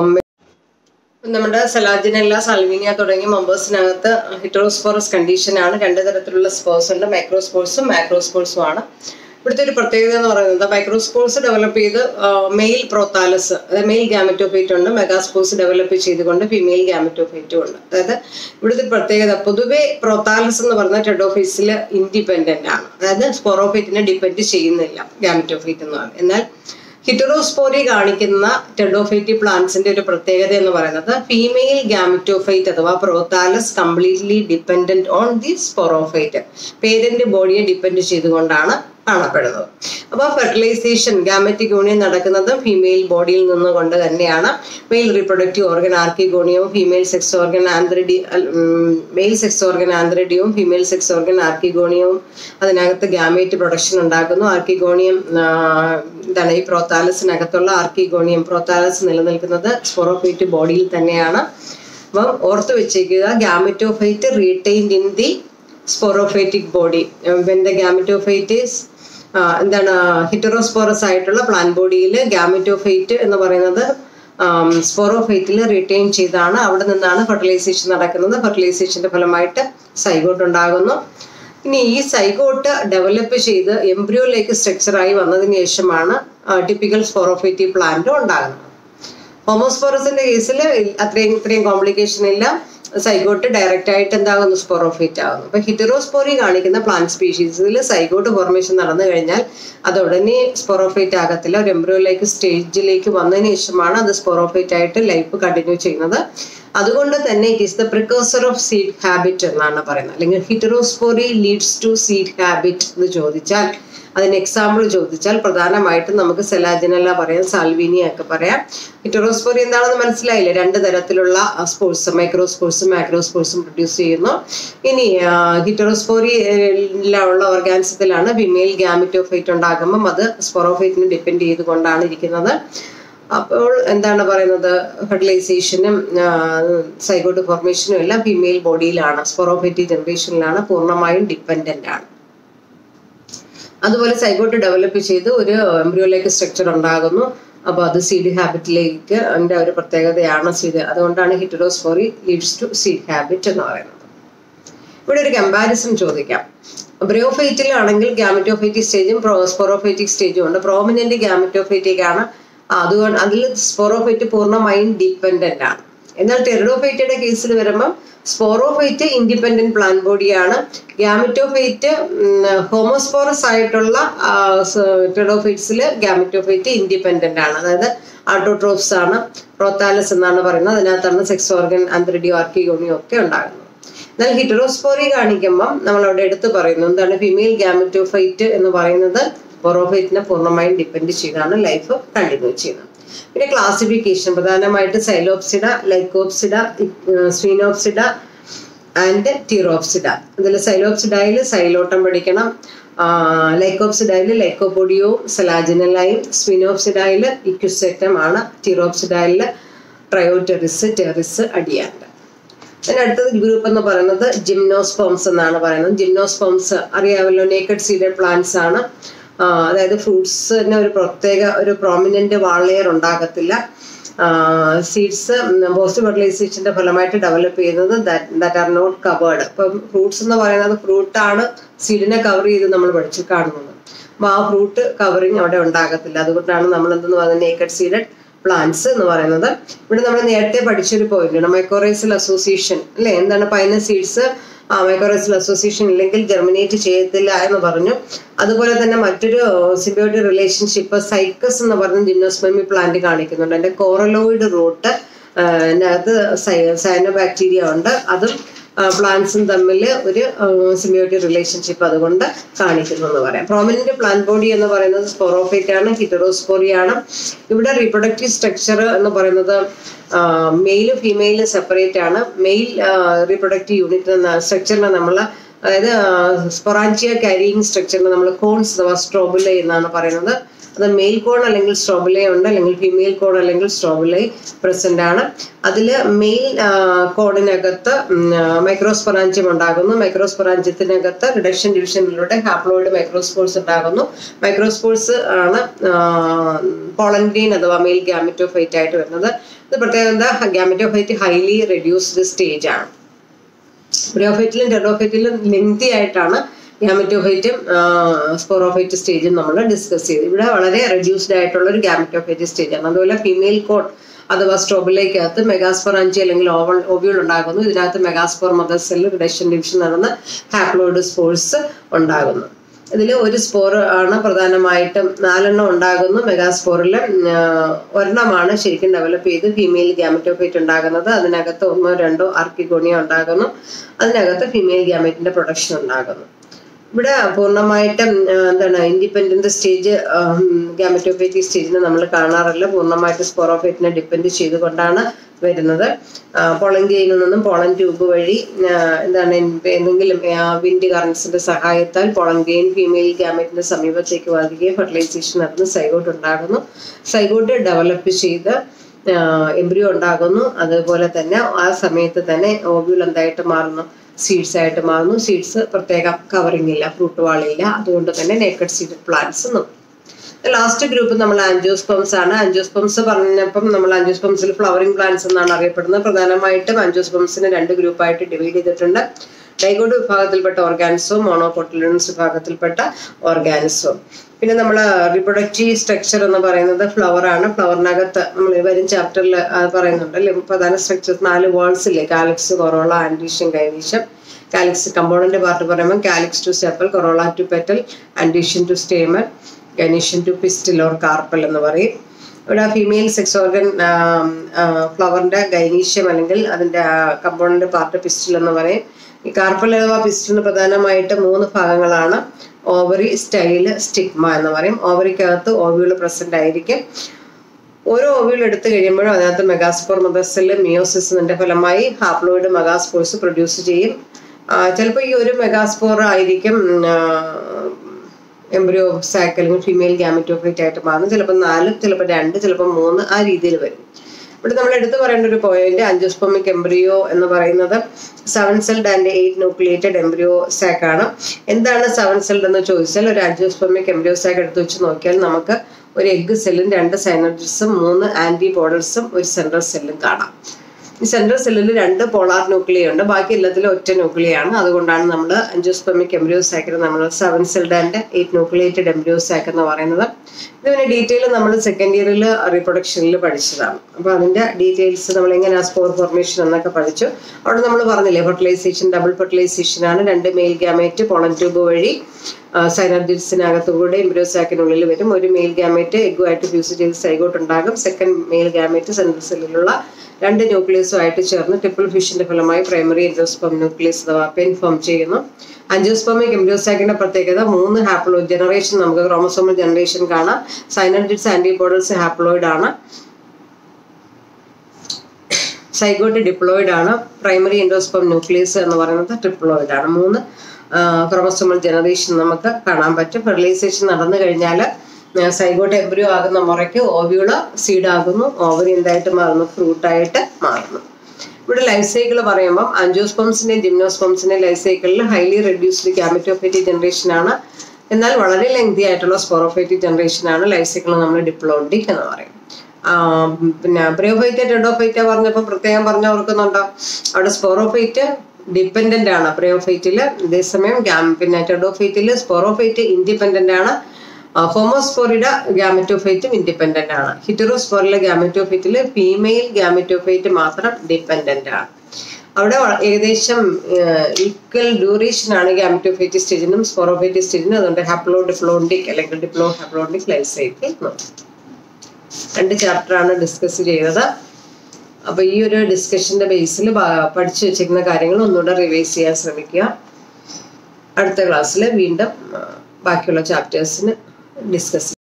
നമ്മുടെ സലാജിനല്ല സൽവിനിയ തുടങ്ങിയ മെമ്പേഴ്സിനകത്ത് ഹിറ്ററോസ്പോറസ് കണ്ടീഷനാണ് രണ്ട് തരത്തിലുള്ള സ്പോർട്സ് ഉണ്ട് മൈക്രോ സ്പോർട്സും മാക്രോ സ്പോർട്സും ആണ് ഇവിടുത്തെ ഒരു പ്രത്യേകത എന്ന് പറയുന്നത് മൈക്രോസ്പോർട്സ് ഡെവലപ്പ് ചെയ്ത് മെയിൽ പ്രോത്താലസ് അതായത് മെയിൽ ഗാമറ്റോഫൈറ്റ് ഉണ്ട് മെഗാസ്പോർട്സ് ഡെവലപ്പ് ചെയ്തുകൊണ്ട് ഫീമെയിൽ ഗാമറ്റോഫൈറ്റും ഉണ്ട് അതായത് ഇവിടുത്തെ പ്രത്യേകത പൊതുവെ പ്രോത്താലസ് എന്ന് പറഞ്ഞ ടെഡോഫൈസിൽ ഇൻഡിപെൻഡന്റ് ആണ് അതായത് സ്പോറോഫൈറ്റിനെ ഡിപ്പെൻഡ് ചെയ്യുന്നില്ല ഗാമറ്റോഫൈറ്റ് എന്ന് പറയുന്നത് എന്നാൽ ഹിറ്ററോസ്പോറി കാണിക്കുന്ന ടെഡോഫൈറ്റി പ്ലാന്റ്സിന്റെ ഒരു പ്രത്യേകത എന്ന് പറയുന്നത് ഫീമെയിൽ ഗാമറ്റോഫൈറ്റ് അഥവാ prothallus completely dependent on the sporophyte parent ബോഡിയെ ഡിപ്പെൻഡ് ചെയ്തുകൊണ്ടാണ് കാണപ്പെടുന്നത് അപ്പോൾ ഫെർട്ടിലൈസേഷൻ ഗാമറ്റിക് യൂണിയൻ നടക്കുന്നത് ഫീമെയിൽ ബോഡിയിൽ നിന്നുകൊണ്ട് തന്നെയാണ് മെയിൽ റീപ്രൊഡക്റ്റീവ് ഓർഗൻ ആർക്കിഗോണിയവും ഫീമെയിൽ സെക്സ് ഓർഗൻ ആന്ത്രഡി മെയിൽ സെക്സ് ഓർഗൻ ആന്ത്രഡിയവും ഫീമെയിൽ സെക്സ് ഓർഗൻ ആർക്കിഗോണിയവും അതിനകത്ത് ഗാമേറ്റ് പ്രൊഡക്ഷൻ ഉണ്ടാക്കുന്നു ആർക്കിഗോണിയം എന്താണ് ഈ പ്രോത്താലസിനകത്തുള്ള ആർക്കിഗോണിയം പ്രോത്താലസ് നിലനിൽക്കുന്നത് സ്പൊറോഫൈറ്റ് ബോഡിയിൽ തന്നെയാണ് അപ്പം ഓർത്ത് വെച്ചേക്കുക gametophyte retained in the sporophytic body when the gametophyte is എന്താണ് ഹിറ്ററോസ്പോറസ് ആയിട്ടുള്ള പ്ലാൻ ബോഡിയിൽ ഗാമറ്റോഫൈറ്റ് എന്ന് പറയുന്നത് സ്പോറോഫൈറ്റിൽ റിട്ടൈൻ ചെയ്താണ് അവിടെ നിന്നാണ് ഫെർട്ടിലൈസേഷൻ നടക്കുന്നത് ഫെർട്ടിലൈസേഷന്റെ ഫലമായിട്ട് സൈഗോട്ട് ഉണ്ടാകുന്നു ഇനി ഈ സൈഗോട്ട് ഡെവലപ്പ് ചെയ്ത് എംബ്രിയോയിലേക്ക് സ്ട്രക്ചറായി വന്നതിന് ശേഷമാണ് ടിപ്പിക്കൽ സ്പോറോഫൈറ്റീവ് പ്ലാന്റ് ഉണ്ടാകുന്നത് ഹോമോസ്പോറസിന്റെ കേസിൽ അത്രയും ഇത്രയും കോംപ്ലിക്കേഷൻ ഇല്ല സൈഗോട്ട് ഡയറക്റ്റ് ആയിട്ട് എന്താകുന്നു സ്പോറോഫൈറ്റ് ആകുന്നു അപ്പൊ ഹിറ്ററോസ്പോറി കാണിക്കുന്ന പ്ലാന്റ് സ്പീഷീസിൽ സൈഗോട്ട് ഫോർമേഷൻ നടന്നു കഴിഞ്ഞാൽ അത് ഉടനെ സ്പോറോഫൈറ്റ് ആകത്തില്ല ഒരു എംബ്രിയോയിലേക്ക് സ്റ്റേജിലേക്ക് വന്നതിന് ശേഷമാണ് അത് സ്പോറോഫൈറ്റ് ആയിട്ട് ലൈഫ് കണ്ടിന്യൂ ചെയ്യുന്നത് അതുകൊണ്ട് തന്നെ it is the precursor of seed habit എന്നാണ് പറയുന്നത് അല്ലെങ്കിൽ heterospory leads to seed habit എന്ന് ചോദിച്ചാൽ അതിന് എക്സാമ്പിൾ ചോദിച്ചാൽ പ്രധാനമായിട്ടും നമുക്ക് സെലാജിനല്ല പറയാം സാൽവീനിയ ഒക്കെ പറയാം ഹിറ്ററോസ്പോറി എന്താണെന്ന് മനസ്സിലായില്ലേ രണ്ട് തരത്തിലുള്ള സ്പോർട്സ് മൈക്രോ സ്പോർട്സും മാക്രോ സ്പോർട്സും പ്രൊഡ്യൂസ് ചെയ്യുന്നു ഇനി ഹിറ്ററോസ്പോറിയിലുള്ള ഓർഗാൻസത്തിലാണ് ഫിമെയിൽ ഗാമിറ്റോഫൈറ്റ് ഉണ്ടാകുമ്പം അത് സ്പൊറോഫൈറ്റിനെ ഡിപ്പെൻഡ് ചെയ്തുകൊണ്ടാണ് ഇരിക്കുന്നത് അപ്പോൾ എന്താണ് പറയുന്നത് ഫെർട്ടിലൈസേഷനും സൈഗോട്ട് ഫോർമേഷനും എല്ലാം ഫീമെയിൽ ബോഡിയിലാണ് സ്പൊറോഫൈറ്റി ജനറേഷനിലാണ് പൂർണ്ണമായും ഡിപ്പെൻഡന്റ് ആണ് അതുപോലെ സൈഗോട്ട് ഡെവലപ്പ് ചെയ്ത് ഒരു എംബ്രിയോലേക്ക് സ്ട്രക്ചർ ഉണ്ടാകുന്നു അപ്പോൾ അത് സീഡ് ഹാബിറ്റിലേക്ക് അതിൻ്റെ ഒരു പ്രത്യേകതയാണ് സീഡ് അതുകൊണ്ടാണ് heterospory leads to seed habit എന്ന് പറയുന്നത് ഇവിടെ ഒരു കമ്പാരിസൺ ചോദിക്കാം ബ്രിയോഫൈറ്റിലാണെങ്കിൽ ഗാമറ്റോഫൈറ്റിക് സ്റ്റേജും സ്പൊറോഫൈറ്റിക് സ്റ്റേജും ഉണ്ട് പ്രോമിനന്റ് ഗാമറ്റോഫൈറ്റിക് ആണ് അതുകൊണ്ട് അതിൽ സ്പൊറോഫൈറ്റ് പൂർണ്ണമായും ഡിപ്പെൻഡന്റ് ആണ് എന്നാൽ ടെറിഡോഫൈറ്റയുടെ കേസിൽ വരുമ്പോൾ സ്പോറോഫൈറ്റ് ഇൻഡിപെൻഡന്റ് പ്ലാൻ ബോഡിയാണ് ഗ്യാമറ്റോഫൈറ്റ് ഹോമോസ്പോറസ് ആയിട്ടുള്ള ടെറോഫൈറ്റ്സിൽ ഗ്യാമറ്റോഫൈറ്റ് ഇൻഡിപെൻഡന്റ് ആണ് അതായത് ആട്ടോട്രോപ്സ് ആണ് പ്രോത്താലസ് എന്നാണ് പറയുന്നത് അതിനകത്താണ് സെക്സ് ഓർഗൻ ആന്ത്രിഡിയോ ആർക്കിയോണിയോ ഒക്കെ ഉണ്ടാകുന്നത് എന്നാൽ ഹിറ്ററോസ്പോറി കാണിക്കുമ്പം നമ്മൾ അവിടെ എടുത്തു പറയുന്നു എന്താണ് ഫീമെയിൽ ഗ്യാമറ്റോഫൈറ്റ് എന്ന് പറയുന്നത് സ്പോറോഫൈറ്റിനെ പൂർണ്ണമായും ഡിപ്പെൻഡ് ചെയ്താണ് ലൈഫ് കണ്ടിന്യൂ ചെയ്യുന്നത് പിന്നെ ക്ലാസിഫിക്കേഷൻ പ്രധാനമായിട്ട് സൈലോപ്സിഡ ലൈക്കോപ്സിഡ സ്വീനോപ്സിഡ ആൻഡ് ടീറോപ്സിഡ ഇതിൽ സൈലോപ്സിഡയിൽ സൈലോട്ടം പഠിക്കണം ലൈക്കോപ്സിഡയിൽ ലൈക്കോപൊഡിയോ സലാജിനലായും സ്വിനോപ്സിഡയിൽ ഇക്യുസെറ്റം ആണ് ടീറോപ്സിഡയിൽ ട്രയോടെറിസ് ടെറിസ് അടിയാണ്ട് അതിന് അടുത്തത് ഗ്രൂപ്പ് എന്ന് പറയുന്നത് ജിംനോസ്പോംസ് എന്നാണ് പറയുന്നത് ജിംനോസ്പോംസ് അറിയാമല്ലോ നേക്കഡ് സീഡഡ് പ്ലാന്റ്സ് ആണ് അതായത് ഫ്രൂട്ട്സിന് ഒരു പ്രത്യേക ഒരു പ്രോമിനന്റ് വാളെയർ ഉണ്ടാകത്തില്ല സീഡ്സ് പോസ്റ്റ് ഫെർട്ടിലൈസേഷന്റെ ഫലമായിട്ട് ഡെവലപ്പ് ചെയ്യുന്നത് ദാറ്റ് ആർ നോട്ട് കവേർഡ് ഇപ്പം ഫ്രൂട്ട്സ് എന്ന് പറയുന്നത് ഫ്രൂട്ടാണ് സീഡിനെ കവർ ചെയ്ത് നമ്മൾ പഠിച്ചു കാണുന്നത് അപ്പൊ ആ ഫ്രൂട്ട് കവറിങ് അവിടെ ഉണ്ടാകത്തില്ല അതുകൊണ്ടാണ് നമ്മൾ എന്തെന്ന് പറയുന്നത് നേക്കഡ് സീഡഡ് പ്ലാന്റ്സ് എന്ന് പറയുന്നത് ഇവിടെ നമ്മൾ നേരത്തെ പഠിച്ചൊരു പോയിന്റ് മൈക്കോറൈസൽ അസോസിയേഷൻ അല്ലെ എന്താണ് പൈന സീഡ്സ് മൈക്കോറൈസൽ അസോസിയേഷൻ ഇല്ലെങ്കിൽ ജെർമിനേറ്റ് ചെയ്യത്തില്ല എന്ന് പറഞ്ഞു അതുപോലെ തന്നെ മറ്റൊരു സിബിയോട്ടിക് റിലേഷൻഷിപ്പ് സൈക്കസ് എന്ന് പറഞ്ഞ ജിംനോസ്മി പ്ലാന്റ് കാണിക്കുന്നുണ്ട് അതിന്റെ കോറലോയിഡ് റൂട്ട് അതിനകത്ത് സൈനോ ബാക്ടീരിയ ഉണ്ട് അതും പ്ലാന്റ്സും തമ്മിൽ ഒരു സിമിയോട്ടിക് റിലേഷൻഷിപ്പ് അതുകൊണ്ട് കാണിക്കുന്നു എന്ന് പറയാം പ്രോമിനന്റ് പ്ലാന്റ് ബോഡി എന്ന് പറയുന്നത് സ്പോറോഫൈറ്റ് ആണ് ഹിറ്ററോസ്പോറി ആണ് ഇവിടെ റീപ്രൊഡക്റ്റീവ് സ്ട്രക്ചർ എന്ന് പറയുന്നത് മെയിലും ഫീമെയിലും സെപ്പറേറ്റ് ആണ് മെയിൽ റീപ്രൊഡക്റ്റീവ് യൂണിറ്റ് സ്ട്രക്ചറിനെ നമ്മൾ അതായത് സ്പൊറാഞ്ചിയ ക്യാരിയിങ് സ്ട്രക്ചറിനെ നമ്മൾ കോൺസ് അഥവാ സ്ട്രോബുലൈ എന്നാണ് പറയുന്നത് അത് മെയിൽ കോൺ അല്ലെങ്കിൽ സ്ട്രോബുലൈ ഉണ്ട് അല്ലെങ്കിൽ ഫീമെയിൽ കോൺ അല്ലെങ്കിൽ സ്ട്രോബുലൈ പ്രസന്റ് ആണ് അതിൽ മെയിൽ കോണിനകത്ത് മൈക്രോസ്പൊറാഞ്ചിയം ഉണ്ടാകുന്നു മൈക്രോസ്പൊറാഞ്ചിയത്തിനകത്ത് റിഡക്ഷൻ ഡിവിഷനിലൂടെ ഹാപ്ലോയിഡ് മൈക്രോസ്പോർസ് ഉണ്ടാകുന്നു മൈക്രോസ്പോർസ് ആണ് പോളൻ ഗ്രീൻ അഥവാ മെയിൽ ഗ്യാമറ്റോഫൈറ്റ് ആയിട്ട് വരുന്നത് ഇത് പ്രത്യേകത ഗ്യാമറ്റോഫൈറ്റ് ഹൈലി റെഡ്യൂസ്ഡ് സ്റ്റേജ് ആണ് ബ്രിയോഫൈറ്റിലും ടെറോഫൈറ്റിലും ലെങ്തി ആയിട്ടാണ് ഗ്യാമറ്റോഫൈറ്റും സ്പോറോഫൈറ്റ് സ്റ്റേജും നമ്മൾ ഡിസ്കസ് ചെയ്തു ഇവിടെ വളരെ റെഡ്യൂസ്ഡ് ആയിട്ടുള്ള ഒരു ഗ്യാമറ്റോഫൈറ്റ് സ്റ്റേജ് ആണ് അതുപോലെ ഫീമെയിൽ കോഡ് അഥവാ സ്ട്രോബിലേക്കകത്ത് മെഗാസ്പൊറാഞ്ചി അല്ലെങ്കിൽ ഓവൾ ഓവ്യൂൾ ഉണ്ടാകുന്നു ഇതിനകത്ത് megaspore mother cell reduction division നടന്ന് ഹാപ്ലോയിഡ് സ്പോർസ് ഉണ്ടാകുന്നു ഇതിൽ ഒരു സ്പോർ ആണ് പ്രധാനമായിട്ടും നാലെണ്ണം ഉണ്ടാകുന്നു മെഗാസ്പോറിൽ ഒരെണ്ണമാണ് ശരിക്കും ഡെവലപ്പ് ചെയ്ത് ഫീമെയിൽ ഗ്യാമറ്റോഫൈറ്റ് ഉണ്ടാകുന്നത് അതിനകത്ത് ഒന്നോ രണ്ടോ ആർക്കിഗോണിയ ഉണ്ടാകുന്നു അതിനകത്ത് ഫീമെയിൽ ഗ്യാമറ്റിന്റെ പ്രൊഡക്ഷൻ ഉണ്ടാകുന്നു ഇവിടെ പൂർണ്ണമായിട്ടും എന്താണ് ഇൻഡിപെൻഡന്റ് സ്റ്റേജ് ഗ്യാമറ്റോഫൈറ്റിക് സ്റ്റേജിനെ നമ്മൾ കാണാറില്ല പൂർണ്ണമായിട്ട് സ്പോറോഫൈറ്റിനെ ഡിപ്പെൻഡ് ചെയ്തുകൊണ്ടാണ് വരുന്നത് പോളൻ ഗെയിനിൽ നിന്നും പോളൻ ട്യൂബ് വഴി എന്താണ് എന്തെങ്കിലും വിൻഡ് കറൻസിന്റെ സഹായത്താൽ പോളൻ ഗെയിൻ ഫീമെയിൽ ഗ്യാമറ്റിന്റെ സമീപത്തേക്ക് വരികയും ഫെർട്ടിലൈസേഷൻ നടന്ന് സൈഗോട്ട് ഉണ്ടാകുന്നു സൈഗോട്ട് ഡെവലപ്പ് ചെയ്ത് എംബ്രിയോ ഉണ്ടാകുന്നു അതുപോലെ തന്നെ ആ സമയത്ത് തന്നെ ഓവ്യൂൾ എന്തായിട്ട് മാറുന്നു സീഡ്സ് ആയിട്ട് മാറുന്നു സീഡ്സ് പ്രത്യേകം കവറിംഗ് ഇല്ല ഫ്രൂട്ട് വാളില്ല അതുകൊണ്ട് തന്നെ നേക്കഡ് സീഡ് പ്ലാന്റ്സ് എന്നും ലാസ്റ്റ് ഗ്രൂപ്പ് നമ്മൾ ആൻജിയോസ്പോംസ് ആണ് ആൻജിയോസ്പോംസ് പറഞ്ഞപ്പം നമ്മൾ ആൻജിയോസ്പോംസിൽ ഫ്ലവറിംഗ് പ്ലാന്റ്സ് എന്നാണ് അറിയപ്പെടുന്നത് പ്രധാനമായിട്ടും ആൻജിയോസ്പോംസിനെ രണ്ട് ഗ്രൂപ്പായിട്ട് ഡിവൈഡ് ചെയ്തിട്ടുണ്ട് ഡൈഗോഡ് വിഭാഗത്തിൽപ്പെട്ട ഓർഗാനിസവും മോണോകോട്ടിലിൻസ് വിഭാഗത്തിൽപ്പെട്ട ഓർഗാനിസവും പിന്നെ നമ്മൾ റിപ്രൊഡക്റ്റീവ് സ്ട്രക്ചർ എന്ന് പറയുന്നത് ഫ്ലവർ ആണ് ഫ്ലവറിനകത്ത് നമ്മൾ വരും ചാപ്റ്ററിൽ പറയുന്നുണ്ട് അല്ലെ പ്രധാന സ്ട്രക്ചർ നാല് വാൾസ് ഇല്ലേ calyx corolla androecium gynoecium calyx component part പറയുമ്പോൾ calyx to sepal corolla to petal androecium to stamen gynoecium to pistil or carpel എന്ന് പറയും ഇവിടെ ഫീമെയിൽ സെക്സ് ഓർഗൻ ഫ്ലവറിന്റെ ഗൈനീഷ്യം അല്ലെങ്കിൽ അതിന്റെ കമ്പോണന്റ് പാർട്ട് പിസ്റ്റിൽ എന്ന് പറയും ഈ കാർപ്പൽ അഥവാ പിസ്റ്റിന് പ്രധാനമായിട്ട് മൂന്ന് ഭാഗങ്ങളാണ് ഓവറി സ്റ്റൈല് സ്റ്റിഗ്മ എന്ന് പറയും ഓവറിക്കകത്ത് ഓവ്യൂള് പ്രസന്റ് ആയിരിക്കും ഓരോ ഓവ്യൂൾ എടുത്തു കഴിയുമ്പോഴും അതിനകത്ത് മെഗാസ്പോർ മദർസെല്ല് മിയോസിസിന്റെ ഫലമായി ഹാപ്ലോയിഡ് മെഗാസ്പോർസ് പ്രൊഡ്യൂസ് ചെയ്യും ചിലപ്പോൾ ഈ ഒരു മെഗാസ്പോർ ആയിരിക്കും എംബ്രിയോ സാക്ക് അല്ലെങ്കിൽ ഫീമെയിൽ ഗ്യാമറ്റോഫൈറ്റ് ആയിട്ട് മാറും ചിലപ്പോൾ നാല് ചിലപ്പോൾ രണ്ട് ചിലപ്പോൾ മൂന്ന് ആ രീതിയിൽ വരും ഇവിടെ നമ്മൾ എടുത്തു പറയേണ്ട ഒരു പോയിന്റ് അഞ്ചോസ്പോമിക് എംബ്രിയോ എന്ന് പറയുന്നത് seven celled and eight nucleated embryo sac ആണ് എന്താണ് സെവൻ സെൽഡ് എന്ന് ചോദിച്ചാൽ ഒരു അഞ്ചോസ്പോമിക് എംബ്രിയോ സാക്ക് എടുത്ത് വെച്ച് നോക്കിയാൽ നമുക്ക് ഒരു എഗ് സെല്ലും രണ്ട് സൈനോജിസും മൂന്ന് ആന്റിബോഡൽസും ഒരു സെൻട്രൽ സെല്ലും കാണാം ഈ സെൻട്രൽ സെല്ലിൽ രണ്ട് പോളാർ ന്യൂക്ലിയ ഉണ്ട് ബാക്കി എല്ലാത്തിലും ഒറ്റ ന്യൂക്ലിയാണ് അതുകൊണ്ടാണ് നമ്മൾ അഞ്ചോസ്പെമിക് എംബ്രിയോസാക്ക് നമ്മൾ seven celled and eight nucleated embryo sac എന്ന് പറയുന്നത് ഇത് പിന്നെ ഡീറ്റെയിൽ നമ്മൾ സെക്കൻഡ് ഇയറിൽ റീപ്രൊഡക്ഷനിൽ പഠിച്ചതാണ് അപ്പോൾ അതിൻ്റെ ഡീറ്റെയിൽസ് നമ്മൾ എങ്ങനെയാണ് സ്പോർ ഫോർമേഷൻ എന്നൊക്കെ പഠിച്ചു അവിടെ നമ്മൾ പറഞ്ഞില്ലേ ഫെർട്ടിലൈസേഷൻ ഡബിൾ ഫെർട്ടിലൈസേഷൻ ആണ് രണ്ട് മെയിൽ ഗ്യാമേറ്റ് പോളൻ ട്യൂബ് വഴി സൈനർജിസിനകത്തുകൂടെ എംബ്രിയോസാക്കിനുള്ളിൽ വരും ഒരു മെയിൽ ഗ്യാമേറ്റ് എഗ്ഗുമായിട്ട് ഫ്യൂസ് ചെയ്ത് സൈഗോട്ട് ഉണ്ടാകും സെക്കൻഡ് മെയിൽ ഗ്യാമേറ്റ് സെൻട്രൽ സെല്ലിലുള്ള രണ്ട് ന്യൂക്ലിയസുമായിട്ട് ചേർന്ന് ട്രിപ്പിൾ ഫിഷിന്റെ ഫലമായി പ്രൈമറി എൻഡോസ്പം ന്യൂക്ലിയസ് അഥവാ പെൻ ഫോം ചെയ്യുന്നു അഞ്ചോസ്പമിക് എംബ്രിയോസാക്കിന്റെ പ്രത്യേകത മൂന്ന് ഹാപ്ലോ ജനറേഷൻ നമുക്ക് ക്രോമസോമൽ ജനറേഷൻ കാണാം സൈനർജിറ്റ്സ് ആന്റിബോഡൽസ് ഹാപ്ലോയിഡ് ആണ് സൈഗോട്ട് ഡിപ്ലോയിഡ് ആണ് പ്രൈമറി എൻഡോസ്പം ന്യൂക്ലിയസ് എന്ന് പറയുന്നത് ട്രിപ്ലോയിഡ് ആണ് മൂന്ന് ക്രോമസോമൽ ജനറേഷൻ നമുക്ക് കാണാൻ പറ്റും ഫെർട്ടിലൈസേഷൻ നടന്നു കഴിഞ്ഞാൽ സൈഗോട്ട് എംബ്രിയോ ആകുന്ന മുറയ്ക്ക് ഓവ്യൂള് സീഡ് ആകുന്നു ഓവറി എന്തായിട്ട് മാറുന്നു ഫ്രൂട്ടായിട്ട് മാറുന്നു ഇവിടെ ലൈഫ് സൈക്കിൾ പറയുമ്പോൾ ആൻജിയോസ്പോംസിന്റെയും ജിംനോസ്പോംസിന്റെയും ലൈഫ് സൈക്കിളിൽ ഹൈലി റെഡ്യൂസ്ഡ് ഗ്യാമറ്റോഫൈറ്റിക് ജനറേഷൻ ആണ് എന്നാൽ വളരെ ലെങ്തി ആയിട്ടുള്ള സ്പോറോഫൈറ്റിക് ജനറേഷൻ ആണ് ലൈഫ് സൈക്കിൾ നമ്മൾ ഡിപ്ലോണ്ടിക് എന്ന് പറയും പിന്നെ ബ്രിയോഫൈറ്റ് ടെഡോഫൈറ്റ് പറഞ്ഞപ്പോൾ പ്രത്യേകം പറഞ്ഞു ഓർക്കുന്നുണ്ടോ അവിടെ സ്പോറോഫൈറ്റ് ഡിപ്പെൻഡന്റ് ആണ് ബ്രിയോഫൈറ്റില് അതേസമയം പിന്നെ ടെഡോഫൈറ്റില് സ്പോറോഫൈറ്റ് ഇൻഡിപെൻഡന്റ് ആണ് ഹോമോസ്പോറിഡ ഗാമറ്റോഫൈറ്റും ഇൻഡിപെൻഡന്റ് ആണ് ഹിറ്ററോസ്പോറിലെ ഗാമറ്റോഫൈറ്റിൽ ഫീമെയിൽ ഗാമറ്റോഫൈറ്റ് മാത്രം ഡിപെൻഡന്റ് ആണ് അവിടെ ഏകദേശം ഈക്വൽ ഡ്യൂറേഷൻ ആണ് ഗാമറ്റോഫൈറ്റ് സ്റ്റേജിനും സ്പോറോഫൈറ്റ് സ്റ്റേജിനും അതുകൊണ്ട് ഹാപ്ലോ ഡിപ്ലോണ്ടിക് അല്ലെങ്കിൽ ഡിപ്ലോ ഹാപ്ലോണ്ടിക് ലൈഫ് സൈക്കിൾ രണ്ട് ചാപ്റ്റർ ആണ് ഡിസ്കസ് ചെയ്തത് അപ്പൊ ഈ ഒരു ഡിസ്കഷന്റെ ബേസിൽ പഠിച്ചു വെച്ചിരിക്കുന്ന കാര്യങ്ങൾ ഒന്നുകൂടെ റിവൈസ് ചെയ്യാൻ ശ്രമിക്കുക അടുത്ത ക്ലാസ്സിൽ വീണ്ടും ബാക്കിയുള്ള ചാപ്റ്റേഴ്സിന് ഡിസ്കസ്